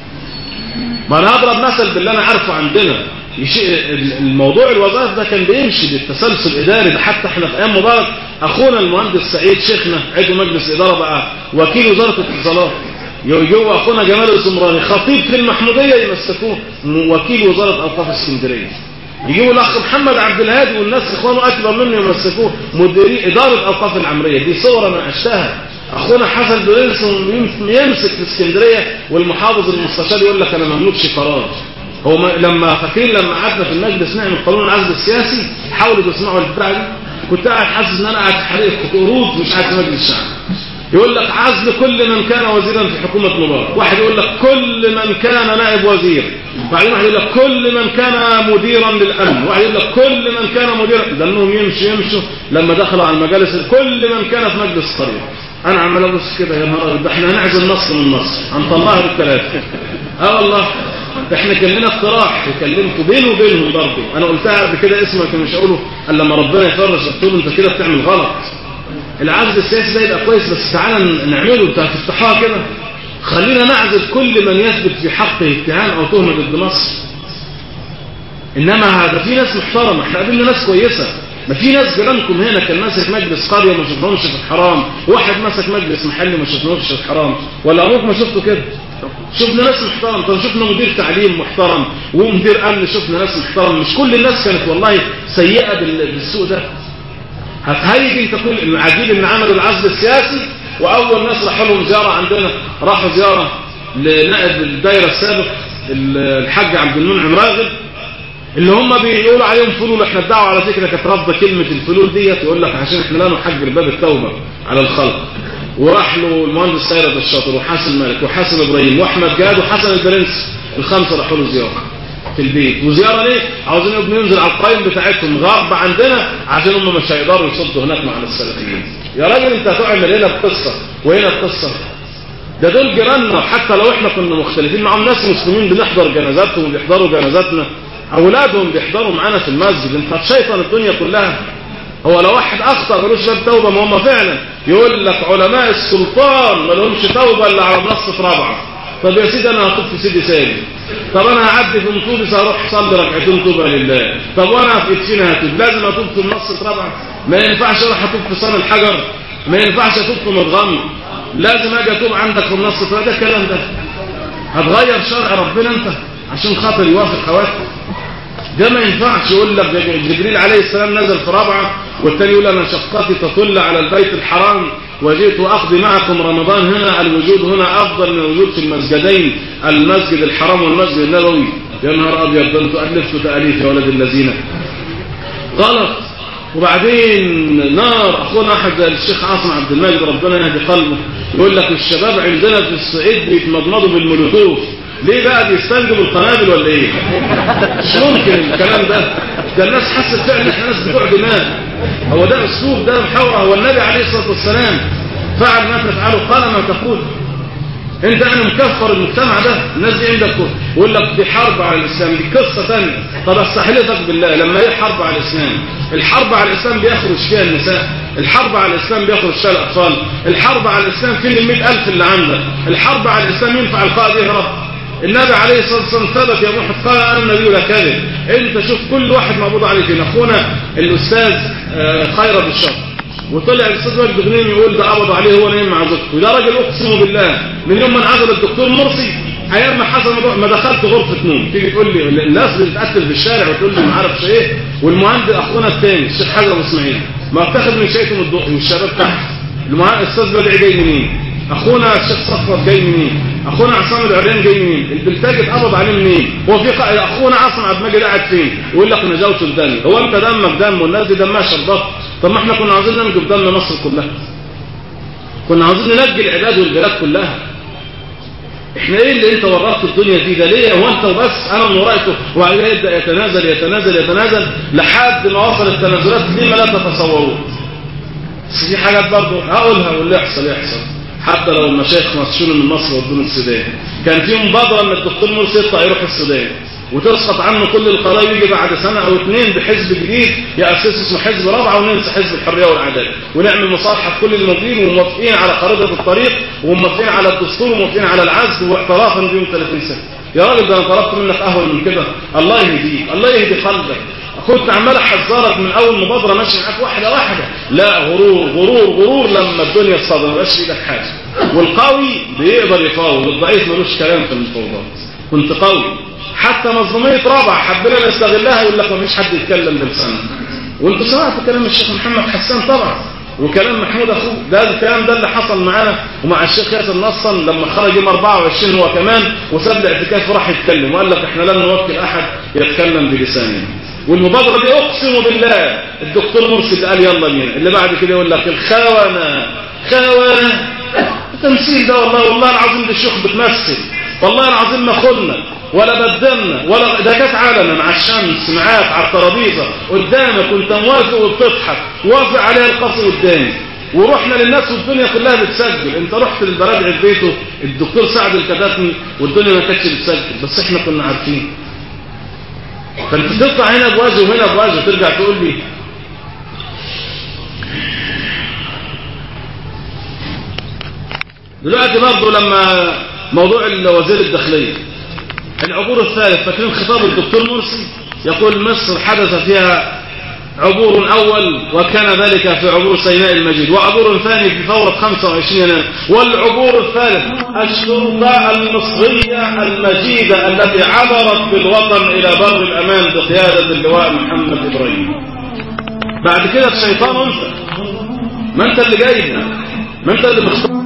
ما انا هضرب مثل باللي انا عارفه عندنا يشي- الموضوع الوظائف ده كان بيمشي بالتسلسل الاداري ده حتى احنا في ايام مبارك اخونا المهندس سعيد شيخنا عضو مجلس اداره بقى وكيل وزاره الاتصالات يجوا اخونا جمال الزمراني خطيب في المحموديه يمسكوه م- وكيل وزاره اوقاف اسكندريه يجيبوا الاخ محمد عبد الهادي والناس اخوانه اكبر منه يمسكوه مديري اداره اوقاف العمريه دي صور انا عشتها اخونا حسن بولينسون يمسك في اسكندريه والمحافظ المستشار يقول لك انا مملوكش قرار هو ما لما فاكرين لما قعدنا في المجلس نعمل قانون العزل السياسي حاولوا تسمعوا البتاع دي كنت قاعد حاسس ان انا قاعد في حريق قرود مش قاعد في مجلس الشعب يقول لك عزل كل من كان وزيرا في حكومة مبارك واحد يقول لك كل من كان نائب وزير وبعدين واحد يقول لك كل من كان مديرا للأمن واحد يقول لك كل من كان مديرا ده انهم يمشوا يمشوا لما دخلوا على المجالس كل من كان في مجلس قرية انا عمال ابص كده يا نهار أبيض، ده احنا هنعزل مصر من مصر هنطلعها بالثلاثه اه والله احنا كان لنا اقتراح وكلمته بينه وبينهم برضه انا قلتها قبل كده اسمك مش هقوله الا لما ربنا يفرج قلت له انت كده بتعمل غلط العزل السياسي ده يبقى كويس بس تعالى نعمله انت هتفتحوها كده خلينا نعزل كل من يثبت في حقه اتهام او تهمه ضد مصر انما هذا في ناس محترمه احنا قابلنا ناس كويسه ما في ناس جيرانكم هنا كان ماسك مجلس قريه وما شفناهمش في الحرام واحد ماسك مجلس محلي ما شفناهمش في الحرام ولا عمرك ما شفته كده شفنا ناس محترم طب شفنا مدير تعليم محترم ومدير امن شفنا ناس محترم مش كل الناس كانت والله سيئه بال- بالسوء ده هتهيج انت كل العجيب ان عملوا العزل السياسي واول ناس راحوا لهم زياره عندنا راحوا زياره لنائب الدايره السابق الحاج عبد المنعم راغب اللي هم بيقولوا عليهم فلول احنا الدعوه على فكره كانت رافضه كلمه الفلول ديت يقول لك عشان احنا لا نحجر باب التوبه على الخلق وراح له المهندس سيرد الشاطر وحسن مالك وحسن ابراهيم واحمد جاد وحسن البرنس الخمسه راحوا له زياره في البيت وزياره ليه؟ عاوزين ابنه ينزل على القايم بتاعتهم غرب عندنا عشان هم مش هيقدروا يصدوا هناك مع السلفيين يا راجل انت هتعمل هنا بقصه وهنا بقصه ده دول جيراننا حتى لو احنا كنا مختلفين معاهم ناس مسلمين بنحضر جنازاتهم وبيحضروا جنازاتنا اولادهم بيحضروا معانا في المسجد انت هتشيطن الدنيا كلها هو لو واحد اخطا ملوش باب توبه ما هم فعلا يقول لك علماء السلطان ما لهمش توبه الا على منصه رابعه طب يا سيدي انا هطوف في سيدي سالم طب انا هعدي في مطوبس هروح اصلي ركعتين توبه لله طب وانا في ادفين هتوب لازم اتوب في منصه رابعه ما ينفعش اروح اتوب في صان الحجر ما ينفعش اتوب في مضغم لازم اجي اتوب عندك في منصه رابعه ده الكلام ده هتغير شرع ربنا انت عشان خاطر يوافق خواتك ده ما ينفعش يقول لك ده جبريل عليه السلام نزل في رابعه والتاني يقول انا شقتي تطل على البيت الحرام وجئت اقضي معكم رمضان هنا الوجود هنا افضل من الوجود في المسجدين المسجد الحرام والمسجد النبوي يا نهار ابيض ده انتوا الفتوا تاليف يا ولد الذين غلط وبعدين نار اخونا احد الشيخ عاصم عبد المجيد ربنا يهدي قلبه يقول لك الشباب عندنا في الصعيد بيتمضمضوا بالمولوتوف ليه بقى بيستنجبوا القنابل ولا ايه مش ممكن الكلام ده ده الناس حست فعلا احنا ناس بتوع دماغ هو ده اسلوب ده محاورة هو النبي عليه الصلاة والسلام فعل ما تفعله قال ما تقول انت انا مكفر المجتمع ده الناس دي عندك يقول لك دي حرب على الاسلام دي قصه ثانيه طب استحلفك بالله لما هي حرب على الاسلام الحرب على الاسلام بيخرج فيها النساء الحرب على الاسلام بيخرج فيها الاطفال الحرب على الاسلام فين ال ألف اللي عندك الحرب على الاسلام ينفع القائد يهرب النبي عليه الصلاه والسلام ثبت يا محمد قال انا النبي لا كذب انت شوف كل واحد مقبوض عليه فين اخونا الاستاذ آه، خيرت الشر وطلع الاستاذ وائل بغنيم يقول ده قبض عليه هو نايم مع زوجته وده راجل اقسم بالله من يوم ما انعزل الدكتور مرسي ايام ما حصل الموضوع ما دخلت غرفه نوم تيجي تقول لي الناس بتتقتل في الشارع وتقول لي ما اعرفش ايه والمهندس اخونا الثاني الشيخ حاجه ابو اسماعيل ما اتاخد من شيتهم الدقي والشباب تحت المهندس الاستاذ بدعي جاي منين اخونا الشيخ صفوت جاي منين اخونا عصام العريان جاي منين البلتاجي اتقبض عليه منين هو في ق- اخونا عاصم عبد المجيد قاعد فين يقول لك نجاوته الدم هو انت دمك دم والناس دي دمها شربات طب ما احنا كنا عاوزين ننجو بدم مصر كلها كنا عاوزين ننجي العباد والبلاد كلها احنا ايه اللي انت ورطت الدنيا فيه ده ليه هو انت وبس انا من ورائته وبعدين يبدا يتنازل يتنازل يتنازل لحد ما وصل التنازلات لما لا تتصورون بس في حاجات برضه هقولها واللي يحصل يحصل حتى لو المشايخ مشون من مصر ودون السودان كان في مبادره ان الدكتور مرسي يطلع يروح السودان وتسقط عنه كل القضايا ويجي بعد سنة أو اتنين بحزب جديد يأسس اسمه حزب رابعة وننسى حزب الحرية والعدالة ونعمل مصالحة في كل الموجودين وموافقين على خريطة الطريق وموافقين على الدستور وموافقين على العزل واعترافا بيوم 30 سنة يا راجل ده انا طلبت منك اهون من كده الله يهديك الله يهدي قلبك كنت عمال احذرك من اول مبادره ماشي معاك واحده واحده لا غرور غرور غرور لما الدنيا تصدم ما يبقاش في ايدك حاجه والقوي بيقدر يفاوض الضعيف ملوش كلام في المفاوضات كنت قوي حتى مظلوميه رابعه حبينا نستغلها يقول لك ما فيش حد يتكلم بلسانه وانت سمعت كلام الشيخ محمد حسان طبعا وكلام محمود اخوه ده الكلام ده اللي حصل معانا ومع الشيخ ياسر نصا لما خرج يوم 24 هو كمان وساب الاعتكاف وراح يتكلم وقال لك احنا لن نوكل احد يتكلم بلسانه والمبادرة دي اقسم بالله الدكتور مرسي قال يلا بينا اللي بعد كده يقول لك الخونة خونة التمثيل ده والله والله العظيم ده الشيخ بتمثل والله العظيم ما خدنا ولا بدلنا ولا ده كانت علنا مع الشمس معاك على الترابيزه قدامك وانت موافق وبتضحك وافق عليها القصر قدامي ورحنا للناس والدنيا كلها بتسجل انت رحت للبرادع في بيته الدكتور سعد الكتاتني والدنيا ما كانتش بتسجل بس احنا كنا عارفين فانت تطلع هنا بوجه وهنا بوجه ترجع تقول لي دلوقتي برضه لما موضوع وزير الداخليه العبور الثالث فاكرين خطاب الدكتور مرسي يقول مصر حدث فيها عبور أول وكان ذلك في عبور سيناء المجيد وعبور ثاني في ثورة 25 يناير والعبور الثالث الشرطة المصرية المجيدة التي عبرت بالوطن إلى بر الأمان بقيادة اللواء محمد إبراهيم بعد كده الشيطان أنت ما أنت اللي جايبنا ما أنت اللي مختار